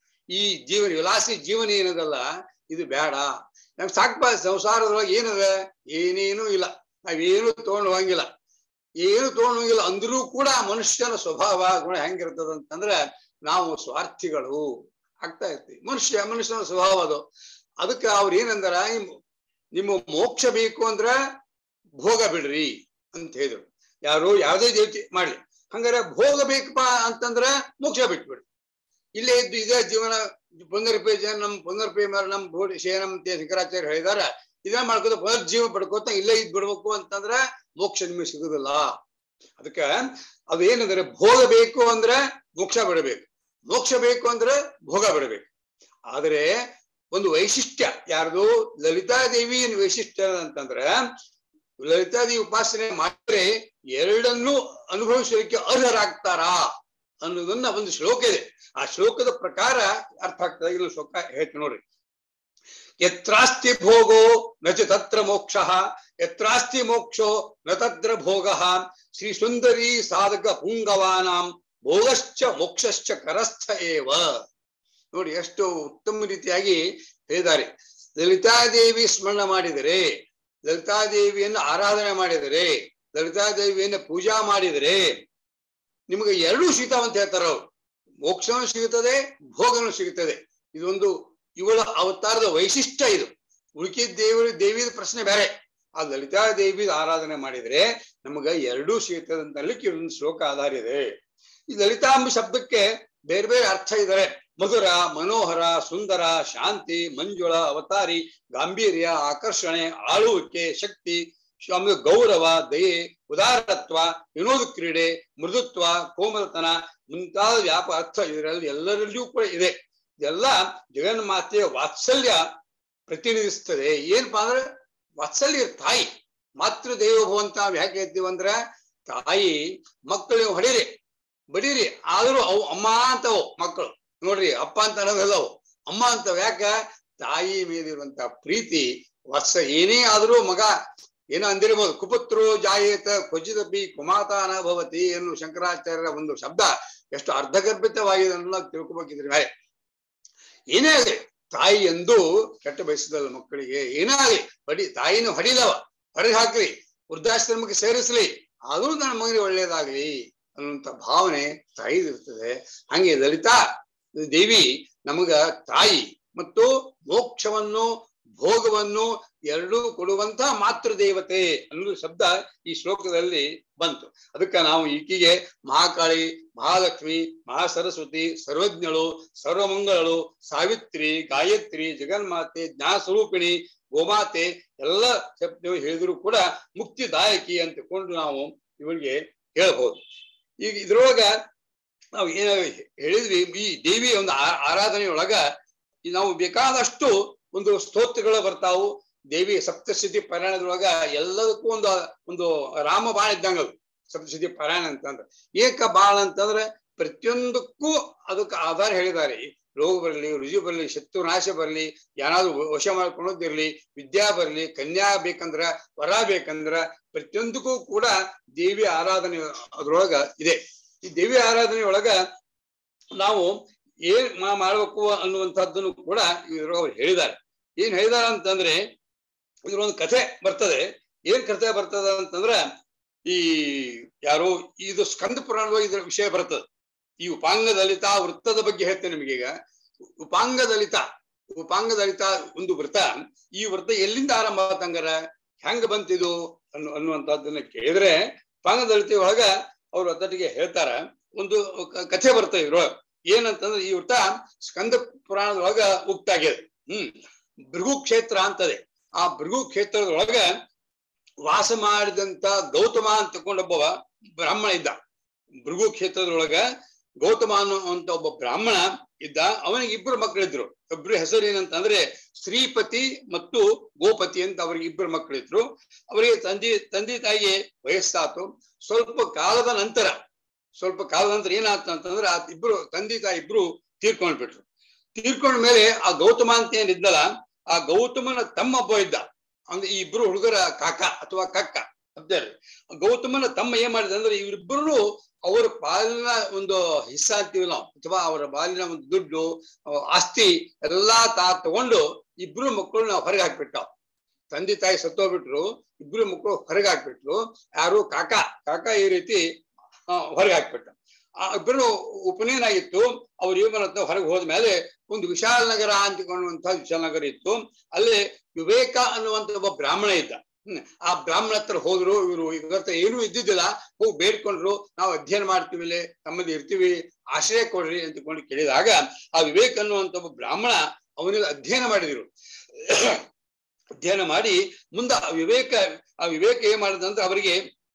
ಈ ಜೀವನ ವಿಲಾಸಿ ಜೀವನ ಏನದಲ್ಲ ಇದು ಬೇಡ ನಮ್ಗೆ ಸಾಕ್ಪ ಸಂಸಾರದೊಳಗೆ ಏನದ ಏನೇನೂ ಇಲ್ಲ ನಾವೇನು ತಗೊಂಡು ಹೋಗಂಗಿಲ್ಲ ಏನು ತಗೊಂಡು ಹೋಗಿಲ್ಲ ಅಂದ್ರೂ ಕೂಡ ಮನುಷ್ಯನ ಸ್ವಭಾವ ಗುಣ ಹೆಂಗಿರ್ತದ ಅಂತಂದ್ರ ನಾವು ಸ್ವಾರ್ಥಿಗಳು ಆಗ್ತಾ ಇರ್ತೀವಿ ಮನುಷ್ಯ ಮನುಷ್ಯನ ಸ್ವಭಾವ ಅದು ಅದಕ್ಕೆ ಅವ್ರ ಏನಂದಾರ ನಿಮ್ಮ ಮೋಕ್ಷ ಬೇಕು ಅಂದ್ರ ಭೋಗ ಬಿಡ್ರಿ ಅಂತ ಹೇಳಿದ್ರು ಯಾರು ಯಾವ್ದೇ ದೇವತೆ ಮಾಡ್ಲಿ ಹಂಗಾರೆ ಭೋಗ ಬೇಕಪ್ಪ ಅಂತಂದ್ರ ಮೋಕ್ಷ ಬಿಟ್ಬಿಡ್ರಿ ಇಲ್ಲೇ ಇದ್ದು ಇದೇ ಜೀವನ ಪುನರ್ಪೇ ನಮ್ ಪುನರ್ಪೇ ನಮ್ ಬೋಡಿ ಶೇನಂ ಅಂತ ಶಂಕರಾಚಾರ್ಯ ಹೇಳಿದಾರ ಇದನ್ನ ಮಾಡ್ಕೋತ ಪುನರ್ಜೀವ ಪಡ್ಕೋತ ಇಲ್ಲೇ ಇದ್ ಬಿಡ್ಬೇಕು ಅಂತಂದ್ರ ಮೋಕ್ಷ ನಿಮಗೆ ಸಿಗುದಿಲ್ಲ ಅದಕ್ಕ ಅದು ಏನಂದ್ರೆ ಭೋಗ ಬೇಕು ಅಂದ್ರೆ ಮೋಕ್ಷ ಬಿಡಬೇಕು ಮೋಕ್ಷ ಬೇಕು ಅಂದ್ರೆ ಭೋಗ ಬಿಡಬೇಕು ಆದ್ರೆ ಒಂದು ವೈಶಿಷ್ಟ್ಯ ಯಾರ್ದು ಲಲಿತಾದೇವಿ ವೈಶಿಷ್ಟ್ಯ ಅಂತಂದ್ರೆ ಲಲಿತಾದೇವಿ ಉಪಾಸನೆ ಮಾಡಿದ್ರೆ ಎರಡನ್ನೂ ಅನುಭವಿಸಲಿಕ್ಕೆ ಅರ್ಹರಾಗ್ತಾರಾ ಅನ್ನೋದನ್ನ ಒಂದು ಶ್ಲೋಕ ಇದೆ ಆ ಶ್ಲೋಕದ ಪ್ರಕಾರ ಅರ್ಥ ಆಗ್ತದೆ ಇಲ್ಲಿ ಶ್ಲೋಕ ಹೇಳ್ತೀನಿ ನೋಡ್ರಿ ಯತ್ರಾಸ್ತಿ ಭೋಗೋ ನ ಚ ತತ್ರ ಮೋಕ್ಷ ಯತ್ರಾಸ್ತಿ ಮೋಕ್ಷೋ ನ ತತ್ರ ಭೋಗ ಶ್ರೀ ಸುಂದರಿ ಸಾಧಕ ಪುಂಗವಾನಾಂ ಭೋಗಶ್ಚ ಮೋಕ್ಷಶ್ಚ ಕರಸ್ಥ ಏವ ನೋಡಿ ಎಷ್ಟು ಉತ್ತಮ ರೀತಿಯಾಗಿ ಹೇಳಿದ್ದಾರೆ ಲಲಿತಾದೇವಿ ಸ್ಮರಣ ಮಾಡಿದರೆ ಲಲಿತಾದೇವಿಯನ್ನು ಆರಾಧನೆ ಮಾಡಿದರೆ ಲಲಿತಾದೇವಿಯನ್ನು ಪೂಜಾ ಮಾಡಿದರೆ ನಿಮಗೆ ಎರಡೂ ಸಿಗ್ತಾವಂತ ಹೇಳ್ತಾರ ಅವ್ರು ಮೋಕ್ಷನೂ ಸಿಗುತ್ತದೆ ಭೋಗನೂ ಸಿಗುತ್ತದೆ ಇದೊಂದು ಇವಳ ಅವತಾರದ ವೈಶಿಷ್ಟ್ಯ ಇದು ಉಳಿಕೆ ದೇವರು ದೇವಿಯ ಪ್ರಶ್ನೆ ಬೇರೆ ಆ ಲಲಿತಾ ದೇವಿ ಆರಾಧನೆ ಮಾಡಿದ್ರೆ ನಮಗ ಎರಡೂ ಸಿಗುತ್ತದೆ ಅಂತ ಅಲ್ಲಿಕ್ಕೆ ಒಂದು ಶ್ಲೋಕ ಆಧಾರ ಇದೆ ಈ ಲಲಿತಾಂಬ ಶಬ್ದಕ್ಕೆ ಬೇರೆ ಬೇರೆ ಅರ್ಥ ಇದ್ದಾರೆ ಮಧುರ ಮನೋಹರ ಸುಂದರ ಶಾಂತಿ ಮಂಜುಳ ಅವತಾರಿ ಗಾಂಭೀರ್ಯ ಆಕರ್ಷಣೆ ಆಳುವಿಕೆ ಶಕ್ತಿ ಆಮೇಲೆ ಗೌರವ ದಯೆ ಉದಾರತ್ವ ವಿನೋದ ಕ್ರೀಡೆ ಮೃದುತ್ವ ಕೋಮಲತನ ಮುಂತಾದ ವ್ಯಾಪ ಅರ್ಥ ಇದರಲ್ಲಿ ಎಲ್ಲರಲ್ಲಿಯೂ ಕೂಡ ಇದೆ ಇದೆಲ್ಲ ಜಗನ್ಮಾತೆಯ ವಾತ್ಸಲ್ಯ ಪ್ರತಿನಿಧಿಸ್ತದೆ ಏನಪ್ಪಾ ಅಂದ್ರೆ ವಾತ್ಸಲ್ಯ ತಾಯಿ ಮಾತೃ ದೇವೋಭವ ಅಂತ ನಾವ್ ಯಾಕೆ ಹೇಳ್ತೀವಿ ಅಂದ್ರೆ ತಾಯಿ ಮಕ್ಕಳು ಹೊಡೀರಿ ಬಡೀರಿ ಆದ್ರೂ ಅವು ಅಮ್ಮ ಅಂತವು ಮಕ್ಕಳು ನೋಡ್ರಿ ಅಪ್ಪ ಅಂತ ಅನ್ನೋದಲ್ಲ ಅವು ಅಮ್ಮ ಅಂತವ್ ಯಾಕ ತಾಯಿ ಮೇಲಿರುವಂತ ಪ್ರೀತಿ ವರ್ಷ ಏನೇ ಆದ್ರೂ ಮಗ ಏನೋ ಅಂದಿರ್ಬೋದು ಕುಪುತ್ರೋ ಜಾಯೇತ ಕ್ವಚಿದಪಿ ಕುಮಾತಾನ ಭವತಿ ಎನ್ನುವ ಶಂಕರಾಚಾರ್ಯರ ಒಂದು ಶಬ್ದ ಎಷ್ಟು ಅರ್ಧಗರ್ಭಿತವಾಗಿದೆ ಅನ್ನೋದು ತಿಳ್ಕೊಬೇಕಿದ್ರೆ ಮೇಲೆ ಏನೇ ಆಗಲಿ ತಾಯಿ ಎಂದು ಕೆಟ್ಟ ಬಯಸದಲ್ಲ ಮಕ್ಕಳಿಗೆ ಏನೇ ಆಗಲಿ ಬಡಿ ತಾಯಿನ ಹೊಡಿಲವ ಹೊರಗೆ ಹಾಕ್ಲಿ ವೃದ್ಧಾಶ್ರಮಕ್ಕೆ ಸೇರಿಸ್ಲಿ ಆದ್ರೂ ನನ್ನ ಮಗನಿಗೆ ಒಳ್ಳೇದಾಗ್ಲಿ ಅನ್ನುವಂತ ಭಾವನೆ ತಾಯಿದಿರ್ತದೆ ಹಂಗೆ ಲಲಿತಾ ದೇವಿ ನಮಗ ತಾಯಿ ಮತ್ತು ಮೋಕ್ಷವನ್ನು ಭೋಗವನ್ನು ಎರಡೂ ಕೊಡುವಂತ ಮಾತೃ ದೇವತೆ ಅನ್ನೋದು ಶಬ್ದ ಈ ಶ್ಲೋಕದಲ್ಲಿ ಬಂತು ಅದಕ್ಕೆ ನಾವು ಈಕೆಗೆ ಮಹಾಕಾಳಿ ಮಹಾಲಕ್ಷ್ಮಿ ಮಹಾಸರಸ್ವತಿ ಸರ್ವಜ್ಞಳು ಸರ್ವಮಂಗಳಳು ಸಾವಿತ್ರಿ ಗಾಯತ್ರಿ ಜಗನ್ಮಾತೆ ಜ್ಞಾನ ಸ್ವರೂಪಿಣಿ ಗೋಮಾತೆ ಎಲ್ಲ ಶಬ್ದ ಹೇಳಿದ್ರು ಕೂಡ ಮುಕ್ತಿದಾಯಕಿ ಅಂತಕೊಂಡು ನಾವು ಇವಳಿಗೆ ಹೇಳ್ಬಹುದು ಈಗ ಇದ್ರೊಳಗ ನಾವು ಏನ ಹೇಳಿದ್ವಿ ಈ ದೇವಿಯ ಒಂದು ಆ- ಆರಾಧನೆಯೊಳಗ ಈ ನಾವು ಬೇಕಾದಷ್ಟು ಒಂದು ಸ್ತೋತ್ರಗಳು ಬರ್ತಾವು ದೇವಿ ಸಪ್ತಸ್ಥಿತಿ ಪಾರಾಯಣದೊಳಗ ಎಲ್ಲದಕ್ಕೂ ಒಂದು ಒಂದು ರಾಮ ಬಾಣ ಇದ್ದಂಗ ಅದು ಸಪ್ತಸ್ಥಿತಿ ಪಾರಾಯಣ ಅಂತಂದ್ರೆ ಏಕ ಬಾಳ ಅಂತಂದ್ರೆ ಪ್ರತಿಯೊಂದಕ್ಕೂ ಅದಕ್ಕೆ ಆಧಾರ ಹೇಳಿದ್ದಾರೆ ರೋಗ ಬರಲಿ ರುಜು ಬರಲಿ ಶತ್ರು ನಾಶ ಬರಲಿ ಏನಾದ್ರು ವಶ ಮಾಡ್ಕೊಳೋದಿರ್ಲಿ ವಿದ್ಯಾ ಬರಲಿ ಕನ್ಯಾ ಬೇಕಂದ್ರ ವರ ಬೇಕಂದ್ರ ಪ್ರತಿಯೊಂದಕ್ಕೂ ಕೂಡ ದೇವಿ ಆರಾಧನೆ ಅದ್ರೊಳಗ ಇದೆ ಈ ದೇವಿ ಆರಾಧನೆ ಒಳಗ ನಾವು ಏನ್ ಮಾ- ಮಾಡ್ಬೇಕು ಅನ್ನುವಂಥದ್ದನ್ನು ಕೂಡ ಇದ್ರೊಳಗೆ ಅವ್ರು ಹೇಳಿದ್ದಾರೆ ಏನ್ ಹೇಳಿದಾರೆ ಅಂತಂದ್ರೆ ಇದ್ರೊಂದು ಕಥೆ ಬರ್ತದೆ ಏನ್ ಕಥೆ ಬರ್ತದ ಅಂತಂದ್ರ ಈ ಯಾರು ಇದು ಸ್ಕಂದ ಪುರಾಣದೊಳಗೆ ಇದ್ರ ವಿಷಯ ಬರ್ತದೆ ಈ ಉಪಾಂಗ ದಲಿತ ವೃತ್ತದ ಬಗ್ಗೆ ಹೇಳ್ತೇನೆ ನಿಮಗೀಗ ಉಪಾಂಗ ದಲಿತ ಉಪಾಂಗ ದಲಿತ ಒಂದು ವೃತ್ತ ಈ ವೃತ್ತ ಎಲ್ಲಿಂದ ಆರಂಭ ಆತಂಗಾರ ಹೆಂಗ ಬಂತಿದು ಅನ್ನು ಅನ್ನುವಂಥದ್ದನ್ನ ಕೇಳಿದ್ರೆ ಉಪಾಂಗ ದಲಿತ ಒಳಗ ಅವ್ರು ಅದಟ್ಟಿಗೆ ಹೇಳ್ತಾರ ಒಂದು ಕ- ಕಥೆ ಬರ್ತದೆ ಇದ್ರೊಳಗ ಏನಂತಂದ್ರೆ ಈ ವೃತ್ತ ಸ್ಕಂದ ಪುರಾಣದೊಳಗ ಉಕ್ತಾಗಿದೆ ಹ್ಮ್ ಭೃಗು ಕ್ಷೇತ್ರ ಅಂತದೆ ಆ ಭೃಗು ಕ್ಷೇತ್ರದೊಳಗ ವಾಸ ಮಾಡಿದಂತ ಗೌತಮ ಅಂತ ತಕೊಂಡೊಬ್ಬವ ಬ್ರಾಹ್ಮಣ ಇದ್ದ ಭೃಗು ಕ್ಷೇತ್ರದೊಳಗ ಗೌತಮ ಅನ್ನುವಂತ ಒಬ್ಬ ಬ್ರಾಹ್ಮಣ ಇದ್ದ ಅವನಿಗೆ ಇಬ್ಬರು ಮಕ್ಕಳಿದ್ರು ಇಬ್ರು ಹೆಸರು ಏನಂತಂದ್ರೆ ಶ್ರೀಪತಿ ಮತ್ತು ಗೋಪತಿ ಅಂತ ಅವ್ರಿಗೆ ಇಬ್ಬರು ಮಕ್ಕಳಿದ್ರು ಅವರಿಗೆ ತಂದೆ ತಂದೆ ತಾಯಿಗೆ ವಯಸ್ಸಾತು ಸ್ವಲ್ಪ ಕಾಲದ ನಂತರ ಸ್ವಲ್ಪ ಕಾಲದ ನಂತರ ಏನಾಯ್ತು ಅಂತಂದ್ರೆ ಆ ಇಬ್ರು ತಂದೆ ತಾಯಿ ಇಬ್ರು ತೀರ್ಕೊಂಡ್ಬಿಟ್ರು ತೀರ್ಕೊಂಡ ಮೇಲೆ ಆ ಗೌತಮ ಅಂತ ಏನಿದ್ದಲ್ಲ ಆ ಗೌತಮನ ತಮ್ಮ ಒಬ್ಬ ಇದ್ದ ಅಂದ್ರೆ ಈ ಇಬ್ರು ಹುಡುಗರ ಕಾಕ ಅಥವಾ ಕಕ್ಕ ಅಬ್ದಾರಿ ಗೌತಮನ ತಮ್ಮ ಏನ್ ಮಾಡಿದ ಅಂದ್ರೆ ಇವರಿಬ್ಬರು ಅವರ ಪಾಲಿನ ಒಂದು ಹಿಸ್ಸ ಅಂತೀವಿ ನಾವು ಅಥವಾ ಅವರ ಪಾಲಿನ ಒಂದು ದುಡ್ಡು ಅಹ್ ಆಸ್ತಿ ಎಲ್ಲಾ ತಾ ತಗೊಂಡು ಇಬ್ರು ಮಕ್ಕಳನ್ನ ಹೊರಗೆ ಹಾಕ್ಬಿಟ್ಟ ತಂದೆ ತಾಯಿ ಸತ್ತೋಗ್ಬಿಟ್ರು ಇಬ್ರು ಮಕ್ಕಳು ಹೊರಗೆ ಹಾಕ್ಬಿಟ್ರು ಯಾರು ಕಾಕ ಕಾಕ ಈ ರೀತಿ ಹೊರಗೆ ಹಾಕ್ಬಿಟ್ಟ ಆ ಇಬ್ಬರು ಉಪನಯನ ಆಗಿತ್ತು ಅವ್ರು ಏನ್ ಮಾಡತ್ತ ಹೊರಗೆ ಹೋದ್ಮೇಲೆ ಒಂದು ವಿಶಾಲ ನಗರ ಅಂತಿಕೊಳ್ಳುವಂತ ವಿಶಾಲ ನಗರ ಇತ್ತು ಅಲ್ಲಿ ವಿವೇಕ ಅನ್ನುವಂತ ಒಬ್ಬ ಬ್ರಾಹ್ಮಣ ಇದ್ದ ಹ್ಮ್ ಆ ಬ್ರಾಹ್ಮಣ ಹತ್ರ ಹೋದ್ರು ಇವರು ಇವತ್ತ ಏನೂ ಇದ್ದಿದ್ದಿಲ್ಲ ಹೋಗಿ ಬೇಡ್ಕೊಂಡ್ರು ನಾವು ಅಧ್ಯಯನ ಮಾಡ್ತೀವಿ ಇಲ್ಲಿ ನಮ್ಮಲ್ಲಿ ಇರ್ತೀವಿ ಆಶ್ರಯ ಕೊಡ್ರಿ ಅಂತಕೊಂಡು ಕೇಳಿದಾಗ ಆ ವಿವೇಕ್ ಅನ್ನುವಂತ ಒಬ್ಬ ಬ್ರಾಹ್ಮಣ ಅವನಿಗೆ ಅಧ್ಯಯನ ಮಾಡಿದ್ರು ಅಧ್ಯಯನ ಮಾಡಿ ಮುಂದ ಆ ವಿವೇಕ ಆ ವಿವೇಕ ಏನ್ ಮಾಡಿದಂದ್ರೆ ಅವರಿಗೆ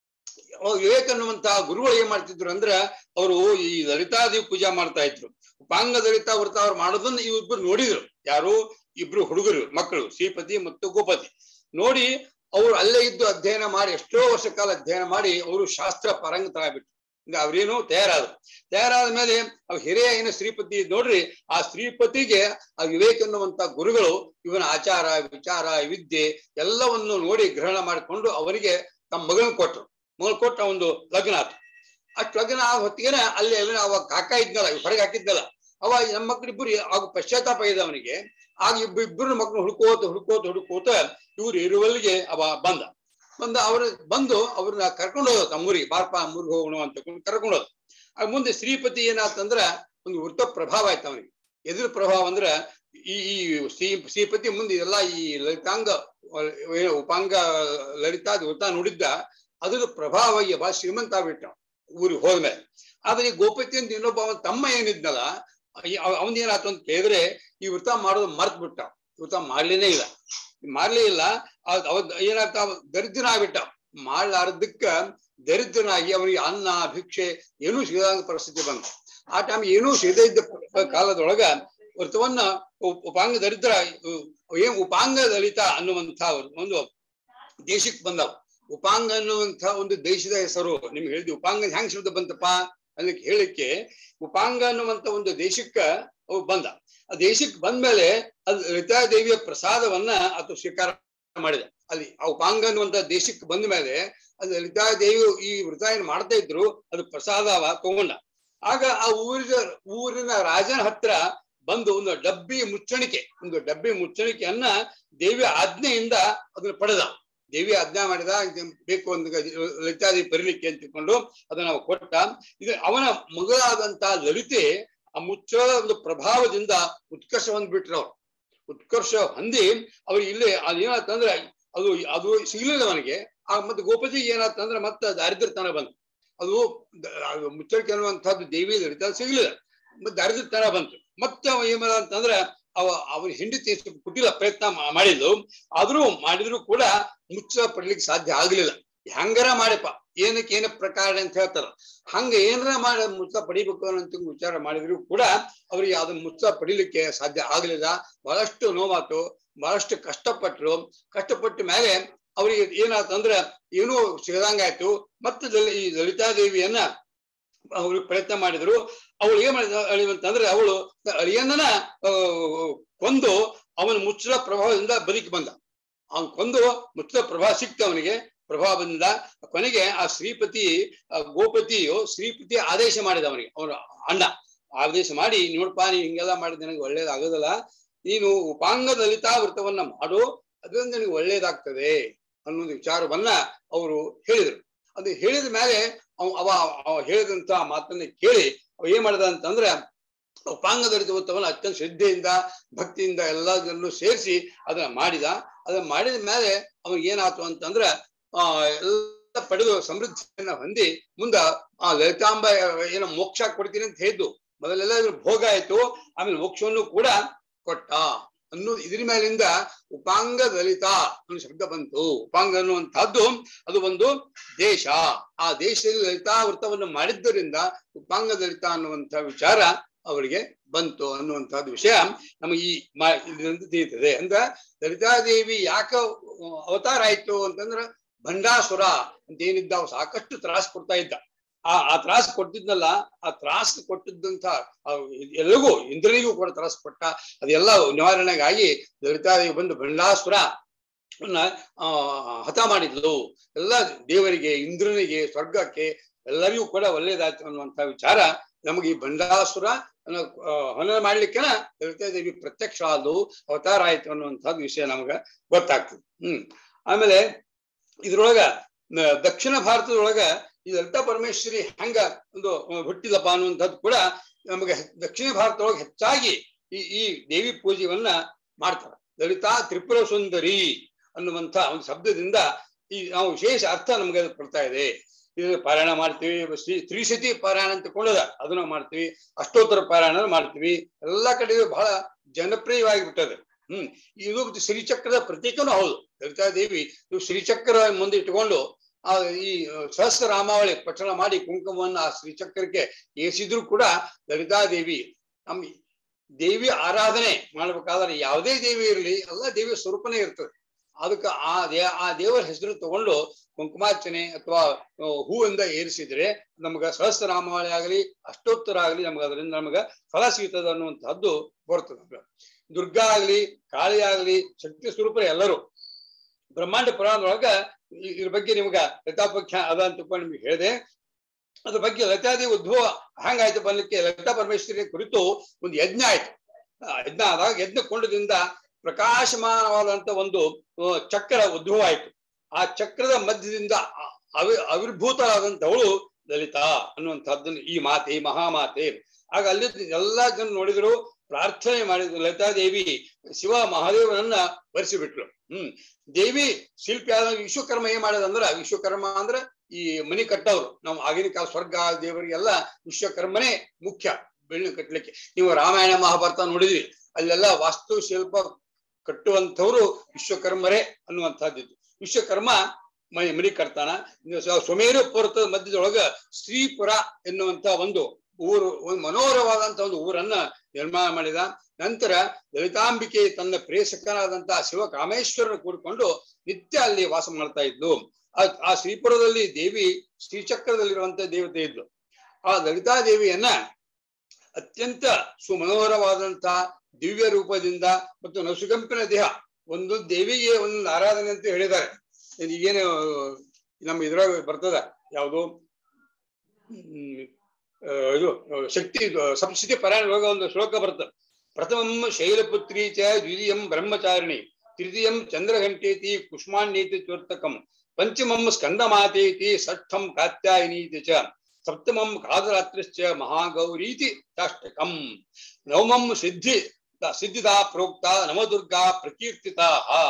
ಅವಾಗ ವಿವೇಕ್ ಅನ್ನುವಂತ ಗುರುಗಳು ಏನ್ ಮಾಡ್ತಿದ್ರು ಅಂದ್ರ ಅವರು ಈ ಲಲಿತಾದೇವಿ ಪೂಜಾ ಮಾಡ್ತಾ ಇದ್ರು ಉಪಾಂಗ ದಲಿತ ವ್ರತ ಅವ್ರು ಮಾಡೋದನ್ನ ಇವ್ರಿಬ್ರು ನೋಡಿದ್ರು ಯಾರು ಇಬ್ರು ಹುಡುಗರು ಮಕ್ಕಳು ಶ್ರೀಪತಿ ಮತ್ತು ಗೋಪತಿ ನೋಡಿ ಅವ್ರು ಅಲ್ಲೇ ಇದ್ದು ಅಧ್ಯಯನ ಮಾಡಿ ಎಷ್ಟೋ ವರ್ಷ ಕಾಲ ಅಧ್ಯಯನ ಮಾಡಿ ಅವರು ಶಾಸ್ತ್ರ ಪಾರಂಗತರಾಗ್ಬಿಟ್ರು ಈಗ ಅವ್ರೇನು ತಯಾರಾದ್ರು ತಯಾರಾದ ಮೇಲೆ ಅವ್ ಹಿರಿಯ ಏನು ಶ್ರೀಪತಿ ನೋಡ್ರಿ ಆ ಶ್ರೀಪತಿಗೆ ಆ ವಿವೇಕ್ ಅನ್ನುವಂತ ಗುರುಗಳು ಇವನ ಆಚಾರ ವಿಚಾರ ವಿದ್ಯೆ ಎಲ್ಲವನ್ನು ನೋಡಿ ಗ್ರಹಣ ಮಾಡಿಕೊಂಡು ಅವರಿಗೆ ತಮ್ಮ ಮಗನ ಕೊಟ್ರು ಮಗನ್ ಕೊಟ್ಟ ಒಂದು ಲಗ್ನ ಆತು ಅಷ್ಟು ಲಗ್ನ ಆಗ ಹೊತ್ತಿಗೆನ ಅಲ್ಲಿ ಎಲ್ಲ ಅವಾಗ ಕಾಕ ಇದ್ನಲ್ಲ ಹೊರಗೆ ಹಾಕಿದ್ನಲ್ಲ ಅವ ನಮ್ಮ ಮಕ್ಕಳಿಬ್ಬರು ಆಗ ಪಶ್ಚಾತ್ತಾಪ ಇದೆ ಅವನಿಗೆ ಆಗ ಇಬ್ಬ ಇಬ್ಬರು ಮಕ್ಕಳು ಹುಡುಕೋತ ಹುಡುಕೋತ ಹುಡುಕೋತ ಇವ್ರು ಇರುವಲ್ಲಿಗೆ ಅವ ಬಂದ ಬಂದ ಅವ್ರ ಬಂದು ಅವ್ರನ್ನ ಕರ್ಕೊಂಡು ಹೋದ ತಮ್ಮೂರಿಗೆ ಬಾರ್ಪ ಅಮ್ಮೂರಿಗೆ ಹೋಗೋಣ ಅಂತ ಕರ್ಕೊಂಡು ಹೋದ ಆಗ ಮುಂದೆ ಶ್ರೀಪತಿ ಏನಾತಂದ್ರ ಒಂದು ವೃತ್ತ ಪ್ರಭಾವ ಆಯ್ತು ಅವನಿಗೆ ಎದುರು ಪ್ರಭಾವ ಅಂದ್ರ ಈ ಈ ಶ್ರೀ ಶ್ರೀಪತಿ ಮುಂದೆ ಎಲ್ಲ ಈ ಲಲಿತಾಂಗ ಏನು ಉಪಾಂಗ ಲಲಿತಾ ವೃತ್ತ ನೋಡಿದ್ದ ಅದ್ರ ಪ್ರಭಾವ ಈ ಬಹಳ ಶ್ರೀಮಂತ ಆಗ್ಬಿಟ್ಟ ಊರಿಗೆ ಹೋದ್ಮೇಲೆ ಆದ್ರೆ ಈ ಗೋಪತಿ ಅಂತ ಇನ್ನೊಬ್ಬ ಅವನ ತಮ್ಮ ಏನಿದ್ನಲ್ಲ ಅವನ್ ಏನಾಯ್ತು ಅಂತ ಕೇಳಿದ್ರೆ ಈ ವೃತ ಮಾಡೋದು ಮರ್ತ್ ಬಿಟ್ಟ ವೃತ ಮಾಡ್ಲೇನೇ ಇಲ್ಲ ಮಾಡ್ಲೇ ಇಲ್ಲ ಅದ್ ಅವ ಏನಾಗ್ತಾ ದರಿದ್ರನ ಆಗ್ಬಿಟ್ಟ ಮಾಡ್ಲಾರ್ದಕ್ಕ ದರಿದ್ರನಾಗಿ ಅವನಿಗೆ ಅನ್ನ ಭಿಕ್ಷೆ ಏನೂ ಸಿಗದಂಗ ಪರಿಸ್ಥಿತಿ ಬಂತು ಆ ಟೈಮ್ ಏನೂ ಸಿಗದೇ ಇದ್ದ ಕಾಲದೊಳಗ ವೃತವನ್ನ ಉಪಾಂಗ ದರಿದ್ರ ಏನ್ ಉಪಾಂಗ ದಲಿತ ಅನ್ನುವಂತ ಒಂದು ದೇಶಕ್ಕೆ ಬಂದವ ಉಪಾಂಗ ಅನ್ನುವಂತ ಒಂದು ದೇಶದ ಹೆಸರು ನಿಮ್ಗೆ ಹೇಳಿದ್ವಿ ಉಪಾಂಗ ಹೆಂಗ್ ಶಬ್ದ ಬಂತಪ್ಪ ಅನ್ನಕ್ಕೆ ಹೇಳಿಕ್ಕೆ ಉಪಾಂಗ ಅನ್ನುವಂತ ಒಂದು ದೇಶಕ್ಕ ಅವು ಬಂದ ಆ ದೇಶಕ್ಕೆ ಬಂದ್ಮೇಲೆ ಅದು ಲಲಿತಾದೇವಿಯ ಪ್ರಸಾದವನ್ನ ಆತ ಸ್ವೀಕಾರ ಮಾಡಿದ ಅಲ್ಲಿ ಆ ಉಪಾಂಗ ಅನ್ನುವಂತ ದೇಶಕ್ಕೆ ಬಂದ ಮೇಲೆ ಅದು ಲಲಿತಾದೇವಿ ಈ ವೃತ ಏನ್ ಮಾಡ್ತಾ ಇದ್ರು ಅದು ಪ್ರಸಾದ ತಗೊಂಡ ಆಗ ಆ ಊರಿನ ಊರಿನ ರಾಜನ ಹತ್ರ ಬಂದು ಒಂದು ಡಬ್ಬಿ ಮುಚ್ಚಣಿಕೆ ಒಂದು ಡಬ್ಬಿ ಮುಚ್ಚಣಿಕೆಯನ್ನ ದೇವಿಯ ಆಜ್ಞೆಯಿಂದ ಅದನ್ನ ಪಡೆದ ದೇವಿ ಆಜ್ಞಾ ಮಾಡಿದ ಬೇಕು ಒಂದು ಲಲಿತಾದೇವಿ ಬರೀಲಿಕ್ಕೆ ಅಂತ ತಿಳ್ಕೊಂಡು ಅದನ್ನ ನಾವು ಕೊಟ್ಟ ಇದು ಅವನ ಮಗಳಾದಂತ ಲಲಿತೆ ಆ ಮುಚ್ಚಳದ ಒಂದು ಪ್ರಭಾವದಿಂದ ಉತ್ಕರ್ಷ ಹೊಂದ್ಬಿಟ್ರು ಅವ್ರು ಉತ್ಕರ್ಷ ಹೊಂದಿ ಅವ್ರಿಗೆ ಇಲ್ಲಿ ಅದೇನಾತಂದ್ರೆ ಅದು ಅದು ಸಿಗ್ಲಿಲ್ಲ ಅವನಿಗೆ ಆ ಮತ್ತೆ ಗೋಪತಿ ಏನಾತಂದ್ರೆ ಮತ್ತೆ ದಾರಿದ್ರ್ಯತನ ಬಂತು ಅದು ದ- ಅದು ಮುಚ್ಚಳಿಕೆ ಅನ್ನುವಂಥದ್ದು ದೇವಿ ಲಲಿತ ಸಿಗ್ಲಿಲ್ಲ ಮತ್ತೆ ದಾರಿದ್ರ್ಯತನ ಬಂತು ಮತ್ತೆ ಅವ ಏನ್ ಮಾಡ್ದ ಅಂತಂದ್ರೆ ಅವ ಅವ್ರ ಹೆಂಡತಿ ಕುಟಿಲ ಪ್ರಯತ್ನ ಮಾ- ಮಾಡಿದ್ಲು ಆದ್ರೂ ಮಾಡಿದ್ರು ಕೂಡ ಮುಚ್ಚ ಪಡ್ಲಿಕ್ಕೆ ಸಾಧ್ಯ ಆಗ್ಲಿಲ್ಲ ಹೆಂಗಾರ ಮಾಡಪ್ಪ ಏನಕ್ಕೆ ಏನ ಪ್ರಕಾರ ಅಂತ ಹೇಳ್ತಾರ ಹಂಗ ಏನಾರ ಮಾಡಿ ಮುಚ್ಚ ಪಡಿಬೇಕು ಅನ್ನೋ ವಿಚಾರ ಮಾಡಿದ್ರು ಕೂಡ ಅವ್ರಿಗೆ ಅದನ್ನ ಮುಚ್ಚ ಪಡಿಲಿಕ್ಕೆ ಸಾಧ್ಯ ಆಗ್ಲಿಲ್ಲ ಬಹಳಷ್ಟು ನೋವಾತು ಬಹಳಷ್ಟು ಕಷ್ಟಪಟ್ರು ಕಷ್ಟಪಟ್ಟ ಮೇಲೆ ಅವ್ರಿಗೆ ಏನಾತಂದ್ರ ಏನೂ ಸಿಗದಂಗಾಯ್ತು ಮತ್ತೆ ಲಲಿ- ಈ ಲಲಿತಾದೇವಿಯನ್ನ ಅವ್ರು ಪ್ರಯತ್ನ ಮಾಡಿದ್ರು ಅವಳು ಏನ್ ಮಾಡಿದ ಅಂತಂದ್ರೆ ಅವಳು ಅಳಿಯನ್ನನ ಆ, ಕೊಂದು ಅವನ ಮುಚ್ಚಳ ಪ್ರಭಾವದಿಂದ ಬದುಕಿ ಬಂದ ಅವನ್ ಕೊಂದು ಮುಚ್ಚಳ ಪ್ರಭಾವ ಸಿಕ್ತ ಅವನಿಗೆ ಪ್ರಭಾವದಿಂದ ಕೊನೆಗೆ ಆ ಶ್ರೀಪತಿ ಆ ಗೋಪತಿಯು ಶ್ರೀಪತಿ ಆದೇಶ ಮಾಡಿದ ಅವನಿಗೆ ಅವನ ಅಣ್ಣ ಆದೇಶ ಮಾಡಿ ನೋಡಪ್ಪ ನೀ ಹಿಂಗೆಲ್ಲ ಮಾಡಿದ ನನಗೆ ಒಳ್ಳೇದಾಗೋದಿಲ್ಲ ನೀನು ಉಪಾಂಗ ಲಲಿತಾ ವೃತವನ್ನ ಮಾಡು ಅದರಿಂದ ನಿನಗೆ ಒಳ್ಳೇದಾಗ್ತದೆ ಅನ್ನೋದು ವಿಚಾರವನ್ನ ಅವರು ಹೇಳಿದರು ಅದು ಹೇಳಿದ ಮೇಲೆ ಅವ ಅವ ಅವ ಹೇಳಿದಂತ ಮಾತನ್ನ ಕೇಳಿ ಅವ ಏನ್ ಮಾಡಿದ ಅಂತಂದ್ರೆ ಉಪಾಂಗ ದಲಿತ ವೃತ್ತವನ್ನ ಅತ್ಯಂತ ಶ್ರದ್ಧೆಯಿಂದ ಭಕ್ತಿಯಿಂದ ಎಲ್ಲಾ ಜನರು ಸೇರಿಸಿ ಅದನ್ನ ಮಾಡಿದ ಅದನ್ನ ಮಾಡಿದ ಮೇಲೆ ಅವನಿಗೆ ಏನಾಯ್ತು ಅಂತಂದ್ರ ಆ ಎಲ್ಲ ಪಡೆದು ಸಮೃದ್ಧಿಯನ್ನ ಹೊಂದಿ ಮುಂದ ಆ ಲಲಿತಾಂಬ ಏನೋ ಮೋಕ್ಷ ಕೊಡ್ತೀನಿ ಅಂತ ಹೇಳಿದ್ದು ಮೊದಲೆಲ್ಲ ಇದ್ರ ಭೋಗ ಆಯ್ತು ಆಮೇಲೆ ಮೋಕ್ಷವನ್ನು ಕೂಡ ಕೊಟ್ಟ ಅನ್ನೋದು ಇದ್ರ ಮೇಲಿಂದ ಉಪಾಂಗ ದಲಿತ ಅನ್ನೋ ಶಬ್ದ ಬಂತು ಉಪಾಂಗ ಅನ್ನುವಂತಹದ್ದು ಅದು ಒಂದು ದೇಶ ಆ ದೇಶದಲ್ಲಿ ಲಲಿತಾ ವೃತ್ತವನ್ನು ಮಾಡಿದ್ದರಿಂದ ಉಪಾಂಗ ದಲಿತ ಅನ್ನುವಂಥ ವಿಚಾರ ಅವರಿಗೆ ಬಂತು ಅನ್ನುವಂತಹದ್ದು ವಿಷಯ ನಮಗೆ ಈ ಮಾ ಇದರಿಂದ ತಿಳಿಯುತ್ತದೆ ಅಂದ್ರ ಲಲಿತಾದೇವಿ ಯಾಕ ಅವತಾರ ಆಯ್ತು ಅಂತಂದ್ರ ಭಂಡಾಸುರ ಅಂತ ಏನಿದ್ದ ಅವ ಸಾಕಷ್ಟು ತ್ರಾಸ ಕೊಡ್ತಾ ಇದ್ದ ಆ ಆ ತ್ರಾಸ ಕೊಟ್ಟಿದ್ನಲ್ಲ ಆ ತ್ರಾಸ ಕೊಟ್ಟಿದ್ದಂತ ಆ ಎಲ್ಲರಿಗೂ ಇಂದ್ರನಿಗೂ ಕೂಡ ತ್ರಾಸ ಕೊಟ್ಟ ಅದೆಲ್ಲ ನಿವಾರಣೆಗಾಗಿ ಲಲಿತಾದೇವಿ ಬಂದು ಭಂಡಾಸುರ ಆ ಹತ ಮಾಡಿದ್ಲು ಎಲ್ಲ ದೇವರಿಗೆ ಇಂದ್ರನಿಗೆ ಸ್ವರ್ಗಕ್ಕೆ ಎಲ್ಲರಿಗೂ ಕೂಡ ಒಳ್ಳೇದಾಯ್ತು ಅನ್ನುವಂತ ವಿಚಾರ ನಮಗೆ ಈ ಭಂಡಾಸುರ ಅನ್ನೋ ಹನನ ಮಾಡ್ಲಿಕ್ಕೆನ ಲಲಿತಾದೇವಿ ಪ್ರತ್ಯಕ್ಷ ಆದ್ಲು ಅವತಾರ ಆಯ್ತು ಅನ್ನುವಂಥದ್ದು ವಿಷಯ ನಮಗ ಗೊತ್ತಾಗ್ತದೆ ಹ್ಮ್ ಆಮೇಲೆ ಇದ್ರೊಳಗ ನ- ದಕ್ಷಿಣ ಭಾರತದೊಳಗ ಈ ಲಲಿತಾ ಪರಮೇಶ್ವರಿ ಹೆಂಗ ಒಂದು ಹುಟ್ಟಿದಪ್ಪ ಅನ್ನುವಂಥದ್ದು ಕೂಡ ನಮಗೆ ದಕ್ಷಿಣ ಭಾರತದೊಳಗೆ ಹೆಚ್ಚಾಗಿ ಈ ಈ ದೇವಿ ಪೂಜೆಯನ್ನ ಮಾಡ್ತಾರೆ ಲಲಿತಾ ತ್ರಿಪುರ ಸುಂದರಿ ಅನ್ನುವಂಥ ಒಂದು ಶಬ್ದದಿಂದ ಈ ನಾವು ವಿಶೇಷ ಅರ್ಥ ನಮ್ಗೆ ಅದು ಕೊಡ್ತಾ ಇದೆ ಇದು ಪಾರಾಯಣ ಮಾಡ್ತೀವಿ ಶ್ರೀ ತ್ರಿಶತಿ ಪಾರಾಯಣ ಅಂತ ಕೊಳ್ಳದ ಅದನ್ನ ಮಾಡ್ತೀವಿ ಅಷ್ಟೋತ್ತರ ಪಾರಾಯಣ ಮಾಡ್ತೀವಿ ಎಲ್ಲಾ ಕಡೆಯೂ ಬಹಳ ಜನಪ್ರಿಯವಾಗಿ ಬಿಟ್ಟದೆ ಹ್ಮ್ ಇದು ಶ್ರೀಚಕ್ರದ ಪ್ರತೀಕನೂ ಹೌದು ಲಲಿತಾದೇವಿ ಇದು ಶ್ರೀಚಕ್ರ ಮುಂದೆ ಇಟ್ಕೊಂಡು ಆ ಈ ಸಹಸ್ರ ರಾಮಾವಳಿ ಪಠಣ ಮಾಡಿ ಕುಂಕುಮವನ್ನ ಆ ಶ್ರೀಚಕ್ರಕ್ಕೆ ಏರಿಸಿದ್ರು ಕೂಡ ಲಲಿತಾದೇವಿ ನಮ್ಮ ದೇವಿ ಆರಾಧನೆ ಮಾಡ್ಬೇಕಾದ್ರೆ ಯಾವುದೇ ದೇವಿ ಇರಲಿ ಎಲ್ಲ ದೇವಿಯ ಸ್ವರೂಪನೇ ಇರ್ತದೆ ಅದಕ್ಕೆ ಆ ದೇ ಆ ದೇವರ ಹೆಸರು ತಗೊಂಡು ಕುಂಕುಮಾರ್ಚನೆ ಅಥವಾ ಹೂವಿಂದ ಏರಿಸಿದ್ರೆ ನಮ್ಗ ಸಹಸ್ರನಾಮಾವಳಿ ಆಗಲಿ ಅಷ್ಟೋತ್ತರ ಆಗಲಿ ನಮ್ಗೆ ಅದರಿಂದ ನಮ್ಗ ಫಲ ಸಿಗ್ತದೆ ಅನ್ನುವಂತಹದ್ದು ಬರ್ತದೆ ನಮ್ಗೆ ದುರ್ಗಾ ಆಗ್ಲಿ ಕಾಳಿ ಆಗ್ಲಿ ಶಕ್ತಿ ಸ್ವರೂಪರೇ ಎಲ್ಲರೂ ಬ್ರಹ್ಮಾಂಡ ಪುರಾಣದೊಳಗ ಈ- ಇದ್ರ ಬಗ್ಗೆ ನಿಮ್ಗ ಲತಾಪಖ್ಯ ಅದ ಅಂತ ತಿಳ್ಕೊಂಡು ನಿಮ್ಗೆ ಹೇಳಿದೆ ಅದ್ರ ಬಗ್ಗೆ ಲತಾದೇವಿ ಉದ್ಭವ ಹಂಗಾಯ್ತು ಬರ್ಲಿಕ್ಕೆ ಲತಾ ಪರಮೇಶ್ವರಿ ಕುರಿತು ಒಂದು ಯಜ್ಞ ಆಯ್ತು ಆ ಯಜ್ಞ ಆದಾಗ ಯಜ್ಞ ಕೊಂಡದಿಂದ ಪ್ರಕಾಶಮಾನವಾದಂತ ಒಂದು ಆ, ಚಕ್ರ ಉದ್ಭವ ಆಯ್ತು ಆ ಚಕ್ರದ ಮಧ್ಯದಿಂದ ಆ- ಅವಿ ಅವಿರ್ಭೂತರಾದಂಥವಳು ಲಲಿತಾ ಅನ್ನುವಂಥದ್ದನ್ನು ಈ ಮಾತೆ ಈ ಮಹಾಮಾತೆ ಆಗ ಅಲ್ಲಿ ಎಲ್ಲಾ ಜನ ನೋಡಿದ್ರು ಪ್ರಾರ್ಥನೆ ಮಾಡಿದ್ರು ಲಲಿತಾದೇವಿ ಶಿವ ಮಹಾದೇವನನ್ನ ಬರೆಸಿಬಿಟ್ಲು ಹ್ಮ್ ದೇವಿ ಶಿಲ್ಪಿ ಆದ ವಿಶ್ವಕರ್ಮ ಏನ್ ಮಾಡೋದಂದ್ರ ವಿಶ್ವಕರ್ಮ ಅಂದ್ರ ಈ ಮನಿ ಕಟ್ಟವ್ರು ನಾವು ಆಗಿನ ಕಾಲ ಸ್ವರ್ಗ ದೇವರಿಗೆಲ್ಲ ವಿಶ್ವಕರ್ಮನೇ ಮುಖ್ಯ ಬಿಲ್ಡಿಂಗ್ ಕಟ್ಲಿಕ್ಕೆ ನೀವು ರಾಮಾಯಣ ಮಹಾಭಾರತ ನೋಡಿದ್ರಿ ಅಲ್ಲೆಲ್ಲ ವಾಸ್ತು ಶಿಲ್ಪ ಕಟ್ಟುವಂಥವ್ರು ವಿಶ್ವಕರ್ಮರೇ ಅನ್ನುವಂಥದ್ದು ವಿಶ್ವಕರ್ಮ ಮನೆ ಮನಿ ಕಟ್ತಾನ ಇನ್ನು ಸ- ಸುಮೇರು ಪರ್ವತದ ಮಧ್ಯದೊಳಗ ಶ್ರೀಪುರ ಎನ್ನುವಂತ ಒಂದು ಊರು ಒಂದು ಮನೋಹರವಾದಂತ ಒಂದು ಊರನ್ನ ನಿರ್ಮಾಣ ಮಾಡಿದ ನಂತರ ಲಲಿತಾಂಬಿಕೆ ತನ್ನ ಪ್ರೇಸಕನಾದಂತಹ ಶಿವ ಕಾಮೇಶ್ವರನ ಕೂಡಿಕೊಂಡು ನಿತ್ಯ ಅಲ್ಲಿ ವಾಸ ಮಾಡ್ತಾ ಇದ್ಲು ಆ ಆ ಶ್ರೀಪುರದಲ್ಲಿ ದೇವಿ ಶ್ರೀಚಕ್ರದಲ್ಲಿರುವಂತ ದೇವತೆ ಇದ್ಲು ಆ ಲಲಿತಾ ದೇವಿಯನ್ನ ಅತ್ಯಂತ ಸುಮನೋಹರವಾದಂತಹ ದಿವ್ಯ ರೂಪದಿಂದ ಮತ್ತು ನಸುಗಂಪಿನ ದೇಹ ಒಂದು ದೇವಿಗೆ ಒಂದು ಆರಾಧನೆ ಅಂತ ಹೇಳಿದ್ದಾರೆ ಇದು ಈಗೇನು ನಮ್ಮ ಇದ್ರಾಗ ಬರ್ತದ ಯಾವುದು ಹ್ಮ್, ಆ, ಇದು ಆ, ಶಕ್ತಿ ಇದು, ಸಪ್ತಶತಿ ಪರಾಯಣವಾಗ ಒಂದು ಶ್ಲೋಕ ಬರ್ತದೆ ಪ್ರಥಮಂ ಶೈಲಪುತ್ರಿ ಚ ದ್ವಿತೀಯಂ ಬ್ರಹ್ಮಚಾರಿಣಿ ತೃತೀಯಂ ಚಂದ್ರಘಂಟೇತಿ ಕುಷ್ಮಾಂಡೇತಿ ಚೋರ್ತಕಂ ಪಂಚಮಂ ಸ್ಕಂದಮಾತೇತಿ ಷಷ್ಠಂ ಕಾತ್ಯಾಯಿನೀತಿ ಚ ಸಪ್ತಮಂ ಕಾದರಾತ್ರಿಶ್ಚ ಮಹಾಗೌರೀತಿ ಚಾಷ್ಟಕಂ ನವಮಂ ಸಿದ್ಧಿ ತ- ಸಿದ್ಧಿತಾ ಪ್ರೋಕ್ತ ನವದುರ್ಗಾ ಪ್ರಕೀರ್ತಿತಾ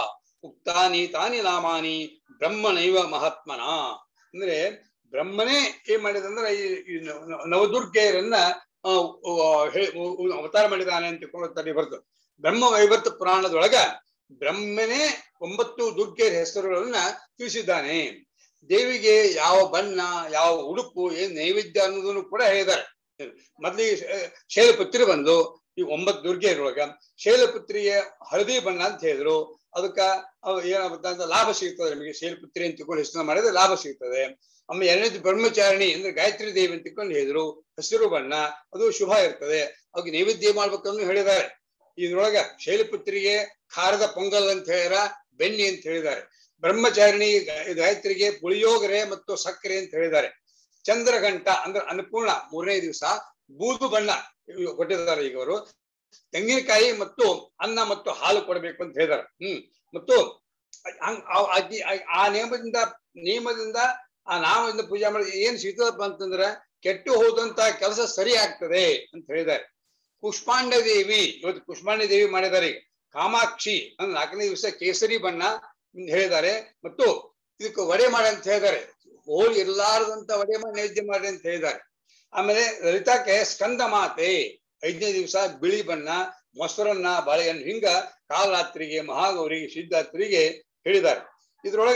ಉಕ್ತಾನಿ ತಾನಿ ನಾಮಾನಿ ಬ್ರಹ್ಮನೈವ ಮಹಾತ್ಮನ ಅಂದ್ರೆ ಬ್ರಹ್ಮನೇ ಏನ್ ಮಾಡಿದಂದ್ರೆ ಈ ಈ ನವ- ನವದುರ್ಗೆಯರನ್ನ ಆ, ಆ, ಹೇ- ಉ- ಉ- ಅವತಾರ ಮಾಡಿದಾನೆ ಅಂತ ತಿಳ್ಕೊಳ್ಳುತ್ತಾರೆ ಬರ್ತದೆ ಬ್ರಹ್ಮ ವೈವರ್ತ ಪುರಾಣದೊಳಗ ಬ್ರಹ್ಮನೇ ಒಂಬತ್ತು ದುರ್ಗೆಯರ ಹೆಸರುಗಳನ್ನ ತಿಳಿಸಿದ್ದಾನೆ ದೇವಿಗೆ ಯಾವ ಬಣ್ಣ ಯಾವ ಉಡುಪು ಏನ್ ನೈವೇದ್ಯ ಅನ್ನೋದನ್ನು ಕೂಡ ಹೇಳಿದ್ದಾರೆ ಮೊದ್ಲಿಗೆ ಶೇ- ಶೈಲಪುತ್ರಿ ಬಂದು ಈ ಒಂಬತ್ತು ದುರ್ಗೆಯರೊಳಗ ಶೈಲಪುತ್ರಿಗೆ ಹಳದಿ ಬಣ್ಣ ಅಂತ ಹೇಳಿದ್ರು ಅದಕ್ಕ ಅವ್ ಏನಾಗುತ್ತೆ ಅಂತ ಲಾಭ ಸಿಗ್ತದೆ ನಮಗೆ ಶೈಲಪುತ್ರಿ ಅಂತ ತಿಳ್ಕೊಂಡು ಹೆಸರು ಮಾಡಿದ್ರೆ ಲಾಭ ಸಿಗ್ತದೆ ಆಮೇಲೆ ಎರಡನೇದು ಬ್ರಹ್ಮಚಾರಿಣಿ ಅಂದ್ರೆ ಗಾಯತ್ರಿ ದೇವಿ ಅಂತ ತಿಳ್ಕೊಂಡು ಹೇಳಿದ್ರು ಹಸಿರು ಬಣ್ಣ ಅದು ಶುಭ ಇರ್ತದೆ ಅವ್ರಿಗೆ ನೈವೇದ್ಯ ಮಾಡ್ಬೇಕನ್ನು ಹೇಳಿದ್ದಾರೆ ಇದ್ರೊಳಗ ಶೈಲಪುತ್ರಿಗೆ ಖಾರದ ಪೊಂಗಲ್ ಅಂತ ಹೇಳ್ಯಾರ ಬೆಣ್ಣೆ ಅಂತ ಹೇಳಿದ್ದಾರೆ ಬ್ರಹ್ಮಚಾರಿಣಿ ಗಾ- ಗಾಯತ್ರಿಗೆ ಪುಳಿಯೋಗರೆ ಮತ್ತು ಸಕ್ಕರೆ ಅಂತ ಹೇಳಿದ್ದಾರೆ ಚಂದ್ರಘಂಟ ಅಂದ್ರೆ ಅನ್ನಪೂರ್ಣ ಮೂರನೇ ದಿವಸ ಬೂದು ಬಣ್ಣ ಇವ್ ಕೊಟ್ಟಿದ್ದಾರೆ ಈಗ ಅವರು ತೆಂಗಿನಕಾಯಿ ಮತ್ತು ಅನ್ನ ಮತ್ತು ಹಾಲು ಕೊಡಬೇಕು ಅಂತ ಹೇಳಿದ್ದಾರೆ ಹ್ಮ್ ಮತ್ತು ಹಂಗ್- ಆ- ಆಕಿ- ಆ- ಆ ನಿಯಮದಿಂದ ನಿಯಮದಿಂದ ಆ ನಾಮದಿಂದ ಪೂಜೆ ಮಾಡಿ ಏನ್ ಸಿಗ್ತದಪ್ಪ ಅಂತಂದ್ರೆ ಕೆಟ್ಟು ಹೋದಂತ ಕೆಲಸ ಸರಿ ಆಗ್ತದೆ ಅಂತ ಹೇಳಿದ್ದಾರೆ ಕುಷ್ಮಾಂಡ ದೇವಿ ಇವತ್ತು ಕುಷ್ಮಾಂಡ ದೇವಿ ಮಾಡಿದ್ದಾರೆ ಈಗ ಕಾಮಾಕ್ಷಿ ಅಂದ್ರೆ ನಾಲ್ಕನೇ ದಿವಸ ಕೇಸರಿ ಬಣ್ಣ ಅಂತ ಹೇಳಿದ್ದಾರೆ ಮತ್ತು ಇದಕ್ಕೆ ವಡೆ ಮಾಡಿ ಅಂತ ಹೇಳಿದ್ದಾರೆ ಹೋಳಿ ಇರ್ಲಾರದಂತ ವಡೆ ಮಾಡಿ ನೈವೇದ್ಯ ಮಾಡಿ ಅಂತ ಹೇಳಿದ್ದಾರೆ ಆಮೇಲೆ ಲಲಿತಾಕ್ಕೆ ಸ್ಕಂದ ಮಾತೆ ಐದನೇ ದಿವಸ ಬಿಳಿ ಬಣ್ಣ ಮೊಸರನ್ನ ಬಾಳೆಹಣ್ಣು ಹಿಂಗ ಕಾಲರಾತ್ರಿಗೆ ಮಹಾಗೌರಿಗೆ ಸಿದ್ಧಾತ್ರಿಗೆ ಹೇಳಿದ್ದಾರೆ ಇದ್ರೊಳಗ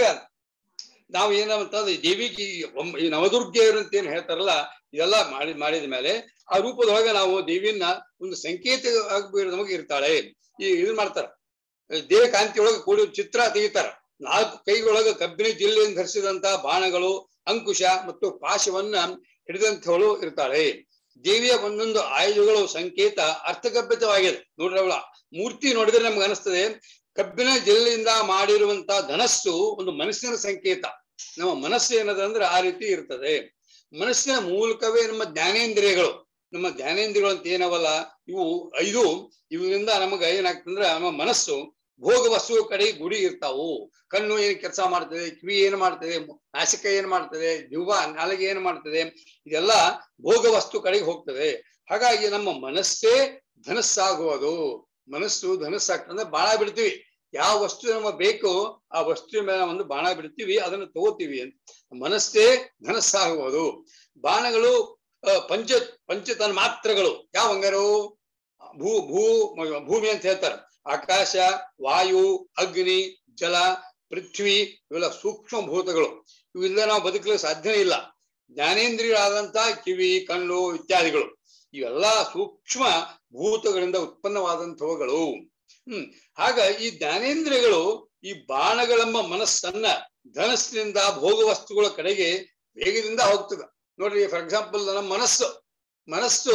ನಾವು ಏನಂತಂದ್ರೆ ದೇವಿಗೆ ಈ ಒಮ್ಮ- ಈ ನವದುರ್ಗೆಯರು ಅಂತ ಏನ್ ಹೇಳ್ತಾರಲ್ಲ ಇದೆಲ್ಲ ಮಾಡಿ ಮಾಡಿದ ಮೇಲೆ ಆ ರೂಪದೊಳಗೆ ನಾವು ದೇವಿಯನ್ನ ಒಂದು ಸಂಕೇತ ಆಗ್ಬಿಟ್ಟು ನಮಗೆ ಇರ್ತಾಳೆ ಈ ಇದು ಮಾಡ್ತಾರ ದೇವಿ ಕಾಂತಿ ಒಳಗೆ ಕೂಡಿ ಚಿತ್ರ ತೆಗಿತಾರ ನಾಲ್ಕು ಕೈಗಳೊಳಗ ಕಬ್ಬಿನ ಜಿಲ್ಲೆಯಿಂದ ಧರಿಸಿದಂತ ಬಾಣಗಳು ಅಂಕುಶ ಮತ್ತು ಪಾಶವನ್ನ ಹಿಡಿದಂಥವಳು ಇರ್ತಾಳೆ ದೇವಿಯ ಒಂದೊಂದು ಆಯುಧಗಳು ಸಂಕೇತ ಅರ್ಥಗರ್ಭಿತವಾಗಿದೆ ನೋಡ್ರಿ ಅವಳ ಮೂರ್ತಿ ನೋಡಿದ್ರೆ ನಮ್ಗೆ ಅನಿಸ್ತದೆ ಕಬ್ಬಿನ ಜಲ್ಲಿಯಿಂದ ಮಾಡಿರುವಂತ ಧನಸ್ಸು ಒಂದು ಮನಸ್ಸಿನ ಸಂಕೇತ ನಮ್ಮ ಮನಸ್ಸು ಏನದಂದ್ರೆ ಆ ರೀತಿ ಇರ್ತದೆ ಮನಸ್ಸಿನ ಮೂಲಕವೇ ನಮ್ಮ ಜ್ಞಾನೇಂದ್ರಿಯಗಳು ನಮ್ಮ ಜ್ಞಾನೇಂದ್ರಿಯಗಳು ಅಂತ ಏನವಲ್ಲ ಇವು ಐದು ಇವರಿಂದ ನಮಗ ಏನಾಗ್ತಂದ್ರೆ ನಮ್ಮ ಮನಸ್ಸು ಭೋಗ ವಸ್ತು ಕಡೆ ಗುಡಿ ಇರ್ತಾವು ಕಣ್ಣು ಏನ್ ಕೆಲಸ ಮಾಡ್ತದೆ ಕಿವಿ ಏನ್ ಮಾಡ್ತದೆ ನಾಸಿಕ ಏನ್ ಮಾಡ್ತದೆ ಜೀವ ನಾಲಿಗೆ ಏನ್ ಮಾಡ್ತದೆ ಇದೆಲ್ಲ ಭೋಗ ವಸ್ತು ಕಡೆಗೆ ಹೋಗ್ತದೆ ಹಾಗಾಗಿ ನಮ್ಮ ಮನಸ್ಸೇ ಧನಸ್ಸಾಗುವುದು ಮನಸ್ಸು ಧನಸ್ಸಾಗ್ತದೆ ಬಾಣ ಬಿಡ್ತೀವಿ ಯಾವ ವಸ್ತು ನಮಗೆ ಬೇಕು ಆ ವಸ್ತುವಿನ ಮೇಲೆ ಒಂದು ಬಾಣ ಬಿಡ್ತೀವಿ ಅದನ್ನು ತಗೋತೀವಿ ಅಂತ ಮನಸ್ಸೇ ಧನಸ್ಸಾಗುವುದು ಬಾಣಗಳು ಆ, ಪಂಚ ಪಂಚತನ್ ಮಾತ್ರಗಳು ಯಾವ ಹಂಗಾರು ಭೂ ಭೂ ಭೂಮಿ ಅಂತ ಹೇಳ್ತಾರೆ ಆಕಾಶ ವಾಯು ಅಗ್ನಿ ಜಲ ಪೃಥ್ವಿ ಇವೆಲ್ಲ ಸೂಕ್ಷ್ಮ ಭೂತಗಳು ಇವೆಲ್ಲ ನಾವು ಬದುಕಲು ಸಾಧ್ಯನೇ ಇಲ್ಲ ಜ್ಞಾನೇಂದ್ರಿಯಗಳಾದಂತ ಕಿವಿ ಕಣ್ಣು ಇತ್ಯಾದಿಗಳು ಇವೆಲ್ಲ ಸೂಕ್ಷ್ಮ ಭೂತಗಳಿಂದ ಉತ್ಪನ್ನವಾದಂಥವುಗಳು ಹ್ಮ್ ಆಗ ಈ ಜ್ಞಾನೇಂದ್ರಿಯಗಳು ಈ ಬಾಣಗಳೆಂಬ ಮನಸ್ಸನ್ನ ಧನಸ್ಸಿನಿಂದ ಭೋಗ ವಸ್ತುಗಳ ಕಡೆಗೆ ವೇಗದಿಂದ ಹೋಗ್ತದೆ ನೋಡ್ರಿ ಫಾರ್ ಎಕ್ಸಾಂಪಲ್ ನಮ್ಮ ಮನಸ್ಸು ಮನಸ್ಸು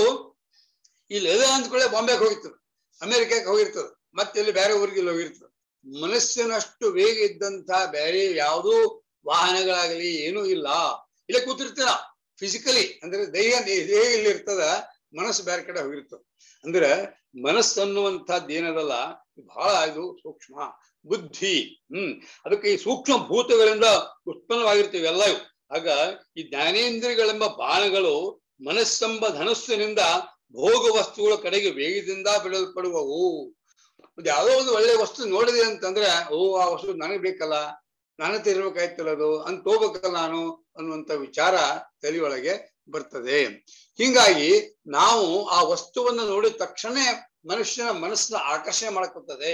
ಇಲ್ಲಿ ಎದೆ ಅಂದ್ಕೊಳ್ಳೆ ಬಾಂಬೆಗೆ ಹೋಗಿರ್ತದೆ ಅಮೆರಿಕಕ್ಕೆ ಹೋಗಿರ್ತದೆ ಮತ್ತೆ ಇಲ್ಲಿ ಬೇರೆ ಊರಿಗೆ ಇಲ್ಲಿ ಹೋಗಿರ್ತದೆ ಮನಸ್ಸಿನಷ್ಟು ವೇಗ ಇದ್ದಂತ ಬೇರೆ ಯಾವುದೂ ವಾಹನಗಳಾಗಲಿ ಏನೂ ಇಲ್ಲ ಇಲ್ಲೇ ಕೂತಿರ್ತೀರ ಫಿಸಿಕಲಿ ಅಂದ್ರೆ ದೇಹ ದೇಹ ಇಲ್ಲಿ ಇರ್ತದ ಮನಸ್ಸು ಬೇರೆ ಕಡೆ ಹೋಗಿರ್ತದೆ ಅಂದ್ರೆ ಮನಸ್ಸು ಅನ್ನುವಂಥದ್ದು ಏನದಲ್ಲ ಬಹಳ ಇದು ಸೂಕ್ಷ್ಮ ಬುದ್ಧಿ ಹ್ಮ್ ಅದಕ್ಕೆ ಈ ಸೂಕ್ಷ್ಮ ಭೂತಗಳಿಂದ ಉತ್ಪನ್ನವಾಗಿರ್ತವೆ ಎಲ್ಲ ಇವು ಆಗ ಈ ಜ್ಞಾನೇಂದ್ರಿಯಗಳೆಂಬ ಬಾಣಗಳು ಮನಸ್ಸೆಂಬ ಧನಸ್ಸಿನಿಂದ ಭೋಗ ವಸ್ತುಗಳ ಕಡೆಗೆ ವೇಗದಿಂದ ಬಿಡಲ್ಪಡುವವು ಒಂದು ಯಾವುದೋ ಒಂದು ಒಳ್ಳೆ ವಸ್ತು ನೋಡಿದೆ ಅಂತಂದ್ರೆ ಓ ಆ ವಸ್ತು ನನಗೆ ಬೇಕಲ್ಲ ನಾನು ತಿರ್ಬೇಕಾಯ್ತಲ್ಲ ಅದು ಅಂತ ಹೋಗ್ಬೇಕಲ್ಲ ನಾನು ಅನ್ನುವಂತ ವಿಚಾರ ತಲೆಯೊಳಗೆ ಬರ್ತದೆ ಹಿಂಗಾಗಿ ನಾವು ಆ ವಸ್ತುವನ್ನ ನೋಡಿದ ತಕ್ಷಣ ಮನುಷ್ಯನ ಮನಸ್ಸನ್ನ ಆಕರ್ಷಣೆ ಮಾಡಕೊತ್ತದೆ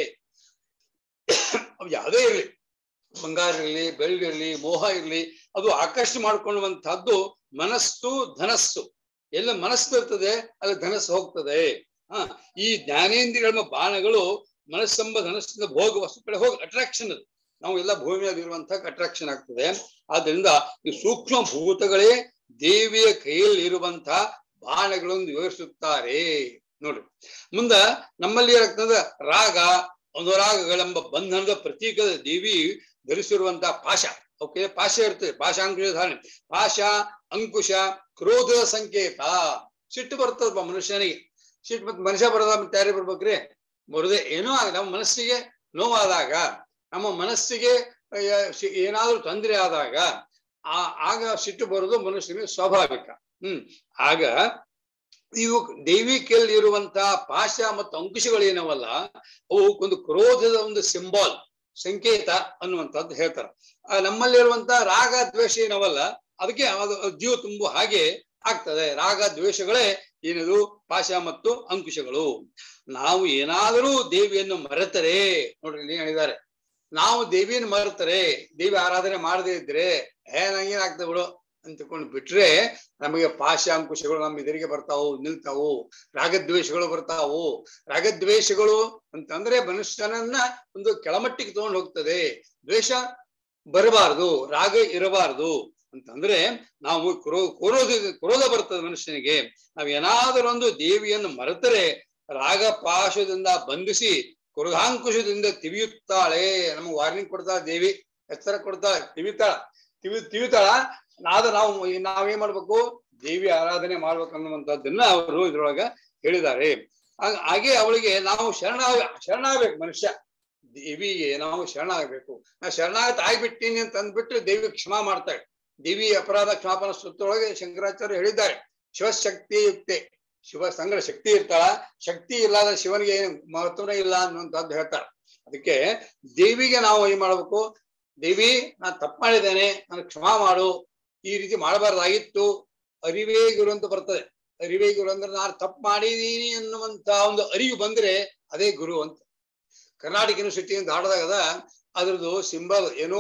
ಅವು ಯಾವುದೇ ಇರಲಿ ಬಂಗಾರ ಇರಲಿ ಬೆಳ್ಳಿ ಇರಲಿ ಮೋಹ ಇರಲಿ ಅದು ಆಕರ್ಷಣೆ ಮಾಡ್ಕೊಳ್ಳುವಂತಹದ್ದು ಮನಸ್ಸು ಧನಸ್ಸು ಎಲ್ಲ ಮನಸ್ಸು ಇರ್ತದೆ ಅಲ್ಲಿ ಧನಸ್ಸು ಹೋಗ್ತದೆ ಹ ಈ ಜ್ಞಾನೇಂದ್ರಿಯಗಳ ಬಾಣಗಳು ಮನಸ್ಸೆಂಬ ಧನಸ್ಸಿಂದ ಭೋಗ ವಸ್ತು ಕಡೆ ಹೋಗಿ ಅಟ್ರಾಕ್ಷನ್ ಅದು ನಾವು ಎಲ್ಲ ಭೂಮಿಯಾಗಿರುವಂತಹ ಅಟ್ರಾಕ್ಷನ್ ಆಗ್ತದೆ ಆದ್ರಿಂದ ಈ ಸೂಕ್ಷ್ಮ ಭೂತಗಳೇ ದೇವಿಯ ಕೈಯಲ್ಲಿ ಇರುವಂತಹ ಬಾಣಗಳನ್ನು ವಿವರಿಸುತ್ತಾರೆ ನೋಡ್ರಿ ಮುಂದ ನಮ್ಮಲ್ಲಿ ಏನಾಗ್ತದ ರಾಗ ಅನುರಾಗಗಳೆಂಬ ಬಂಧನದ ಪ್ರತೀಕದ ದೇವಿ ಧರಿಸಿರುವಂತಹ ಪಾಶ ಓಕೆ ಪಾಶ ಇರ್ತದೆ ಪಾಶಾಂಕುಶ ಧಾರಣೆ ಪಾಶ ಅಂಕುಶ ಕ್ರೋಧದ ಸಂಕೇತ ಸಿಟ್ಟು ಬರ್ತದಪ್ಪ ಮನುಷ್ಯನಿಗೆ ಸಿಟ್ಟು ಮತ್ತೆ ಮನುಷ್ಯ ಬರೋದ ಮತ್ತೆ ಯಾರೇ ಬರ್ಬೇಕ್ರಿ ಬರೋದೇ ಏನೋ ಆಗ ನಮ್ಮ ಮನಸ್ಸಿಗೆ ನೋವಾದಾಗ ನಮ್ಮ ಮನಸ್ಸಿಗೆ ಅಹ್, ಶಿ- ಏನಾದ್ರೂ ತೊಂದರೆ ಆದಾಗ ಆ ಆಗ ಸಿಟ್ಟು ಬರೋದು ಮನುಷ್ಯನಿಗೆ ಸ್ವಾಭಾವಿಕ ಹ್ಮ್ ಆಗ ಇವು ದೈವಿಕೆಯಲ್ಲಿ ಇರುವಂತಹ ಪಾಶ ಮತ್ತು ಅಂಕುಶಗಳು ಏನವಲ್ಲ ಅವು ಒಂದು ಕ್ರೋಧದ ಒಂದು ಸಿಂಬಾಲ್ ಸಂಕೇತ ಅನ್ನುವಂಥದ್ದು ಹೇಳ್ತಾರೆ ಆ ನಮ್ಮಲ್ಲಿರುವಂತಹ ರಾಗ ದ್ವೇಷ ಏನವಲ್ಲ ಅದಕ್ಕೆ ಅದು ಜೀವ ತುಂಬು ಹಾಗೆ ಆಗ್ತದೆ ರಾಗ ದ್ವೇಷಗಳೇ ಏನದು ಪಾಶ ಮತ್ತು ಅಂಕುಶಗಳು ನಾವು ಏನಾದರೂ ದೇವಿಯನ್ನು ಮರೆತರೆ ನೋಡ್ರಿ ಇಲ್ಲಿ ಹೇಳಿದ್ದಾರೆ ನಾವು ದೇವಿಯನ್ನು ಮರೆತರೆ ದೇವಿ ಆರಾಧನೆ ಮಾಡದೇ ಇದ್ರೆ ಏ ನಂಗೇನಾಗ್ತದೆ ಬಿಡು ಅಂತಕೊಂಡು ಬಿಟ್ರೆ ನಮಗೆ ಪಾಶ ಅಂಕುಶಗಳು ನಮ್ಮ ಎದುರಿಗೆ ಬರ್ತಾವು ನಿಲ್ತಾವು ರಾಗದ್ವೇಷಗಳು ಬರ್ತಾವು ರಾಗದ್ವೇಷಗಳು ಅಂತಂದ್ರೆ ಮನುಷ್ಯನನ್ನ ಒಂದು ಕೆಳಮಟ್ಟಿಗೆ ತಗೊಂಡು ಹೋಗ್ತದೆ ದ್ವೇಷ ಬರಬಾರದು ರಾಗ ಇರಬಾರದು ಅಂತಂದ್ರೆ ನಾವು ಕ್ರೋ ಕ್ರೋಧ ಕ್ರೋಧ ಬರ್ತದೆ ಮನುಷ್ಯನಿಗೆ ನಾವ್ ಏನಾದರೂ ಒಂದು ದೇವಿಯನ್ನು ಮರೆತರೆ ರಾಗ ಪಾಶದಿಂದ ಬಂಧಿಸಿ ಕ್ರೋಧಾಂಕುಶದಿಂದ ತಿವಿಯುತ್ತಾಳೆ ನಮಗೆ ವಾರ್ನಿಂಗ್ ಕೊಡ್ತಾಳ ದೇವಿ ಎಚ್ಚರ ಕೊಡ್ತಾಳ ತಿವಿತಾಳ ತಿವಿ ತಿವಿತಾಳ ನಾದ ನಾವು ನಾವೇನ್ ಮಾಡ್ಬೇಕು ದೇವಿ ಆರಾಧನೆ ಮಾಡ್ಬೇಕು ಅನ್ನುವಂಥದ್ದನ್ನ ಅವರು ಇದ್ರೊಳಗ ಹೇಳಿದ್ದಾರೆ ಹಾಗ್- ಹಾಗೆ ಅವಳಿಗೆ ನಾವು ಶರಣ ಶರಣಾಗ್ಬೇಕು ಮನುಷ್ಯ ದೇವಿಗೆ ನಾವು ಶರಣಾಗಬೇಕು ನಾ ಶರಣಾಗತ ಆಗ್ಬಿಟ್ಟಿನಿ ಅಂತ ಅಂದ್ಬಿಟ್ಟು ದೇವಿ ಕ್ಷಮಾ ಮಾಡ್ತಾಳೆ ದೇವಿ ಅಪರಾಧ ಕ್ಷಮಾಪನ ಸುತ್ತೊಳಗೆ ಶಂಕರಾಚಾರ್ಯ ಹೇಳಿದ್ದಾರೆ ಶಿವಶಕ್ತಿ ಯುಕ್ತೆ ಶಿವ ಸಂಗ್ರಹ ಶಕ್ತಿ ಇರ್ತಾಳ ಶಕ್ತಿ ಇಲ್ಲದ ಶಿವನಿಗೆ ಏನು ಮಹತ್ವನೇ ಇಲ್ಲ ಅನ್ನುವಂಥದ್ದು ಹೇಳ್ತಾರೆ ಅದಕ್ಕೆ ದೇವಿಗೆ ನಾವು ಏನ್ ಮಾಡ್ಬೇಕು ದೇವಿ ನಾನು ತಪ್ಪು ಮಾಡಿದ್ದೇನೆ ನಾನು ಕ್ಷಮಾ ಮಾಡು ಈ ರೀತಿ ಮಾಡಬಾರ್ದಾಗಿತ್ತು ಅರಿವೇ ಗುರು ಅಂತ ಬರ್ತದೆ ಅರಿವೇ ಗುರು ಅಂದ್ರೆ ನಾನು ತಪ್ಪು ಮಾಡಿದೀನಿ ಅನ್ನುವಂತ ಒಂದು ಅರಿವು ಬಂದ್ರೆ ಅದೇ ಗುರು ಅಂತ ಕರ್ನಾಟಕ ಯೂನಿವರ್ಸಿಟಿ ಅಂತ ಆಡದಾಗದ ಅದ್ರದ್ದು ಸಿಂಬಲ್ ಏನು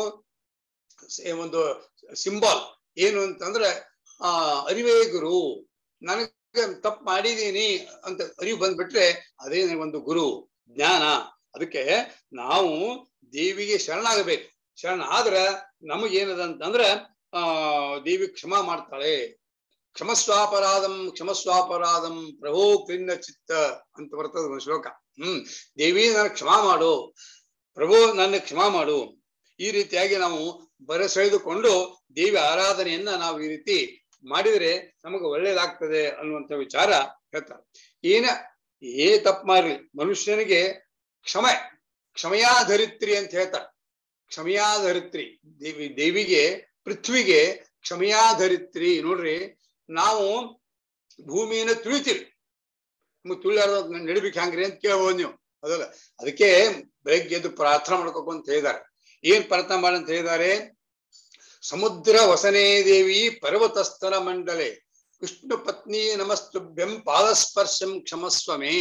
ಸ- ಒಂದು ಸಿಂಬಲ್ ಏನು ಅಂತಂದ್ರೆ ಆ ಅರಿವೇ ಗುರು ನನಗೆ ತಪ್ಪು ಮಾಡಿದೀನಿ ಅಂತ ಅರಿವು ಬಂದ್ಬಿಟ್ರೆ ಅದೇ ಒಂದು ಗುರು ಜ್ಞಾನ ಅದಕ್ಕೆ ನಾವು ದೇವಿಗೆ ಶರಣಾಗಬೇಕು ಶರಣ ಆದ್ರ ನಮಗೇನದ ಅಂತಂದ್ರೆ ಆ ದೇವಿ ಕ್ಷಮಾ ಮಾಡ್ತಾಳೆ ಕ್ಷಮಸ್ವಾಪರಾಧಂ ಕ್ಷಮಸ್ವಾಪರಾಧಂ ಪ್ರಭೋ ಕ್ಲಿನ್ನ ಚಿತ್ತ ಅಂತ ಬರ್ತದ ಒಂದು ಶ್ಲೋಕ ಹ್ಮ್ ದೇವಿ ನನ್ನ ಕ್ಷಮಾ ಮಾಡು ಪ್ರಭು ನನ್ನ ಕ್ಷಮಾ ಮಾಡು ಈ ರೀತಿಯಾಗಿ ನಾವು ಬರಸೆಳೆದುಕೊಂಡು ದೇವಿ ಆರಾಧನೆಯನ್ನ ನಾವು ಈ ರೀತಿ ಮಾಡಿದ್ರೆ ನಮಗೆ ಒಳ್ಳೇದಾಗ್ತದೆ ಅನ್ನುವಂಥ ವಿಚಾರ ಹೇಳ್ತಾರೆ ಏನ ಏ ತಪ್ಪು ಮಾಡ್ಲಿ ಮನುಷ್ಯನಿಗೆ ಕ್ಷಮೆ ಕ್ಷಮೆಯಾಧರಿತ್ರಿ ಅಂತ ಹೇಳ್ತಾರೆ ಕ್ಷಮೆಯಾಧರಿತ್ರಿ ದೇವಿ ದೇವಿಗೆ ಪೃಥ್ವಿಗೆ ಕ್ಷಮೆಯಾಧರಿತ್ರಿ ನೋಡ್ರಿ ನಾವು ಭೂಮಿಯನ್ನು ತುಳಿತೀವಿ ನಮಗೆ ತುಳಿಯಾರ್ದ ನಡಿಬೇಕು ಹ್ಯಾಂಗ್ರಿ ಅಂತ ಕೇಳ್ಬೋದು ನೀವು ಅದಲ್ಲ ಅದಕ್ಕೆ ಬೆಳಗ್ಗೆ ಎದ್ದು ಪ್ರಾರ್ಥನೆ ಮಾಡ್ಬೇಕು ಅಂತ ಹೇಳಿದ್ದಾರೆ ಏನ್ ಪ್ರಾರ್ಥನೆ ಮಾಡಿ ಅಂತ ಹೇಳಿದ್ದಾರೆ ಸಮುದ್ರ ವಸನೇ ದೇವಿ ಪರ್ವತಸ್ಥರ ಮಂಡಲೆ ವಿಷ್ಣು ಪತ್ನಿ ನಮಸ್ತುಭ್ಯಂ ಪಾದಸ್ಪರ್ಶಂ ಕ್ಷಮಸ್ವಮೇ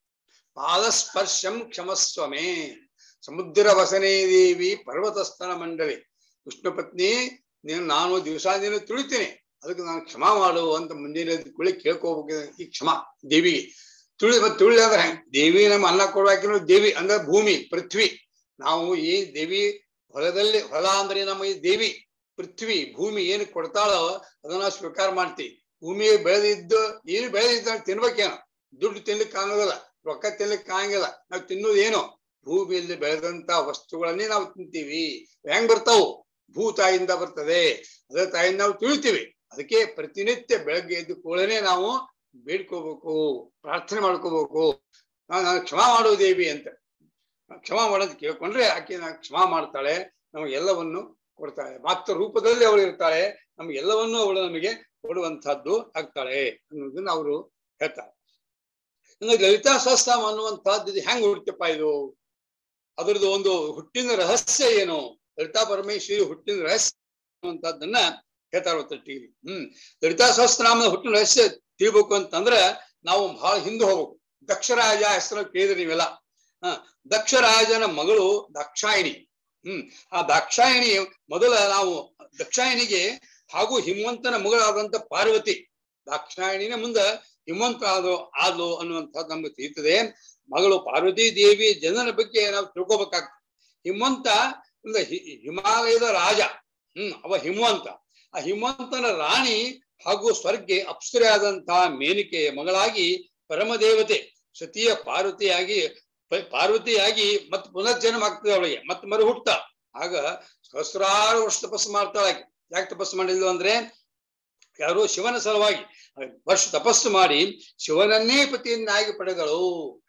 ಪಾದಸ್ಪರ್ಶಂ ಕ್ಷಮಸ್ವಮೇ ಸಮುದ್ರ ವಸನೇ ದೇವಿ ಪರ್ವತಸ್ಥನ ಮಂಡಳಿ ವಿಷ್ಣು ಪತ್ನಿ ನೀನು ನಾನು ದಿವಸ ನೀನು ತುಳಿತೀನಿ ಅದಕ್ಕೆ ನಾನು ಕ್ಷಮಾ ಮಾಡು ಅಂತ ಮುಂದಿನ ಕುಳಿ ಕೇಳ್ಕೋಬೇಕು ಈ ಕ್ಷಮಾ ದೇವಿಗೆ ತುಳಿ ಮತ್ತೆ ತುಳಿ ಅಂದ್ರೆ ಹೆಂಗ್ ದೇವಿ ನಮ್ಮ ಅನ್ನ ಕೊಡುವಾಕಿನೂ ದೇವಿ ಅಂದ್ರೆ ಭೂಮಿ ಪೃಥ್ವಿ ನಾವು ಈ ದೇವಿ ಹೊಲದಲ್ಲಿ ಹೊಲ ಅಂದ್ರೆ ನಮ್ಮ ಈ ದೇವಿ ಪೃಥ್ವಿ ಭೂಮಿ ಏನು ಕೊಡ್ತಾಳೋ ಅದನ್ನ ಸ್ವೀಕಾರ ಮಾಡ್ತೀವಿ ಭೂಮಿ ಬೆಳೆದಿದ್ದು ಏನು ಬೆಳೆದಿದ್ದ ತಿನ್ಬೇಕೇನೋ ದುಡ್ಡು ತಿನ್ಲಿಕ್ಕೆ ಆಗೋದಿಲ್ಲ ರೊಕ್ಕ ತಿನ್ಲಿಕ್ಕೆ ಆಗಂಗಿಲ್ಲ ನಾವು ತಿನ್ನೋದು ಏನು ಭೂಮಿಯಲ್ಲಿ ಬೆಳೆದಂತ ವಸ್ತುಗಳನ್ನೇ ನಾವು ತಿಂತೀವಿ ಹೆಂಗ್ ಬರ್ತಾವು ಭೂ ತಾಯಿಯಿಂದ ಬರ್ತದೆ ಅದೇ ತಾಯಿಯಿಂದ ನಾವು ತಿಳಿತೀವಿ ಅದಕ್ಕೆ ಪ್ರತಿನಿತ್ಯ ಬೆಳಗ್ಗೆ ಎದ್ದು ಕೂಡಲೇ ನಾವು ಬೇಡ್ಕೋಬೇಕು ಪ್ರಾರ್ಥನೆ ಮಾಡ್ಕೋಬೇಕು ನಾನು ಕ್ಷಮಾ ಮಾಡೋ ದೇವಿ ಅಂತ ಕ್ಷಮಾ ಮಾಡೋದು ಕೇಳ್ಕೊಂಡ್ರೆ ಆಕೆ ನಾನು ಕ್ಷಮಾ ಮಾಡ್ತಾಳೆ ನಮಗೆಲ್ಲವನ್ನು ಕೊಡ್ತಾಳೆ ಮಾತ್ರ ರೂಪದಲ್ಲಿ ಅವಳು ಇರ್ತಾಳೆ ನಮ್ಗೆಲ್ಲವನ್ನೂ ಅವಳು ನಮಗೆ ಕೊಡುವಂತಹದ್ದು ಆಗ್ತಾಳೆ ಅನ್ನೋದನ್ನ ಅವರು ಹೇಳ್ತಾರೆ ಇನ್ನು ಲಲಿತಾ ಸಹಸ್ರಾಮ ಅನ್ನುವಂತಹದ್ದು ಇದು ಹೆಂಗ್ ಹುಡ್ತಪ್ಪ ಇದು ಅದ್ರದ್ದು ಒಂದು ಹುಟ್ಟಿನ ರಹಸ್ಯ ಏನು ಲಲಿತಾ ಪರಮೇಶ್ವರಿ ಹುಟ್ಟಿನ ರಹಸ್ಯ ಅನ್ನುವಂಥದ್ದನ್ನ ಹೇಳ್ತಾರೆ ಟಿವಿ ಹ್ಮ್ ಲಲಿತಾ ಸಹಸ್ರನಾಮದ ಹುಟ್ಟಿನ ರಹಸ್ಯ ತಿಳಿಬೇಕು ಅಂತಂದ್ರೆ ನಾವು ಬಹಳ ಹಿಂದೆ ಹೋಗ್ಬೇಕು ದಕ್ಷರಾಜ ಹೆಸರು ಕೇಳಿದ್ರಿ ನೀವೆಲ್ಲ ಹ ದಕ್ಷರಾಜನ ಮಗಳು ದಾಕ್ಷಾಯಿಣಿ ಹ್ಮ್ ಆ ದಾಕ್ಷಾಯಿಣಿ ಮೊದಲ ನಾವು ದಕ್ಷಾಯಿಣಿಗೆ ಹಾಗೂ ಹಿಮವಂತನ ಮಗಳಾದಂತ ಪಾರ್ವತಿ ದಾಕ್ಷಾಯಿಣಿನ ಮುಂದ ಹಿಮವಂತ ಆದೋ ಆದ್ಲು ಅನ್ನುವಂಥದ್ದು ನಮ್ಗೆ ತಿಳಿತದೆ ಮಗಳು ಪಾರ್ವತಿ ದೇವಿ ಜನನ ಬಗ್ಗೆ ನಾವು ತಿಳ್ಕೊಬೇಕಾಗ್ತದೆ ಹಿಮವಂತ ಒಂದು ಹಿ- ಹಿಮಾಲಯದ ರಾಜ ಹ್ಮ್ ಅವ ಹಿಮವಂತ ಆ ಹಿಮವಂತನ ರಾಣಿ ಹಾಗೂ ಸ್ವರ್ಗೆ ಅಪ್ಸರೆಯಾದಂತಹ ಮೇನಿಕೆಯ ಮಗಳಾಗಿ ಪರಮದೇವತೆ ಸತಿಯ ಪಾರ್ವತಿಯಾಗಿ ಪ- ಪಾರ್ವತಿಯಾಗಿ ಮತ್ತೆ ಪುನರ್ಜನ್ಮ ಆಗ್ತದೆ ಅವಳಿಗೆ ಮತ್ತೆ ಮರು ಹುಟ್ಟ ಆಗ ಸಹಸ್ರಾರು ವರ್ಷ ತಪಸ್ಸು ಮಾಡ್ತಾಳೆ ಆಕೆ. ಯಾಕೆ ತಪಸ್ಸು ಮಾಡಿದ್ಲು ಅಂದ್ರೆ ಯಾರು ಶಿವನ ಸಲುವಾಗಿ ವರ್ಷ ತಪಸ್ಸು ಮಾಡಿ ಶಿವನನ್ನೇ ಪತಿಯನ್ನಾಗಿ ಪಡೆದಳು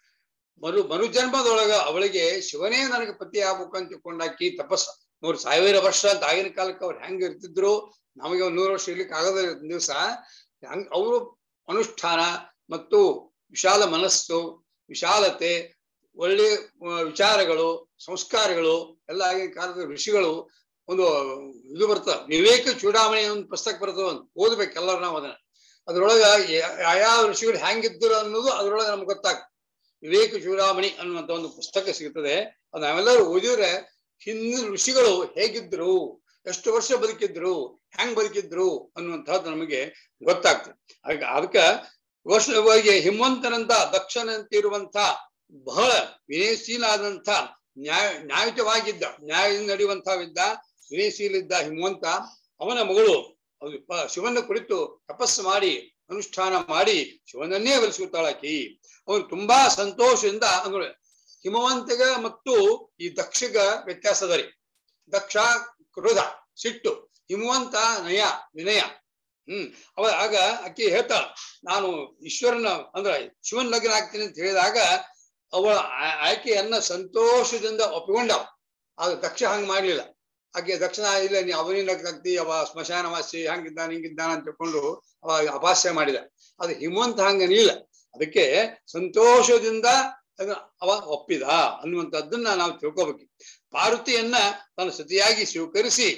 ಮರು ಮರುಜನ್ಮದೊಳಗ ಅವಳಿಗೆ ಶಿವನೇ ನನಗೆ ಪತಿ ಆಗ್ಬೇಕು ಅಂತ ತಿಳ್ಕೊಂಡಾಕಿ ತಪಸ್ಸು ನೂರು ಸಾವಿರ ವರ್ಷ ಅಂತ ಆಗಿನ ಕಾಲಕ್ಕೆ ಅವ್ರು ಹೆಂಗ್ ಇರ್ತಿದ್ರು ನಮಗೆ ಒಂದ್ ನೂರು ವರ್ಷ ಇರ್ಲಿಕ್ಕೆ ಆಗದ ದಿವಸ ಹಂಗ್ ಅವರು ಅನುಷ್ಠಾನ ಮತ್ತು ವಿಶಾಲ ಮನಸ್ಸು ವಿಶಾಲತೆ ಒಳ್ಳೆ ಆ, ವಿಚಾರಗಳು ಸಂಸ್ಕಾರಗಳು ಎಲ್ಲ ಆಗಿನ ಕಾಲದ ಋಷಿಗಳು ಒಂದು ಇದು ಬರ್ತದೆ ವಿವೇಕ ಚೂಡಾಮಣಿ ಒಂದು ಪುಸ್ತಕ ಬರ್ತದೆ ಒಂದು ಓದ್ಬೇಕು ಎಲ್ಲರೂ ನಾವು ಅದನ್ನ ಅದ್ರೊಳಗ ಯ- ಯಾವ್ಯಾವ ಋಷಿಗಳು ಹೆಂಗಿದ್ರು ಅನ್ನೋದು ಅದ್ರೊಳಗೆ ನಮ್ಗೆ ಗೊತ್ತಾಗ್ತದೆ ವಿವೇಕ ಚೂಡಾಮಣಿ ಅನ್ನುವಂತ ಒಂದು ಪುಸ್ತಕ ಸಿಗ್ತದೆ ಅದು ನಾವೆಲ್ಲರೂ ಓದಿದ್ರೆ ಹಿಂದಿನ ಋಷಿಗಳು ಹೇಗಿದ್ರು ಎಷ್ಟು ವರ್ಷ ಬದುಕಿದ್ರು ಹೆಂಗ್ ಬದುಕಿದ್ರು ಅನ್ನುವಂಥದ್ದು ನಮಗೆ ಗೊತ್ತಾಗ್ತದೆ ಅದಕ್ಕೆ ಅದಕ್ಕ ವರ್ಷವಾಗಿ ಹಿಮವಂತನಂತ ದಕ್ಷನಂತ ಇರುವಂತ ಬಹಳ ವಿನಯಶೀಲಾದಂಥ ನ್ಯಾಯ ನ್ಯಾಯಯುತವಾಗಿದ್ದ ನ್ಯಾಯದಿಂದ ನಡೆಯುವಂತವಿದ್ದ ವಿನಯಶೀಲಿದ್ದ ಹಿಮವಂತ ಅವನ ಮಗಳು ಅದು ಪ- ಶಿವನ ಕುರಿತು ತಪಸ್ಸು ಮಾಡಿ ಅನುಷ್ಠಾನ ಮಾಡಿ ಶಿವನನ್ನೇ ಒಲಿಸುತ್ತಾಳಾಕಿ ಅವನು ತುಂಬಾ ಸಂತೋಷದಿಂದ ಅಂದ್ರೆ ಹಿಮವಂತಗ ಮತ್ತು ಈ ದಕ್ಷಗ ವ್ಯತ್ಯಾಸದ ರೀ ದಕ್ಷ ಕ್ರೋಧ ಸಿಟ್ಟು ಹಿಮವಂತ ನಯ ವಿನಯ ಹ್ಮ್ ಅವ ಆಗ ಅಕ್ಕಿ ಹೇಳ್ತಾಳ ನಾನು ಈಶ್ವರನ ಅಂದ್ರ ಶಿವನ್ ಲಗ್ನ ಆಗ್ತೀನಿ ಅಂತ ಹೇಳಿದಾಗ ಅವಳ ಆ- ಆಯ್ಕೆಯನ್ನ ಸಂತೋಷದಿಂದ ಒಪ್ಪಿಕೊಂಡವ ಆಗ ದಕ್ಷ ಹಂಗ್ ಮಾಡ್ಲಿಲ್ಲ ಆಕೆ ದಕ್ಷಿಣ ಇಲ್ಲ ನೀ ಅವನಿಂದ ಕತ್ತಿ ಅವ ಸ್ಮಶಾನವಾಸಿ ಹಂಗಿದ್ದಾನ ಹಿಂಗಿದ್ದಾನ ಅಂತ ತಿಳ್ಕೊಂಡು ಅವ ಅಪಾಸ್ಯ ಮಾಡಿದ ಅದು ಹಿಮವಂತ ಹಂಗನಿಲ್ಲ ಅದಕ್ಕೆ ಸಂತೋಷದಿಂದ ಅದನ್ನ ಅವ ಒಪ್ಪಿದ ಅನ್ನುವಂಥದ್ದನ್ನ ನಾವು ತಿಳ್ಕೊಬೇಕು ಪಾರ್ವತಿಯನ್ನ ತನ್ನ ಸತಿಯಾಗಿ ಸ್ವೀಕರಿಸಿ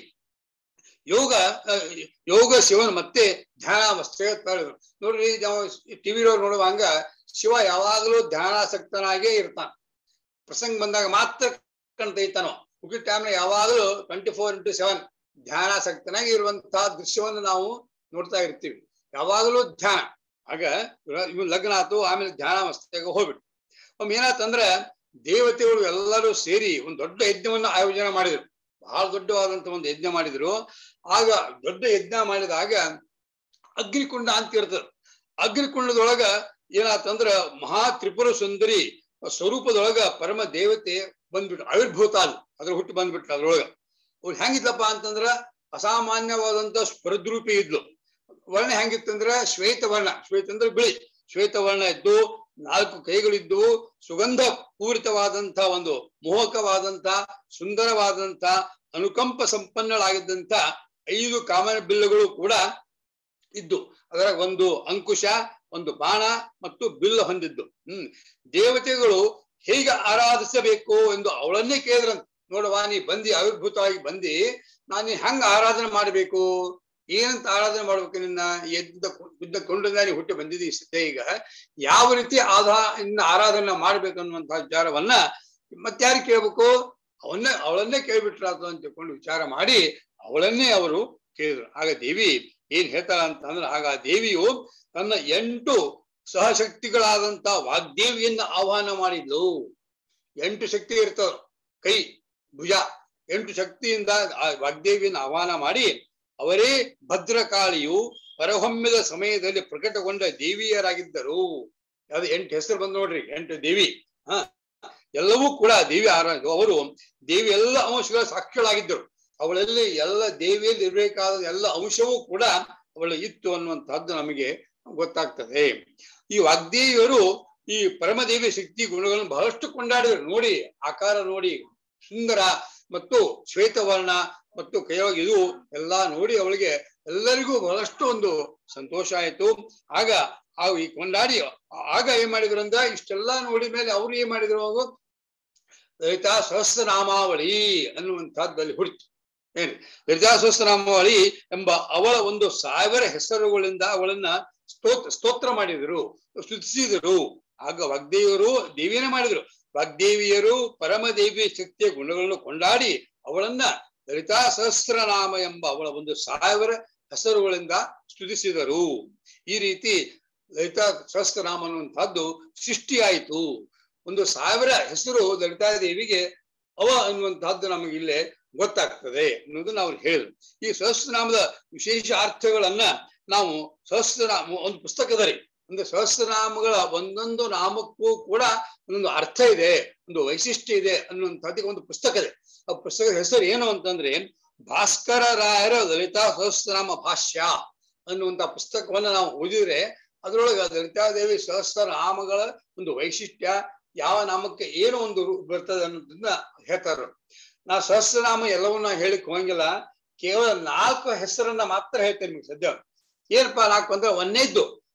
ಯೋಗ ಆ, ಯೋಗ ಶಿವನ್ ಮತ್ತೆ ಧ್ಯಾನ ಅವಸ್ಥೆ ತಳೆದ್ರು ನೋಡ್ರಿ ನಾವು ಟಿವಿ ನೋಡುವ ಹಂಗ ಶಿವ ಯಾವಾಗಲೂ ಧ್ಯಾನಾಸಕ್ತನಾಗೇ ಇರ್ತಾನ ಪ್ರಸಂಗ ಬಂದಾಗ ಮಾತ್ರ ಕಣ್ತೈತಾನೋ ಉಳಿದ ಟೈಮ್ನ ಯಾವಾಗಲೂ ಟ್ವೆಂಟಿ ಫೋರ್ ಇಂಟು ಸೆವೆನ್ ಧ್ಯಾನಾಸಕ್ತನಾಗಿ ಇರುವಂತಹ ದೃಶ್ಯವನ್ನು ನಾವು ನೋಡ್ತಾ ಇರ್ತೀವಿ ಯಾವಾಗಲೂ ಧ್ಯಾನ ಆಗ ಇವ್ ಲಗ್ನ ಆತು ಆಮೇಲೆ ಧ್ಯಾನಾವಸ್ಥೆಗೆ ಹೋಗ್ಬಿಟ್ಟು ಒಮ್ಮೆ ಏನಾತಂದ್ರ ದೇವತೆಗಳು ಎಲ್ಲರೂ ಸೇರಿ ಒಂದು ದೊಡ್ಡ ಯಜ್ಞವನ್ನು ಆಯೋಜನೆ ಮಾಡಿದ್ರು ಬಹಳ ದೊಡ್ಡವಾದಂತ ಒಂದು ಯಜ್ಞ ಮಾಡಿದ್ರು ಆಗ ದೊಡ್ಡ ಯಜ್ಞ ಮಾಡಿದಾಗ ಅಗ್ನಿಕುಂಡ ಅಂತ ಇರ್ತದೆ ಅಗ್ನಿಕುಂಡದೊಳಗ ಏನಾತಂದ್ರ ಮಹಾ ತ್ರಿಪುರ ಸುಂದರಿ ಸ್ವರೂಪದೊಳಗ ಪರಮ ದೇವತೆ ಬಂದ್ಬಿಟ್ಟು ಆವಿರ್ಭೂತ ಅದು ಅದ್ರ ಹುಟ್ಟು ಬಂದ್ಬಿಟ್ಲು ಅದ್ರೊಳಗ ಅವ್ರು ಹೆಂಗಿದ್ಲಪ್ಪ ಅಂತಂದ್ರ ಅಸಾಮಾನ್ಯವಾದಂತ ಸ್ಪರ್ದ್ರೂಪಿ ಇದ್ಲು ವರ್ಣ ಹೆಂಗಿತ್ತಂದ್ರ ಶ್ವೇತ ವರ್ಣ ಶ್ವೇತ ಅಂದ್ರೆ ಬಿಳಿ ಶ್ವೇತ ವರ್ಣ ಇದ್ದು ನಾಲ್ಕು ಕೈಗಳಿದ್ದು ಸುಗಂಧ ಪೂರಿತವಾದಂತ ಒಂದು ಮೋಹಕವಾದಂತ ಸುಂದರವಾದಂತ ಅನುಕಂಪ ಸಂಪನ್ನಳಾಗಿದ್ದಂತ ಐದು ಕಾಮನ ಬಿಲ್ಲುಗಳು ಕೂಡ ಇದ್ದು ಅದರ ಒಂದು ಅಂಕುಶ ಒಂದು ಬಾಣ ಮತ್ತು ಬಿಲ್ಲು ಹೊಂದಿದ್ದು ಹ್ಮ್ ದೇವತೆಗಳು ಹೇಗೆ ಆರಾಧಿಸಬೇಕು ಎಂದು ಅವಳನ್ನೇ ಕೇಳಿದ್ರಂತ ನೋಡುವ ನೀ ಬಂದಿ ಆವಿರ್ಭೂತವಾಗಿ ಬಂದಿ ನಾನು ನೀನ್ ಹೆಂಗ ಆರಾಧನೆ ಮಾಡ್ಬೇಕು ಏನಂತ ಆರಾಧನೆ ಮಾಡ್ಬೇಕು ನಿನ್ನ ಎದ್ದ ಬಿದ್ದ ಕೊಂಡದಿಂದ ನೀ ಹುಟ್ಟಿ ಬಂದಿದ್ದೀ ಸದ್ಯ ಈಗ ಯಾವ ರೀತಿ ಆಧಾ ಇನ್ನ ಆರಾಧನೆ ಮಾಡ್ಬೇಕು ಅನ್ನುವಂತಹ ವಿಚಾರವನ್ನ ಮತ್ತಾರು ಕೇಳ್ಬೇಕು ಅವನ್ನೇ ಅವಳನ್ನೇ ಕೇಳ್ಬಿಟ್ರಾತು ಅಂತ ತಿಳ್ಕೊಂಡು ವಿಚಾರ ಮಾಡಿ ಅವಳನ್ನೇ ಅವರು ಕೇಳಿದ್ರು ಆಗ ದೇವಿ ಏನ್ ಹೇಳ್ತಾಳ ಅಂತ ಅಂದ್ರೆ ಆಗ ಆ ದೇವಿಯು ತನ್ನ ಎಂಟು ಸಹಶಕ್ತಿಗಳಾದಂತ ವಾಗ್ದೇವಿಯನ್ನ ಆಹ್ವಾನ ಮಾಡಿದ್ಲು ಎಂಟು ಶಕ್ತಿ ಇರ್ತಾವ ಕೈ ಭುಜ ಎಂಟು ಶಕ್ತಿಯಿಂದ ಆ ವಾಗ್ದೇವಿಯನ್ನು ಆಹ್ವಾನ ಮಾಡಿ ಅವರೇ ಭದ್ರಕಾಳಿಯು ಹೊರಹೊಮ್ಮಿದ ಸಮಯದಲ್ಲಿ ಪ್ರಕಟಗೊಂಡ ದೇವಿಯರಾಗಿದ್ದರು ಯಾವ್ದು ಎಂಟು ಹೆಸರು ಬಂದು ನೋಡ್ರಿ ಎಂಟು ದೇವಿ ಹ ಎಲ್ಲವೂ ಕೂಡ ದೇವಿ ಆರ ಅವರು ದೇವಿ ಎಲ್ಲ ಅಂಶಗಳ ಸಾಕ್ಷಿಗಳಾಗಿದ್ದರು ಅವಳಲ್ಲಿ ಎಲ್ಲ ದೇವಿಯಲ್ಲಿ ಇರಬೇಕಾದ ಎಲ್ಲ ಅಂಶವೂ ಕೂಡ ಅವಳ ಇತ್ತು ಅನ್ನುವಂತಹದ್ದು ನಮಗೆ ಗೊತ್ತಾಗ್ತದೆ ಈ ವಾಗ್ದೇವಿಯರು ಈ ಪರಮದೇವಿ ಶಕ್ತಿ ಗುಣಗಳನ್ನು ಬಹಳಷ್ಟು ಕೊಂಡಾಡಿದ್ರು ನೋಡಿ ಆಕಾರ ನೋಡಿ ಸುಂದರ ಮತ್ತು ಶ್ವೇತವರ್ಣ ಮತ್ತು ಕೈಯೊಳಗೆ ಇದು ಎಲ್ಲಾ ನೋಡಿ ಅವಳಿಗೆ ಎಲ್ಲರಿಗೂ ಬಹಳಷ್ಟು ಒಂದು ಸಂತೋಷ ಆಯ್ತು ಆಗ ಆ ಈ ಕೊಂಡಾಡಿ ಆಗ ಏನ್ ಮಾಡಿದ್ರು ಅಂದ್ರ ಇಷ್ಟೆಲ್ಲಾ ನೋಡಿದ ಮೇಲೆ ಅವ್ರು ಏನ್ ಮಾಡಿದ್ರು ಅವರು ಲಲಿತಾ ಸಹಸ್ರನಾಮಾವಳಿ ಅನ್ನುವಂಥದ್ದಲ್ಲಿ ಹುಡುಕಿ ಏನು ಲಲಿತಾ ಸಹಸ್ರನಾಮಾವಳಿ ಎಂಬ ಅವಳ ಒಂದು ಸಾವಿರ ಹೆಸರುಗಳಿಂದ ಅವಳನ್ನ ಸ್ತೋತ್ರ ಸ್ತೋತ್ರ ಮಾಡಿದರು ಸ್ತುತಿಸಿದರು ಆಗ ವಾಗ್ದೇವಿಯರು ದೇವಿಯನ್ನೇ ಮಾಡಿದ್ರು ವಾಗ್ದೇವಿಯರು ಪರಮದೇವಿ ಶಕ್ತಿಯ ಗುಣಗಳನ್ನು ಕೊಂಡಾಡಿ ಅವಳನ್ನ ಲಲಿತಾ ಸಹಸ್ರನಾಮ ಎಂಬ ಅವಳ ಒಂದು ಸಾವಿರ ಹೆಸರುಗಳಿಂದ ಸ್ತುತಿಸಿದರು ಈ ರೀತಿ ಲಲಿತಾ ಸಹಸ್ರನಾಮ ಅನ್ನುವಂಥದ್ದು ಸೃಷ್ಟಿಯಾಯಿತು ಒಂದು ಸಾವಿರ ಹೆಸರು ಲಲಿತಾ ದೇವಿಗೆ ಅವ ಅನ್ನುವಂತಹದ್ದು ನಮಗೆ ಇಲ್ಲೇ ಗೊತ್ತಾಗ್ತದೆ ಅನ್ನೋದು ನಾವು ಹೇಳಿದ್ರು ಈ ಸಹಸ್ರನಾಮದ ವಿಶೇಷ ಅರ್ಥಗಳನ್ನ ನಾವು ಸಹಸ್ರನಾಮ ಒಂದು ಪುಸ್ತಕದ ರೀ ಒಂದು ಸಹಸ್ರನಾಮಗಳ ಒಂದೊಂದು ನಾಮಕ್ಕೂ ಕೂಡ ಒಂದೊಂದು ಅರ್ಥ ಇದೆ ಒಂದು ವೈಶಿಷ್ಟ್ಯ ಇದೆ ಅನ್ನುವಂಥದ್ದಕ್ಕೆ ಒಂದು ಪುಸ್ತಕ ಇದೆ ಆ ಪುಸ್ತಕದ ಹೆಸರು ಏನು ಅಂತಂದ್ರೆ ಭಾಸ್ಕರ ರಾಯರ ಲಲಿತಾ ಸಹಸ್ರನಾಮ ಭಾಷ್ಯ ಅನ್ನುವಂತ ಪುಸ್ತಕವನ್ನ ನಾವು ಓದಿದ್ರೆ ಅದರೊಳಗೆ ಲಲಿತಾದೇವಿ ಸಹಸ್ರ ನಾಮಗಳ ಒಂದು ವೈಶಿಷ್ಟ್ಯ ಯಾವ ನಾಮಕ್ಕೆ ಏನು ಒಂದು ರೂ- ಬರ್ತದೆ ಅನ್ನೋದನ್ನ ಹೇಳ್ತಾರ ನಾ ಸಹಸ್ರನಾಮ ಎಲ್ಲವನ್ನ ಹೇಳಿಕ್ ಹೋಗಂಗಿಲ್ಲ ಕೇವಲ ನಾಲ್ಕು ಹೆಸರನ್ನ ಮಾತ್ರ ಹೇಳ್ತೇನೆ ನಿಮ್ಗೆ ಸದ್ಯ ಏನಪ್ಪಾ ನಾಲ್ಕು ಅಂದ್ರೆ ಒಂದೇದ್ದು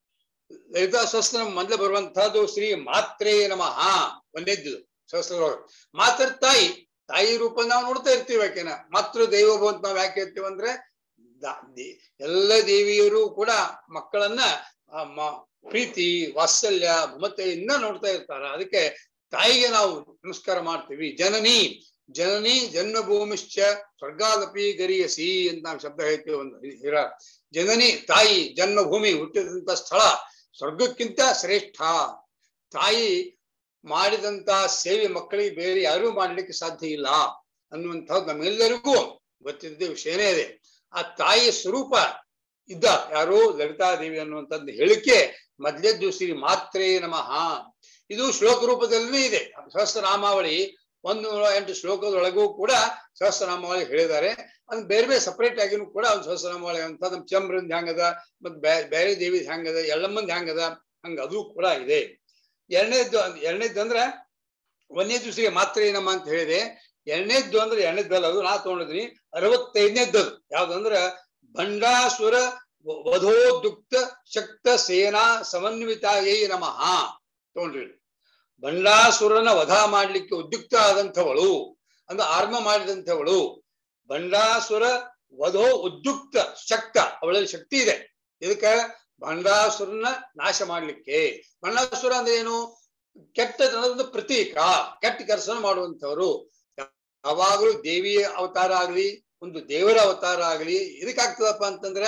ಲಲಿತಾ ಸಹಸ್ರ ಮೊದಲು ಬರುವಂತಹದ್ದು ಶ್ರೀ ಮಾತ್ರೇ ನಮಃ ಒಂದೇದ್ದು ಸಹಸ್ರದೊಳಗೆ ಮಾತ್ರ ತಾಯಿ ತಾಯಿ ರೂಪ ನಾವು ನೋಡ್ತಾ ಇರ್ತೀವಿ ಯಾಕೆನ ಮಾತೃ ದೈವಭವ ಅಂತ ನಾವು ಯಾಕೆ ಹೇಳ್ತೀವಿ ಅಂದ್ರೆ ದ- ದೇ- ಎಲ್ಲ ದೇವಿಯರು ಕೂಡ ಮಕ್ಕಳನ್ನ ಆ, ಮ- ಪ್ರೀತಿ ವಾತ್ಸಲ್ಯ ಮಮತೆಯಿಂದ ನೋಡ್ತಾ ಇರ್ತಾರ ಅದಕ್ಕೆ ತಾಯಿಗೆ ನಾವು ನಮಸ್ಕಾರ ಮಾಡ್ತೀವಿ ಜನನಿ ಜನನಿ ಜನ್ಮಭೂಮಿಶ್ಚ ಸ್ವರ್ಗಾದಪಿ ಗರಿಯಸಿ ಅಂತ ನಾವು ಶಬ್ದ ಹೇಳ್ತೀವಿ ಒಂದು ಹಿರ ಜನನಿ ತಾಯಿ ಜನ್ಮಭೂಮಿ ಹುಟ್ಟಿದಂತ ಸ್ಥಳ ಸ್ವರ್ಗಕ್ಕಿಂತ ಶ್ರೇಷ್ಠ ತಾಯಿ ಮಾಡಿದಂತ ಸೇವೆ ಮಕ್ಕಳಿಗೆ ಬೇರೆ ಯಾರೂ ಮಾಡಲಿಕ್ಕೆ ಸಾಧ್ಯ ಇಲ್ಲ ಅನ್ನುವಂಥದ್ದು ನಮ್ಮೆಲ್ಲರಿಗೂ ಗೊತ್ತಿದ್ದ ವಿಷಯನೇ ಇದೆ ಆ ತಾಯಿಯ ಸ್ವರೂಪ ಇದ್ದ ಯಾರು ಲಲಿತಾದೇವಿ ಅನ್ನುವಂಥದ್ದು ಹೇಳಿಕೆ ಮೊದಲೇದ್ದು ಶ್ರೀ ಮಾತ್ರೇ ನಮಃ ಇದು ಶ್ಲೋಕ ರೂಪದಲ್ಲೇ ಇದೆ ಸಹಸ್ರನಾಮಾವಳಿ ಒಂದು ನೂರ ಎಂಟು ಶ್ಲೋಕದೊಳಗೂ ಕೂಡ ಸಹಸ್ರನಾಮಾವಳಿ ಹೇಳಿದ್ದಾರೆ ಅದು ಬೇರೆ ಬೇರೆ ಸಪರೇಟ್ ಆಗಿನೂ ಕೂಡ ಒಂದು ಸಹಸ್ರನಾಮಾವಳಿ ಅಂತ ನಮ್ ಚಂದ್ರನ್ ಹ್ಯಾಂಗದ ಮತ್ ಬ್ಯಾ- ಬೇರೆ ದೇವಿ ಹ್ಯಾಂಗದ ಎಳ್ಳಮ್ಮಂದ್ ಹ್ಯಾಂಗದ ಹಂಗ ಅದು ಕೂಡ ಇದೆ ಎರಡನೇದ್ದು ಎರಡನೇದ್ದು ಅಂದ್ರೆ ಒಂದನೇದು ಶ್ರೀ ಮಾತ್ರ ಏನಮ್ಮ ಅಂತ ಹೇಳಿದೆ ಎರಡನೇದ್ದು ಅಂದ್ರೆ ಎರಡನೇದ್ದಲ್ಲ ಅದು ನಾ ತಗೊಂಡಿದ್ದೀನಿ ಅರವತ್ತೈದನೇದ್ದು ಅದು ಯಾವ್ದಂದ್ರ ಭಂಡಾಸುರ ವ- ವಧೋದುಕ್ತ ಶಕ್ತ ಸೇನಾ ಸಮನ್ವಿತಾಯೈ ನಮಃ ತಗೊಂಡ್ರಿ ಭಂಡಾಸುರನ ವಧ ಮಾಡ್ಲಿಕ್ಕೆ ಉದ್ಯುಕ್ತ ಆದಂಥವಳು ಅಂದ್ರೆ ಆರ್ಮ ಮಾಡಿದಂಥವಳು ಭಂಡಾಸುರ ವಧೋ ಉದ್ಯುಕ್ತ ಶಕ್ತ ಅವಳಲ್ಲಿ ಶಕ್ತಿ ಇದೆ ಇದಕ್ಕೆ ಭಂಡಾಸುರನ ನಾಶ ಮಾಡ್ಲಿಕ್ಕೆ ಭಂಡಾಸುರ ಅಂದ್ರೆ ಏನು ಕೆಟ್ಟತನದ ಪ್ರತೀಕ ಕೆಟ್ಟ ಕೆಲಸ ಮಾಡುವಂಥವ್ರು ಯಾವಾಗಲೂ ದೇವಿಯ ಅವತಾರ ಆಗ್ಲಿ ಒಂದು ದೇವರ ಅವತಾರ ಆಗ್ಲಿ ಇದಕ್ಕಾಗ್ತದಪ್ಪ ಅಂತಂದ್ರೆ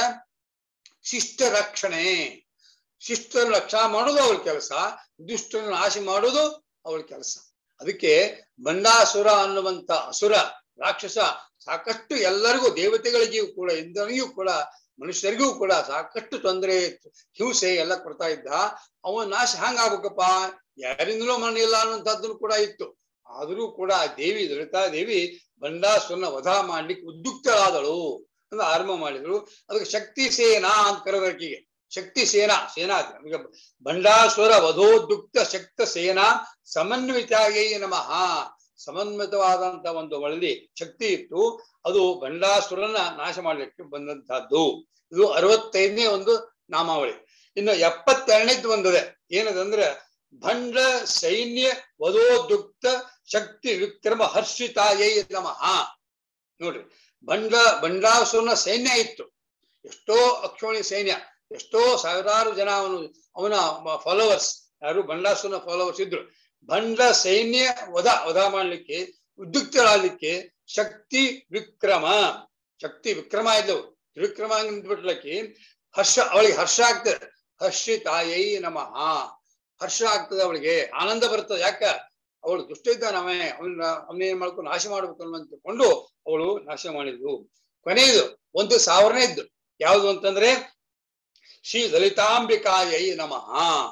ಶಿಷ್ಟ ರಕ್ಷಣೆ ಶಿಷ್ಟರ ರಕ್ಷಣೆ ಮಾಡೋದು ಅವಳ ಕೆಲಸ ದುಷ್ಟರನ್ನು ನಾಶ ಮಾಡೋದು ಅವಳ ಕೆಲಸ ಅದಕ್ಕೆ ಬಂಡಾಸುರ ಅನ್ನುವಂತ ಅಸುರ ರಾಕ್ಷಸ ಸಾಕಷ್ಟು ಎಲ್ಲರಿಗೂ ದೇವತೆಗಳಿಗೂ ಕೂಡ ಇಂದ್ರನಿಗೂ ಕೂಡ ಮನುಷ್ಯರಿಗೂ ಕೂಡ ಸಾಕಷ್ಟು ತೊಂದರೆ ಹಿಂಸೆ ಎಲ್ಲ ಕೊಡ್ತಾ ಇದ್ದ ಅವನ ನಾಶ ಹ್ಯಾಂಗ ಆಗ್ಬೇಕಪ್ಪ ಯಾರಿಂದಲೂ ಮರಣ ಇಲ್ಲ ಅನ್ನುವಂಥದ್ದನ್ನು ಕೂಡ ಇತ್ತು ಆದರೂ ಕೂಡ ಆ ದೇವಿ ಲಲಿತಾ ದೇವಿ ಬಂಡಾಸುರನ ವಧ ಮಾಡ್ಲಿಕ್ಕೆ ಉದ್ಯುಕ್ತಳಾದಳು ಅಂತ ಆರಂಭ ಮಾಡಿದ್ರು ಅದಕ್ಕೆ ಶಕ್ತಿ ಸೇನಾ ಅಂತ ಕರೆದರ್ಕಿಗೆ ಶಕ್ತಿ ಸೇನಾ ಸೇನಾ ಈಗ ಬಂಡಾಸುರ ವಧೋದ್ಯುಕ್ತ ಶಕ್ತ ಸೇನಾ ಸಮನ್ವಿತಾಗೈ ನಮಃ ಸಮನ್ವಿತವಾದಂತ ಒಂದು ಒಳಲಿ ಶಕ್ತಿ ಇತ್ತು ಅದು ಬಂಡಾಸುರನ ನಾಶ ಮಾಡ್ಲಿಕ್ಕೆ ಬಂದಂತಹದ್ದು ಇದು ಅರವತ್ತೈದನೇ ಒಂದು ನಾಮಾವಳಿ ಇನ್ನು ಎಪ್ಪತ್ತೆರಡನೇದ್ದು ಒಂದಿದೆ ಏನದಂದ್ರೆ ಭಂಡ ಸೈನ್ಯ ವಧೋದ್ಯುಕ್ತ ಶಕ್ತಿ ವಿಕ್ರಮ ಹರ್ಷಿತಾಯೈ ನಮಃ ನೋಡ್ರಿ ಬಂಡ ಬಂಡಾಸುರನ ಸೈನ್ಯ ಇತ್ತು ಎಷ್ಟೋ ಅಕ್ಷೋಣಿ ಸೈನ್ಯ ಎಷ್ಟೋ ಸಾವಿರಾರು ಜನ ಅವನು ಅವನ ಫಾಲೋವರ್ಸ್ ಯಾರು ಬಂಡಾಸುರನ ಫಾಲೋವರ್ಸ್ ಇದ್ರು ಬಂಡ ಸೈನ್ಯ ವಧ ವಧ ಮಾಡ್ಲಿಕ್ಕೆ ಉದ್ಯುಕ್ತರಾಗ್ಲಿಕ್ಕೆ ಶಕ್ತಿ ವಿಕ್ರಮ ಶಕ್ತಿ ವಿಕ್ರಮ ಇದ್ದವು ವಿಕ್ರಮ ಬಿಟ್ಲಕ್ಕೆ ಹರ್ಷ ಅವಳಿಗೆ ಹರ್ಷ ಆಗ್ತದೆ ಹರ್ಷಿತಾಯೈ ನಮಃ ಹರ್ಷ ಆಗ್ತದೆ ಅವಳಿಗೆ ಆನಂದ ಬರ್ತದೆ ಯಾಕ ಅವಳು ದುಷ್ಟ ಇದ್ದಾನವೇ ಅವನ ಅವನೇನ್ ಮಾಡ್ಕೊಂಡು ನಾಶ ಮಾಡ್ಬೇಕು ಅಂತ ತಿಳ್ಕೊಂಡು ಅವಳು ನಾಶ ಮಾಡಿದ್ಲು ಕೊನೆಯದು ಒಂದು ಸಾವಿರನೇದ್ದು ಯಾವುದು ಅಂತಂದ್ರೆ ಶ್ರೀ ಲಲಿತಾಂಬಿಕಾಯೈ ನಮಃ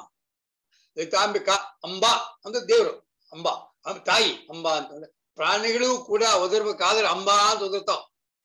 ಲಲಿತಾಂಬಿಕಾ ಅಂಬಾ ಅಂದ್ರೆ ದೇವ್ರು ಅಂಬಾ ಅಂ- ತಾಯಿ ಅಂಬಾ ಅಂತಂದ್ರೆ ಪ್ರಾಣಿಗಳು ಕೂಡ ಒದರ್ಬೇಕಾದ್ರೆ ಅಂಬಾ ಅಂತ ಒದರ್ತಾವ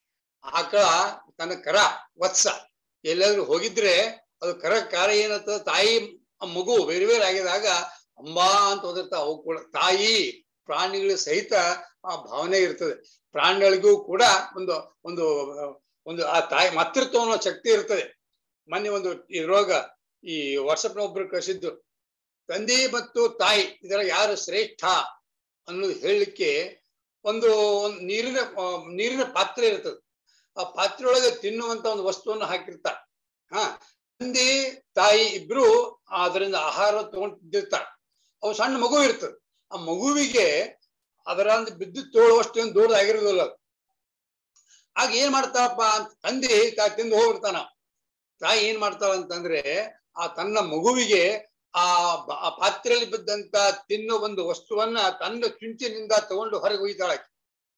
ಆಕಳ ತನ್ನ ಕರ ವತ್ಸ ಎಲ್ಲಾದ್ರೂ ಹೋಗಿದ್ರೆ ಅದು ಕರ ಕಾರ ಏನಂತ ತಾಯಿ ಆ ಮಗು ಬೇರೆ ಬೇರೆ ಆಗಿದಾಗ ಅಂಬಾ ಅಂತ ಓದಿರ್ತಾವ ಅವು ಕೂಡ ತಾಯಿ ಪ್ರಾಣಿಗಳ ಸಹಿತ ಆ ಭಾವನೆ ಇರ್ತದೆ ಪ್ರಾಣಿಗಳಿಗೂ ಕೂಡ ಒಂದು ಒಂದು ಒಂದು ಆ ತಾಯಿ ಮಾತೃತ್ವ ಅನ್ನೋ ಶಕ್ತಿ ಇರ್ತದೆ ಮೊನ್ನೆ ಒಂದು ಈ ರೋಗ ಈ ವಾಟ್ಸಪ್ನ ಒಬ್ರು ಕಳಿಸಿದ್ದು ತಂದೆ ಮತ್ತು ತಾಯಿ ಇದರ ಯಾರು ಶ್ರೇಷ್ಠ ಅನ್ನೋದು ಹೇಳಲಿಕ್ಕೆ ಒಂದು ಒಂದು ನೀರಿನ ಆ, ನೀರಿನ ಪಾತ್ರೆ ಇರ್ತದೆ ಆ ಪಾತ್ರೆ ಒಳಗೆ ತಿನ್ನುವಂತ ಒಂದು ವಸ್ತುವನ್ನು ಹಾಕಿರ್ತಾರೆ ಹಾ ತಂದೆ ತಾಯಿ ಇಬ್ರು ಅದರಿಂದ ಆಹಾರ ತಗೊಂಡ್ ತಿಂದಿರ್ತಾರೆ ಅವು ಸಣ್ಣ ಮಗು ಇರ್ತದೆ ಆ ಮಗುವಿಗೆ ಅದರ ಒಂದು ಬಿದ್ದು ತೋಳುವಷ್ಟು ಏನು ದೊಡ್ಡದಾಗಿರೋದಿಲ್ಲ ಅದು. ಆಗ ಏನ್ ಮಾಡ್ತಾರಪ್ಪ ಅಂತ ತಂದೆ ತಾಯಿ ತಿಂದು ಹೋಗ್ಬಿಡ್ತಾನ ತಾಯಿ ಏನ್ ಮಾಡ್ತಾಳ ಅಂತಂದ್ರೆ ಆ ತನ್ನ ಮಗುವಿಗೆ ಆ ಬ- ಆ ಪಾತ್ರೆಯಲ್ಲಿ ಬಿದ್ದಂತ ತಿನ್ನೋ ಒಂದು ವಸ್ತುವನ್ನ ತನ್ನ ಚುಂಚಿನಿಂದ ತಗೊಂಡು ಹೊರಗೆ ಒಯ್ತಾಳ ಆಕಿ.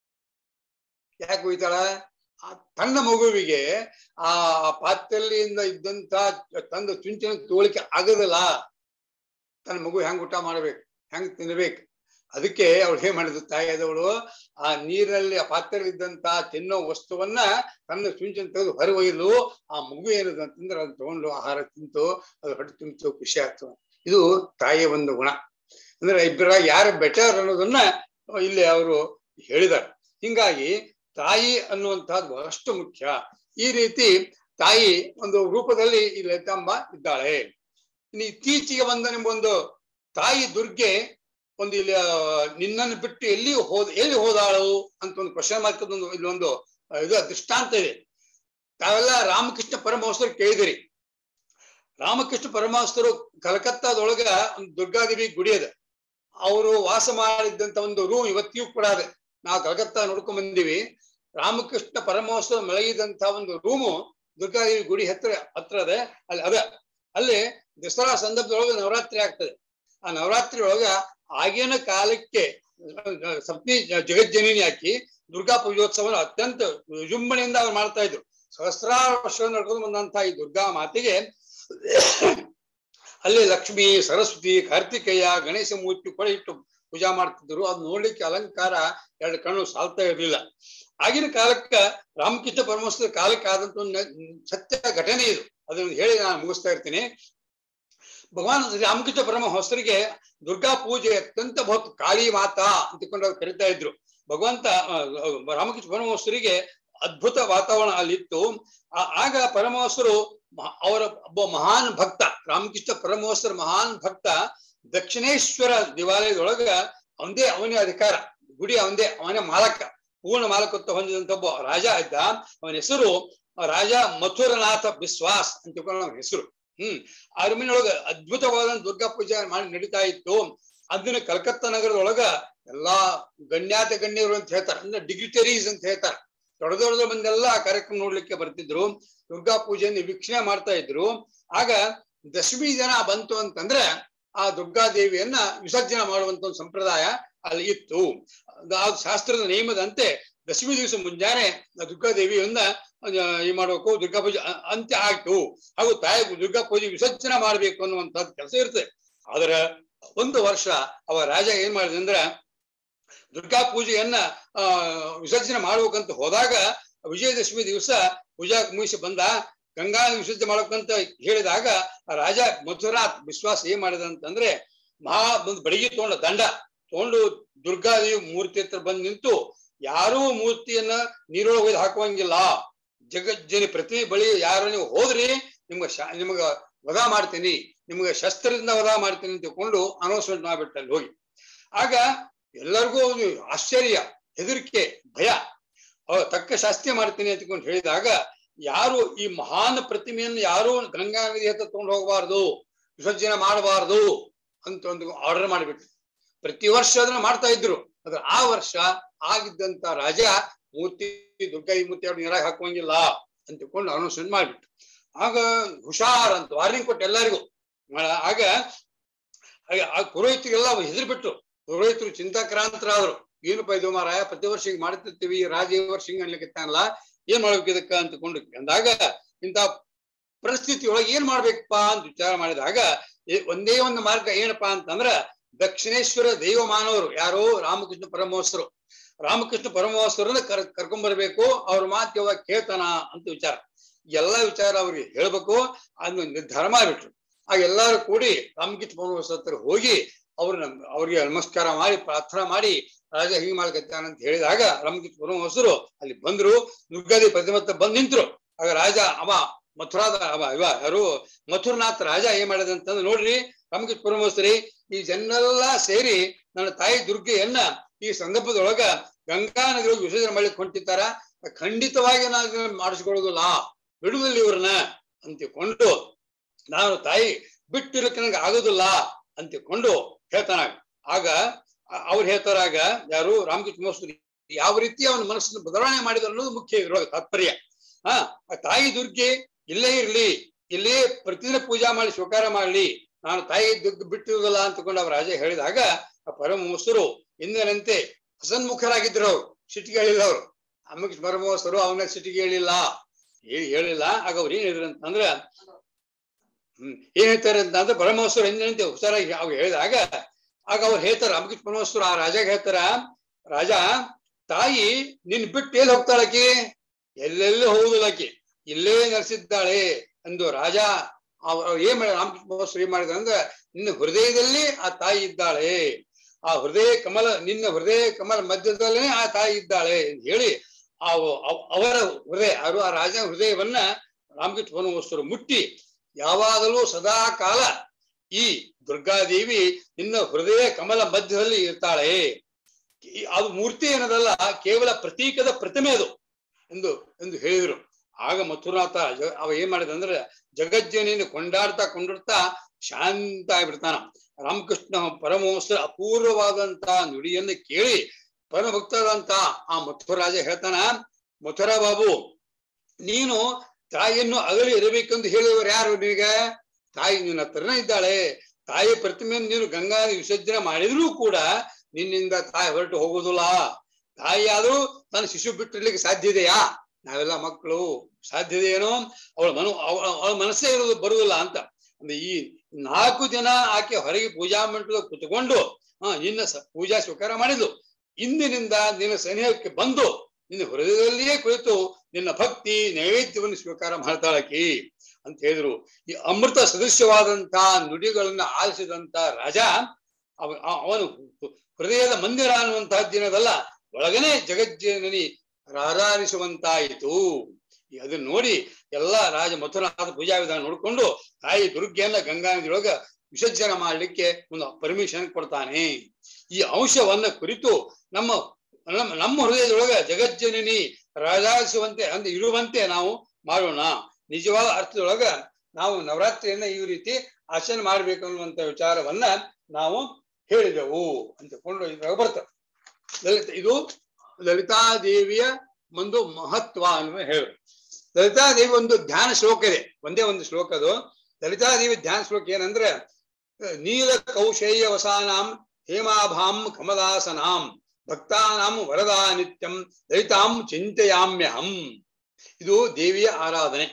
ಯಾಕೆ ಒಯ್ತಾಳ ಆ ತನ್ನ ಮಗುವಿಗೆ ಆ ಪಾತ್ರೆಯಲ್ಲಿಂದ ಇದ್ದಂತ ತಂದ ಚುಂಚಿನ ತೋಳಿಕೆ ಆಗದಿಲ್ಲ ತನ್ನ ಮಗು ಹೆಂಗ್ ಊಟ ಮಾಡ್ಬೇಕು ಹೆಂಗ್ ತಿನ್ಬೇಕು ಅದಕ್ಕೆ ಅವಳು ಏನ್ ಮಾಡಿದ್ರು ತಾಯಿ ಆದವಳು ಆ ನೀರಲ್ಲಿ ಆ ಪಾತ್ರೆಯಲ್ಲಿ ಇದ್ದಂತ ತಿನ್ನೋ ವಸ್ತುವನ್ನ ತನ್ನ ಚುಂಚಿನ ತೆಗೆದು ಹೊರಗೆ ಒಯ್ದು ಆ ಮಗು ಏನದ ಅಂತಂದ್ರೆ ಅದನ್ನ ತಗೊಂಡು ಆಹಾರ ತಿಂತು ಅದು ಹೊಟ್ಟೆ ತುಂಬಿತು ಖುಷಿ ಆಗ್ತದೆ ಇದು ತಾಯಿಯ ಒಂದು ಗುಣ ಅಂದ್ರೆ ಇಬ್ಬರ ಯಾರು ಬೆಟರ್ ಅನ್ನೋದನ್ನ ಇಲ್ಲಿ ಅವರು ಹೇಳಿದ್ದಾರೆ ಹಿಂಗಾಗಿ ತಾಯಿ ಅನ್ನುವಂತಹದ್ದು ಬಹಳಷ್ಟು ಮುಖ್ಯ ಈ ರೀತಿ ತಾಯಿ ಒಂದು ರೂಪದಲ್ಲಿ ಈ ಲಲಿತಾಂಬ ಇದ್ದಾಳೆ ಇನ್ನು ಇತ್ತೀಚೆಗೆ ಬಂದ ನಿಮ್ಮೊಂದು ತಾಯಿ ದುರ್ಗೆ ಒಂದು ಇಲ್ಲಿ ಆ, ನಿನ್ನನ್ನು ಬಿಟ್ಟು ಎಲ್ಲಿ ಹೋದ ಎಲ್ಲಿ ಹೋದಾಳು ಅಂತ ಒಂದು ಕ್ವಶನ್ ಮಾರ್ಕ್ ಒಂದು ಇಲ್ಲೊಂದು ಆ, ಇದು ದೃಷ್ಟಾಂತ ಇದೆ ತಾವೆಲ್ಲ ರಾಮಕೃಷ್ಣ ಪರಮಹಂಸರು ಕೇಳಿದಿರಿ ರಾಮಕೃಷ್ಣ ಪರಮಹಂಸರು ಕಲ್ಕತ್ತಾದೊಳಗ ಒಂದು ದುರ್ಗಾದೇವಿ ಗುಡಿ ಅದ ಅವರು ವಾಸ ಮಾಡಿದ್ದಂತ ಒಂದು ರೂಮ್ ಇವತ್ತಿಗೂ ಕೂಡ ಅದೆ ನಾವು ಕಲ್ಕತ್ತಾ ನೋಡ್ಕೊಂಡ್ ಬಂದೀವಿ ರಾಮಕೃಷ್ಣ ಪರಮಹಂಸರು ಮಲಗಿದಂತ ಒಂದು ರೂಮು ದುರ್ಗಾದೇವಿ ಗುಡಿ ಹತ್ರ ಹತ್ರ ಅದೆ ಅಲ್ಲಿ ಅದ ಅಲ್ಲಿ ದಸರಾ ಸಂದರ್ಭದೊಳಗೆ ನವರಾತ್ರಿ ಆಗ್ತದೆ ಆ ನವರಾತ್ರಿ ಒಳಗ ಆಗಿನ ಕಾಲಕ್ಕೆ ಸಪ್ನಿ ಜಗಜ್ಜನನಿ ಹಾಕಿ ದುರ್ಗಾ ಪೂಜೋತ್ಸವ ಅತ್ಯಂತ ವಿಜೃಂಭಣೆಯಿಂದ ಅವ್ರು ಮಾಡ್ತಾ ಇದ್ರು ಸಹಸ್ರಾರು ವರ್ಷ ನಡ್ಕೊಂಡು ಬಂದಂತ ಈ ದುರ್ಗಾ ಮಾತೆಗೆ ಅಲ್ಲಿ ಲಕ್ಷ್ಮಿ ಸರಸ್ವತಿ ಕಾರ್ತಿಕೇಯ ಗಣೇಶ ಮೂರ್ತಿ ಕೊಳೆ ಇಟ್ಟು ಪೂಜಾ ಮಾಡ್ತಿದ್ರು ಅದ್ ನೋಡ್ಲಿಕ್ಕೆ ಅಲಂಕಾರ ಎರಡು ಕಣ್ಣು ಸಾಲ್ತಾ ಇರ್ಲಿಲ್ಲ ಆಗಿನ ಕಾಲಕ್ಕ ರಾಮಕೃಷ್ಣ ಪರಮಹಂಸರ ಕಾಲಕ್ಕೆ ಆದಂತ ಒಂದು ನ- ಸತ್ಯ ಘಟನೆ ಇದು ಅದನ್ನು ಹೇಳಿ ನಾನು ಮುಗಿಸ್ತಾ ಇರ್ತೀನಿ ಭಗವಾನ್ ರಾಮಕೃಷ್ಣ ಪರಮಹಂಸರಿಗೆ ದುರ್ಗಾ ಪೂಜೆ ಅತ್ಯಂತ ಬಹುತ್ ಕಾಳಿ ಮಾತಾ ಅಂತಕೊಂಡು ಅವ್ರು ಕರಿತಾ ಇದ್ರು ಭಗವಂತ ಆ, ಆ, ರಾಮಕೃಷ್ಣ ಪರಮಹಂಸರಿಗೆ ಅದ್ಭುತ ವಾತಾವರಣ ಅಲ್ಲಿತ್ತು ಆ- ಆಗ ಪರಮಹಂಸರು ಮ- ಅವರ ಒಬ್ಬ ಮಹಾನ್ ಭಕ್ತ ರಾಮಕೃಷ್ಣ ಪರಮಹಂಸರ ಮಹಾನ್ ಭಕ್ತ ದಕ್ಷಿಣೇಶ್ವರ ದೇವಾಲಯದೊಳಗ ಅವನದೇ ಅವನೇ ಅಧಿಕಾರ ಗುಡಿ ಅವನದೇ ಅವನೇ ಮಾಲಕ ಪೂರ್ಣ ಮಾಲಕತ್ವ ಹೊಂದಿದಂತ ಒಬ್ಬ ರಾಜ ಇದ್ದ ಅವನ ಹೆಸರು ರಾಜ ಮಥುರನಾಥ ಬಿಸ್ವಾಸ್ ಅಂತ ತಿಳ್ಕೊಂಡು ಅವನ ಹೆಸರು ಹ್ಮ್ ಅರಮನೆಯೊಳಗ ಅದ್ಭುತವಾದ ದುರ್ಗಾ ಪೂಜೆ ಮಾಡಿ ನಡೀತಾ ಇತ್ತು ಅದನ್ನ ಕಲ್ಕತ್ತಾ ನಗರದೊಳಗ ಎಲ್ಲಾ ಗಣ್ಯಾತ ಗಣ್ಯರು ಅಂತ ಹೇಳ್ತಾರೆ ಅಂದ್ರೆ ಡಿಗ್ರಿಟರೀಸ್ ಅಂತ ಹೇಳ್ತಾರೆ ದೊಡ್ಡ ದೊಡ್ಡ ಮಂದೆಲ್ಲ ಆ ಕಾರ್ಯಕ್ರಮ ನೋಡ್ಲಿಕ್ಕೆ ಬರ್ತಿದ್ರು ದುರ್ಗಾ ಪೂಜೆಯನ್ನು ವೀಕ್ಷಣೆ ಮಾಡ್ತಾ ಇದ್ರು ಆಗ ದಶಮಿ ಜನ ಬಂತು ಅಂತಂದ್ರೆ ಆ ದುರ್ಗಾ ದೇವಿಯನ್ನ ವಿಸರ್ಜನೆ ಮಾಡುವಂತ ಒಂದು ಸಂಪ್ರದಾಯ ಅಲ್ಲಿ ಇತ್ತು ಅದು ಆ ಶಾಸ್ತ್ರದ ನಿಯಮದಂತೆ ದಶಮಿ ದಿವಸ ಮುಂಜಾನೆ ಆ ದುರ್ಗಾ ದೇವಿಯನ್ನ ಈ ಮಾಡ್ಬೇಕು ದುರ್ಗಾ ಪೂಜೆ ಅ- ಅಂತ್ಯ ಆಯ್ತು ಹಾಗೂ ತಾಯಿ ದುರ್ಗಾ ಪೂಜೆ ವಿಸರ್ಜನೆ ಮಾಡ್ಬೇಕು ಅನ್ನುವಂಥದ್ದು ಕೆಲಸ ಇರ್ತದೆ ಆದ್ರೆ ಒಂದು ವರ್ಷ ಅವ ರಾಜ ಏನ್ ಮಾಡಿದ ಅಂದ್ರ ದುರ್ಗಾ ಪೂಜೆಯನ್ನ ಆ ವಿಸರ್ಜನೆ ಮಾಡ್ಬೇಕಂತ ಹೋದಾಗ ವಿಜಯದಶಮಿ ದಿವಸ ಪೂಜಾ ಮುಗಿಸಿ ಬಂದ ಗಂಗಾ ವಿಸರ್ಜನೆ ಮಾಡ್ಬೇಕಂತ ಹೇಳಿದಾಗ ಆ ರಾಜ ಮಥುರಾತ್ ವಿಶ್ವಾಸ ಏನ್ ಮಾಡಿದ ಅಂತಂದ್ರೆ ಮಹಾ ಒಂದು ಬಡಿಗೆ ತಗೊಂಡ ದಂಡ ತಗೊಂಡು ದುರ್ಗಾದೇವಿ ಮೂರ್ತಿ ಹತ್ರ ಬಂದು ನಿಂತು ಯಾರೂ ಮೂರ್ತಿಯನ್ನ ನೀರೊಳಗೆ ಒಯ್ದು ಹಾಕುವಂಗಿಲ್ಲ ಜಗಜ್ಜನಿ ಪ್ರತಿಮೆ ಬಳಿ ಯಾರು ನೀವು ಹೋದ್ರಿ ನಿಮ್ಗ ಶಾ ನಿಮ್ಗ ವಧ ಮಾಡ್ತೀನಿ ನಿಮ್ಗೆ ಶಸ್ತ್ರದಿಂದ ವಧ ಮಾಡ್ತೀನಿ ಅಂತ ತಿಳ್ಕೊಂಡು ಅನೌನ್ಸ್ಮೆಂಟ್ ಮಾಡ್ಬಿಟ್ಟ ಅಲ್ಲಿ ಹೋಗಿ ಆಗ ಎಲ್ಲರಿಗೂ ಒಂದು ಆಶ್ಚರ್ಯ ಹೆದರಿಕೆ ಭಯ ಅವ ತಕ್ಕ ಶಾಸ್ತಿ ಮಾಡ್ತೀನಿ ಅಂತ ತಿಳ್ಕೊಂಡು ಹೇಳಿದಾಗ ಯಾರು ಈ ಮಹಾನ್ ಪ್ರತಿಮೆಯನ್ನು ಯಾರು ಗಂಗಾ ನದಿ ಹತ್ರ ತಗೊಂಡು ಹೋಗಬಾರ್ದು ವಿಸರ್ಜನೆ ಮಾಡಬಾರ್ದು ಅಂತ ಒಂದು ಆರ್ಡರ್ ಮಾಡಿಬಿಟ್ರು ಪ್ರತಿ ವರ್ಷ ಅದನ್ನ ಮಾಡ್ತಾ ಇದ್ರು ಆದ್ರೆ ಆ ವರ್ಷ ಆಗಿದ್ದಂತ ರಾಜ ಮೂರ್ತಿ ದುರ್ಗಾ ಈ ಮೂರ್ತಿ ಅವ್ರು ನೀರಾಗ ಹಾಕುವಂಗಿಲ್ಲ ಅಂತ ತಿಳ್ಕೊಂಡು ಅನೌನ್ಸ್ಮೆಂಟ್ ಮಾಡ್ಬಿಟ್ರು ಆಗ ಹುಷಾರ್ ಅಂತ ವಾರ್ನಿಂಗ್ ಕೊಟ್ಟು ಎಲ್ಲರಿಗೂ ಮಾ- ಆಗ ಆಗ ಆ ಪುರೋಹಿತರಿಗೆಲ್ಲ ಹೆದರ್ಬಿಟ್ರು ಪುರೋಹಿತರು ಚಿಂತಾಕ್ರಾಂತರಾದ್ರು ಏನಪ್ಪ ಇದು ಮಾರಾಯ ಪ್ರತಿ ವರ್ಷ ಹಿಂಗ್ ಮಾಡ್ತಿರ್ತೀವಿ ರಾಜ ಈ ವರ್ಷ ಹಿಂಗ್ ಅನ್ಲಿಕ್ಕತ್ತಾನಲ್ಲ ಏನ್ ಮಾಡ್ಬೇಕು ಇದಕ್ಕ ಅಂತಕೊಂಡು ಅಂದಾಗ ಇಂತ ಪರಿಸ್ಥಿತಿ ಒಳಗೆ ಏನ್ ಮಾಡ್ಬೇಕಪ್ಪ ಅಂತ ವಿಚಾರ ಮಾಡಿದಾಗ ಏ- ಒಂದೇ ಒಂದು ಮಾರ್ಗ ಏನಪ್ಪಾ ಅಂತಂದ್ರ ದಕ್ಷಿಣೇಶ್ವರ ದೈವ ಮಾನವರು ಯಾರು ರಾಮಕೃಷ್ಣ ಪರಮಹಂಸರು ರಾಮಕೃಷ್ಣ ಪರಮಹಂಸರನ್ನ ಕರ್ ಕರ್ಕೊಂಡ್ ಬರ್ಬೇಕು ಅವ್ರ ಮಾತು ಯಾವಾಗ ಕೇಳ್ತಾನ ಅಂತ ವಿಚಾರ ಎಲ್ಲಾ ವಿಚಾರ ಅವ್ರಿಗೆ ಹೇಳ್ಬೇಕು ಅದನ್ನ ನಿರ್ಧಾರ ಮಾಡ್ಬಿಟ್ರು ಆಗ ಎಲ್ಲಾರು ಕೂಡಿ ರಾಮಕೃಷ್ಣ ಪರಮಹಂಸರ ಹತ್ರ ಹೋಗಿ ಅವ್ರನ್ನ ಅವ್ರಿಗೆ ನಮಸ್ಕಾರ ಮಾಡಿ ಪ್ರಾರ್ಥನಾ ಮಾಡಿ ರಾಜ ಹಿಂಗ್ ಮಾಡ್ಕತ್ತಾನ ಅಂತ ಹೇಳಿದಾಗ ರಾಮಕೃಷ್ಣ ಪರಮಹಂಸರು ಅಲ್ಲಿ ಬಂದ್ರು ದುರ್ಗಾದಿ ಪ್ರತಿಮತ್ತ ಬಂದ್ ನಿಂತ್ರು ಆಗ ರಾಜ ಅವ ಮಥುರಾದ ಅವ ಇವ ಯಾರು ಮಥುರನಾಥ್ ರಾಜ ಏನ್ ಮಾಡಿದ ಅಂತಂದ್ರೆ ನೋಡ್ರಿ ರಾಮಕೃಷ್ಣ ಪರಮಹಂಸರಿ ಈ ಜನರೆಲ್ಲ ಸೇರಿ ನನ್ನ ತಾಯಿ ದುರ್ಗೆಯನ್ನ ಈ ಸಂದರ್ಭದೊಳಗ ಗಂಗಾ ನದಿಯೊಳಗೆ ವಿಸರ್ಜನೆ ಮಾಡ್ಲಿಕ್ಕೆ ಹೊಂಟಿದ್ದಾರ ಖಂಡಿತವಾಗಿ ನಾನು ಇದನ್ನ ಮಾಡಿಸ್ಕೊಳ್ಳೋದಿಲ್ಲ ಬಿಡುವುದಿಲ್ಲ ಇವ್ರನ್ನ ಅಂತಿಕೊಂಡು ನಾನು ತಾಯಿ ಬಿಟ್ಟಿರಕ್ಕೆ ನನಗೆ ಆಗೋದಿಲ್ಲ ಅಂತಿಕೊಂಡು ಹೇಳ್ತಾನ ಆಗ ಅ- ಅವ್ರು ಹೇಳ್ತಾರಾಗ ಯಾರು ರಾಮಕೃಷ್ಣ ಮಹೋತ್ಸವ ಯಾವ ರೀತಿ ಅವನ ಮನಸ್ಸನ್ನು ಬದಲಾವಣೆ ಮಾಡಿದ ಅನ್ನೋದು ಮುಖ್ಯ ಇರೋ ತಾತ್ಪರ್ಯ ಹಾ ಆ ತಾಯಿ ದುರ್ಗೆ ಇಲ್ಲೇ ಇರ್ಲಿ ಇಲ್ಲೇ ಪ್ರತಿದಿನ ಪೂಜಾ ಮಾಡಿ ಸ್ವೀಕಾರ ಮಾಡ್ಲಿ ನಾನು ತಾಯಿ ದುರ್ಗ ಬಿಟ್ಟಿರುವುದಿಲ್ಲ ಅಂತಕೊಂಡು ಅವ್ರ ರಾಜ ಹೇಳಿದಾಗ ಆ ಪರಮಹಂಸರು ಎಂದಿನಂತೆ ಹಸನ್ಮುಖರಾಗಿದ್ರು ಅವ್ರು ಸಿಟ್ಟಿಗೆ ಹೇಳಿಲ್ಲ ಅವ್ರು ಅಮ್ಮಕ್ಕೆ ಪರಮಹಂಸರು ಅವನ ಸಿಟ್ಟಿಗೆ ಹೇಳಿಲ್ಲ ಹೇಳಿ ಹೇಳಿಲ್ಲ ಆಗ ಅವ್ರು ಏನ್ ಹೇಳಿದ್ರು ಅಂತಂದ್ರ ಹ್ಮ್ ಏನ್ ಹೇಳ್ತಾರೆ ಅಂತಂದ್ರೆ ಪರಮಹಂಸರು ಎಂದಿನಂತೆ ಹುಷಾರಾಗಿ ಅವ್ರು ಹೇಳಿದಾಗ ಆಗ ಅವ್ರು ಹೇಳ್ತಾರ ಅಮ್ಮಕ್ಕೆ ಪರಮಹಂಸರು ಆ ರಾಜಾಗ ಹೇಳ್ತಾರ ರಾಜ ತಾಯಿ ನಿನ್ ಬಿಟ್ಟು ಎಲ್ಲಿ ಹೋಗ್ತಾಳಕಿ ಎಲ್ಲೆಲ್ಲಿ ಹೋಗುದಿಲ್ಲ ಆಕಿ ಇಲ್ಲೇ ನೆಲೆಸಿದ್ದಾಳೆ ಎಂದು ರಾಜ ಅವ್- ಅವ್ರು ಏನ್ ಮಾಡಿ ರಾಮಕೃಷ್ಣ ಪರಮಹಂಸರು ಏನ್ ಮಾಡಿದ್ರು ಅಂದ್ರೆ ನಿನ್ನ ಹೃದಯದಲ್ಲಿ ಆ ತಾಯಿ ಇದ್ದಾಳೆ ಆ ಹೃದಯ ಕಮಲ ನಿನ್ನ ಹೃದಯ ಕಮಲ ಮಧ್ಯದಲ್ಲೇ ಆ ತಾಯಿ ಇದ್ದಾಳೆ ಅಂತ ಹೇಳಿ ಆ ಅವ್- ಅವರ ಹೃದಯ ಅವರು ಆ ರಾಜನ ಹೃದಯವನ್ನ ರಾಮಕೃಷ್ಣ ಪರಮಹಂಸರು ಮುಟ್ಟಿ ಯಾವಾಗಲೂ ಸದಾ ಕಾಲ ಈ ದುರ್ಗಾದೇವಿ ನಿನ್ನ ಹೃದಯ ಕಮಲ ಮಧ್ಯದಲ್ಲಿ ಇರ್ತಾಳೆ ಈ- ಅದು ಮೂರ್ತಿ ಏನದಲ್ಲ ಕೇವಲ ಪ್ರತೀಕದ ಪ್ರತಿಮೆ ಅದು ಎಂದು ಎಂದು ಹೇಳಿದ್ರು ಆಗ ಮಥುರಾತ ಜ- ಅವ ಏನ್ ಮಾಡಿದ ಅಂದ್ರೆ ಜಗಜ್ಜನಿಯನ್ನು ಕೊಂಡಾಡ್ತಾ ಕೊಂಡಾಡ್ತಾ ಶಾಂತ ಆಗ್ಬಿಡ್ತಾನ ರಾಮಕೃಷ್ಣ ಪರಮಹಂಸ ಅಪೂರ್ವವಾದಂತ ನುಡಿಯನ್ನು ಕೇಳಿ ಪರಮಭಕ್ತರಾದಂತ ಆ ಮಥುರಾಜ ಹೇಳ್ತಾನ ಮಥುರಾ ಬಾಬು ನೀನು ತಾಯಿಯನ್ನು ಅಗಲಿ ಇರಬೇಕೆಂದು ಹೇಳಿದವರು ಯಾರು ನಿನಗೆ ತಾಯಿ ನಿನ್ನ ಹತ್ರನೇ ಇದ್ದಾಳೆ ತಾಯಿ ಪ್ರತಿಮೆಯನ್ನು ನೀನು ಗಂಗಾ ವಿಸರ್ಜನೆ ಮಾಡಿದ್ರೂ ಕೂಡ ನಿನ್ನಿಂದ ತಾಯಿ ಹೊರಟು ಹೋಗುದಿಲ್ಲ ತಾಯಿ ಆದ್ರೂ ತನ್ನ ಶಿಶು ಬಿಟ್ಟಿರ್ಲಿಕ್ಕೆ ಸಾಧ್ಯ ಇದೆಯಾ ನಾವೆಲ್ಲ ಮಕ್ಕಳು ಸಾಧ್ಯ ಇದೆಯೇನೋ ಅವಳ ಮನು ಅವಳ ಅವಳ ಮನಸ್ಸೇ ಇರೋದು ಬರುವುದಿಲ್ಲ ಅಂತ ಅಂದ್ರೆ ಈ ನಾಲ್ಕು ದಿನ ಆಕೆ ಹೊರಗೆ ಪೂಜಾ ಮಂಟಪದ ಕುತ್ಕೊಂಡು ಹಾ ನಿನ್ನ ಸ- ಪೂಜಾ ಸ್ವೀಕಾರ ಮಾಡಿದ್ಲು ಇಂದಿನಿಂದ ನಿನ್ನ ಸನಿಹಕ್ಕೆ ಬಂದು ನಿನ್ನ ಹೃದಯದಲ್ಲಿಯೇ ಕುಳಿತು ನಿನ್ನ ಭಕ್ತಿ ನೈವೇದ್ಯವನ್ನು ಸ್ವೀಕಾರ ಮಾಡ್ತಾಳಕಿ ಅಂತ ಹೇಳಿದ್ರು ಈ ಅಮೃತ ಸದೃಶ್ಯವಾದಂತ ನುಡಿಗಳನ್ನ ಆಲಿಸಿದಂತ ರಾಜ ಅವ ಅ- ಅವನು ಹೃದಯದ ಮಂದಿರ ಅನ್ನುವಂತಹ ದಿನದಲ್ಲ ಒಳಗನೆ ಜಗಜ್ಜನನಿ ರಾರಾರಿಸುವಂತಾಯಿತು ಈ ಅದನ್ನ ನೋಡಿ ಎಲ್ಲಾ ರಾಜ ಮಥುರಾದ ಪೂಜಾ ವಿಧಾನ ನೋಡ್ಕೊಂಡು ತಾಯಿ ದುರ್ಗೆಯನ್ನ ಗಂಗಾ ನದಿಯೊಳಗ ವಿಸರ್ಜನೆ ಮಾಡ್ಲಿಕ್ಕೆ ಒಂದು ಪರ್ಮಿಷನ್ ಕೊಡ್ತಾನೆ ಈ ಅಂಶವನ್ನ ಕುರಿತು ನಮ್ಮ ನಮ್ಮ ನಮ್ಮ ಹೃದಯದೊಳಗ ಜಗಜ್ಜನನಿ ರಾಜಾರಿಸುವಂತೆ ಅಂದ್ರೆ ಇರುವಂತೆ ನಾವು ಮಾಡೋಣ ನಿಜವಾದ ಅರ್ಥದೊಳಗ ನಾವು ನವರಾತ್ರಿಯನ್ನ ಈ ರೀತಿ ಆಚರಣೆ ಮಾಡ್ಬೇಕು ಅನ್ನುವಂತ ವಿಚಾರವನ್ನ ನಾವು ಹೇಳಿದೆವು ಅಂತ ಕೊಂಡು ಇದ್ರಾಗ ಬರ್ತದೆ ಲಲಿತ ಇದು ಲಲಿತಾದೇವಿಯ ಒಂದು ಮಹತ್ವ ಅನ್ನುವ ಹೇಳು ಲಲಿತಾದೇವಿ ಒಂದು ಧ್ಯಾನ ಶ್ಲೋಕ ಇದೆ ಒಂದೇ ಒಂದು ಶ್ಲೋಕ ಅದು ಲಲಿತಾದೇವಿ ಧ್ಯಾನ ಶ್ಲೋಕ ಏನಂದ್ರೆ ನೀಲ ಕೌಶೇಯ ವಸಾನಾಂ ಹೇಮಾಭಾಂ ಕಮಲಾಸನಾಂ ಭಕ್ತಾನಾಂ ವರದಾ ನಿತ್ಯಂ ಲಲಿತಾಂ ಚಿಂತೆಯಾಮ್ಯಹಂ ಇದು ದೇವಿಯ ಆರಾಧನೆ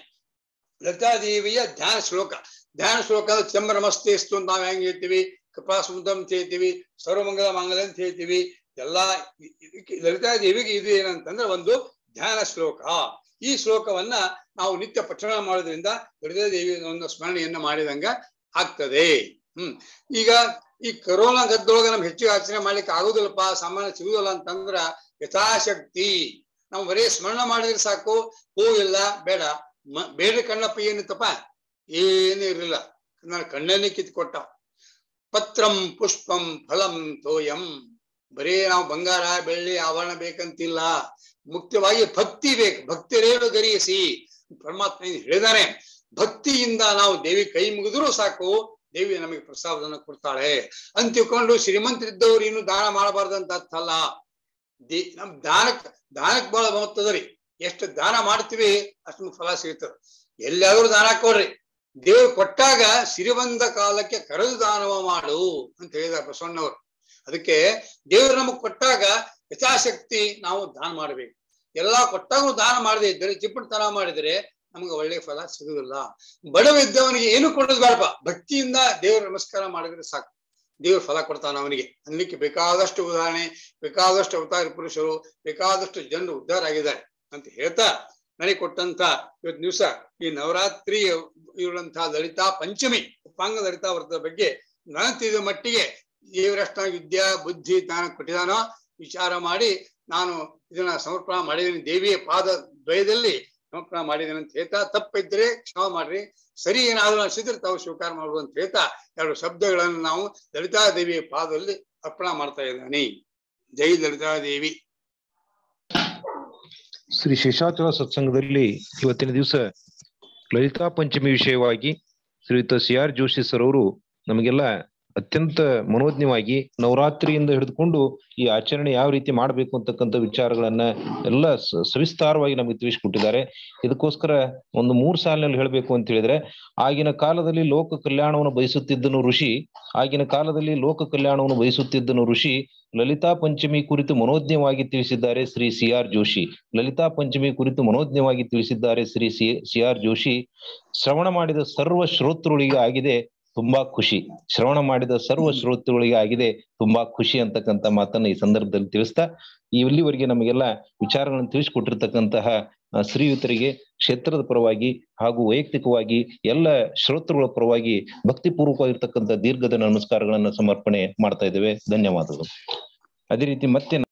ಲಲಿತಾದೇವಿಯ ಧ್ಯಾನ ಶ್ಲೋಕ ಧ್ಯಾನ ಶ್ಲೋಕ ಅಂದ್ರೆ ಚಂಬ್ರಮಸ್ತೇಸ್ತು ಅಂತ ನಾವು ಹೆಂಗ್ ಹೇಳ್ತೀವಿ ಕೃಪಾಸುಂದಂ ಅಂತ ಹೇಳ್ತೀವಿ ಸರ್ವಮಂಗಲ ಮಂಗಲ ಅಂತ ಹೇಳ್ತೀವಿ ಎಲ್ಲಾ ಇದಕ್ಕೆ ಲಲಿತಾದೇವಿಗೆ ಇದು ಏನಂತಂದ್ರೆ ಒಂದು ಧ್ಯಾನ ಶ್ಲೋಕ ಈ ಶ್ಲೋಕವನ್ನ ನಾವು ನಿತ್ಯ ಪಠಣ ಮಾಡೋದ್ರಿಂದ ಲಲಿತಾದೇವಿ ಒಂದು ಸ್ಮರಣೆಯನ್ನ ಮಾಡಿದಂಗ ಆಗ್ತದೆ ಹ್ಮ್ ಈಗ ಈ ಕರೋನಾ ಗದ್ದೊಳಗ ನಮ್ಗೆ ಹೆಚ್ಚಿಗೆ ಆಚರಣೆ ಮಾಡ್ಲಿಕ್ಕೆ ಆಗುದಿಲ್ಲಪ್ಪ ಸಾಮಾನ್ಯ ಸಿಗುದಿಲ್ಲ ಅಂತಂದ್ರ ಯಥಾಶಕ್ತಿ ನಾವು ಬರೀ ಸ್ಮರಣ ಮಾಡಿದ್ರೆ ಸಾಕು ಹೂವಿಲ್ಲ ಬೇಡ ಮ ಬೇಡ ಕಣ್ಣಪ್ಪ ಏನಿತ್ತಪ್ಪ ಏನು ಇರಲಿಲ್ಲ ನನ್ನ ಕಣ್ಣನ್ನೇ ಕಿತ್ಕೊಟ್ಟ ಪತ್ರಂ ಪುಷ್ಪಂ ಫಲಂ ತೋಯಂ ಬರೀ ನಾವು ಬಂಗಾರ ಬೆಳ್ಳಿ ಆಭರಣ ಬೇಕಂತಿಲ್ಲ ಮುಖ್ಯವಾಗಿ ಭಕ್ತಿ ಬೇಕು ಭಕ್ತಿರೇವ ಗರಿಯಿಸಿ ಪರಮಾತ್ಮ ಏನ್ ಹೇಳಿದಾನೆ ಭಕ್ತಿಯಿಂದ ನಾವು ದೇವಿ ಕೈ ಮುಗಿದ್ರು ಸಾಕು ದೇವಿ ನಮಗೆ ಪ್ರಸಾದವನ್ನು ಕೊಡ್ತಾಳೆ ಅಂತ ತಿಳ್ಕೊಂಡು ಶ್ರೀಮಂತರಿದ್ದವ್ರು ಇನ್ನು ದಾನ ಮಾಡಬಾರ್ದಂತ ಅರ್ಥ ಅಲ್ಲ ದೇ ನಮ್ ದಾನಕ್ ದಾನಕ್ ಬಹಳ ಮಹತ್ವದ ರೀ ಎಷ್ಟು ದಾನ ಮಾಡ್ತೀವಿ ಅಷ್ಟು ನಮ್ಗ್ ಫಲ ಸಿಗ್ತದೆ ಎಲ್ಲಾದ್ರೂ ದಾನ ಕೊಡ್ರಿ ದೇವ್ರು ಕೊಟ್ಟಾಗ ಸಿರಿವಂದ ಕಾಲಕ್ಕೆ ಕರೆದು ದಾನವ ಮಾಡು ಅಂತ ಹೇಳಿದಾರೆ ಬಸವಣ್ಣವರು ಅದಕ್ಕೆ ದೇವ್ರು ನಮಗ್ ಕೊಟ್ಟಾಗ ಯಥಾಶಕ್ತಿ ನಾವು ದಾನ ಮಾಡ್ಬೇಕು ಎಲ್ಲಾ ಕೊಟ್ಟಾಗೂ ದಾನ ಮಾಡದೇ ಇದ್ದರೆ ಚಿಪ್ಪಟತನ ಮಾಡಿದರೆ ನಮ್ಗೆ ಒಳ್ಳೆ ಫಲ ಸಿಗುದಿಲ್ಲ ಬಡವ ಇದ್ದವನಿಗೆ ಏನು ಕೊಡೋದು ಬೇಡಪ್ಪ ಭಕ್ತಿಯಿಂದ ದೇವ್ರ ನಮಸ್ಕಾರ ಮಾಡಿದ್ರೆ ಸಾಕು ದೇವ್ರ ಫಲ ಕೊಡ್ತಾನ ಅವನಿಗೆ ಅನ್ಲಿಕ್ಕೆ ಬೇಕಾದಷ್ಟು ಉದಾಹರಣೆ ಬೇಕಾದಷ್ಟು ಅವತಾರ ಪುರುಷರು ಬೇಕಾದಷ್ಟು ಜನರು ಉದ್ಧಾರ ಆಗಿದ್ದಾರೆ ಅಂತ ಹೇಳ್ತಾ ನನಗೆ ಕೊಟ್ಟಂತ ಇವತ್ತು ದಿವಸ ಈ ನವರಾತ್ರಿ ಇರುವಂತಹ ಲಲಿತಾ ಪಂಚಮಿ ಉಪಾಂಗ ಲಲಿತಾ ವ್ರತದ ಬಗ್ಗೆ ನನಗೆ ತಿಳಿದ ಮಟ್ಟಿಗೆ ದೇವರಷ್ಟ ವಿದ್ಯಾ ಬುದ್ಧಿ ಜ್ಞಾನ ಕೊಟ್ಟಿದಾನೋ ವಿಚಾರ ಮಾಡಿ ನಾನು ಇದನ್ನ ಸಮರ್ಪಣೆ ಮಾಡಿದ್ದೀನಿ ದೇವಿಯ ಪಾದ ದ್ವಯದಲ್ಲಿ ಸಮರ್ಪಣೆ ಮಾಡಿದ್ದೇನೆ ಅಂತ ಹೇಳ್ತಾ ತಪ್ಪಿದ್ರೆ ಕ್ಷಮ ಮಾಡ್ರಿ ಸರಿ ಏನಾದ್ರೂ ಅನಿಸಿದ್ರೆ ತಾವು ಸ್ವೀಕಾರ ಮಾಡುವುದು ಅಂತ ಹೇಳ್ತಾ ಎರಡು ಶಬ್ದಗಳನ್ನು ನಾವು ಲಲಿತಾದೇವಿಯ ಪಾದದಲ್ಲಿ ಅರ್ಪಣೆ ಮಾಡ್ತಾ ಇದ್ದಾನೆ ಜೈ ಲಲಿತಾದೇವಿ ಶ್ರೀ ಶೇಷಾಚಲ ಸತ್ಸಂಗದಲ್ಲಿ ಇವತ್ತಿನ ದಿವಸ ಲಲಿತಾ ಪಂಚಮಿ ವಿಷಯವಾಗಿ ಶ್ರೀಯುತ ಸಿ ಆರ್ ಜೋಶಿ ಸರ್ ಅವರು ನಮಗೆಲ್ಲ ಅತ್ಯಂತ ಮನೋಜ್ಞವಾಗಿ ನವರಾತ್ರಿಯಿಂದ ಹಿಡಿದುಕೊಂಡು ಈ ಆಚರಣೆ ಯಾವ ರೀತಿ ಮಾಡಬೇಕು ಅಂತಕ್ಕಂಥ ವಿಚಾರಗಳನ್ನ ಎಲ್ಲ ಸ- ಸವಿಸ್ತಾರವಾಗಿ ನಮಗೆ ತಿಳಿಸ್ಕೊಟ್ಟಿದ್ದಾರೆ ಇದಕ್ಕೋಸ್ಕರ ಒಂದು ಮೂರ್ ಸಾಲಿನಲ್ಲಿ ಹೇಳಬೇಕು ಅಂತ ಹೇಳಿದ್ರೆ ಆಗಿನ ಕಾಲದಲ್ಲಿ ಲೋಕ ಕಲ್ಯಾಣವನ್ನು ಬಯಸುತ್ತಿದ್ದನು ಋಷಿ ಆಗಿನ ಕಾಲದಲ್ಲಿ ಲೋಕ ಕಲ್ಯಾಣವನ್ನು ಬಯಸುತ್ತಿದ್ದನು ಋಷಿ ಲಲಿತಾ ಪಂಚಮಿ ಕುರಿತು ಮನೋಜ್ಞವಾಗಿ ತಿಳಿಸಿದ್ದಾರೆ ಶ್ರೀ ಸಿ ಆರ್ ಜೋಶಿ ಲಲಿತಾ ಪಂಚಮಿ ಕುರಿತು ಮನೋಜ್ಞವಾಗಿ ತಿಳಿಸಿದ್ದಾರೆ Shri C C R Joshi ಶ್ರವಣ ಮಾಡಿದ ಸರ್ವ ಶ್ರೋತೃಗಳಿಗೆ ಆಗಿದೆ ತುಂಬಾ ಖುಷಿ ಶ್ರವಣ ಮಾಡಿದ ಸರ್ವ ಶ್ರೋತೃಗಳಿಗೆ ಆಗಿದೆ ತುಂಬಾ ಖುಷಿ ಅಂತಕ್ಕಂಥ ಮಾತನ್ನ ಈ ಸಂದರ್ಭದಲ್ಲಿ ತಿಳಿಸ್ತಾ ಇಲ್ಲಿವರೆಗೆ ನಮಗೆಲ್ಲ ವಿಚಾರಗಳನ್ನು ತಿಳಿಸಿಕೊಟ್ಟಿರ್ತಕ್ಕಂತಹ ಆ, ಶ್ರೀಯುತರಿಗೆ ಕ್ಷೇತ್ರದ ಪರವಾಗಿ ಹಾಗೂ ವೈಯಕ್ತಿಕವಾಗಿ ಎಲ್ಲ ಶ್ರೋತೃಗಳ ಪರವಾಗಿ ಭಕ್ತಿಪೂರ್ವಕವಾಗಿರ್ತಕ್ಕಂಥ ದೀರ್ಘದ ನಮಸ್ಕಾರಗಳನ್ನ ಸಮರ್ಪಣೆ ಮಾಡ್ತಾ ಇದ್ದೇವೆ ಧನ್ಯವಾದಗಳು ಅದೇ ರೀತಿ ಮತ್ತೆ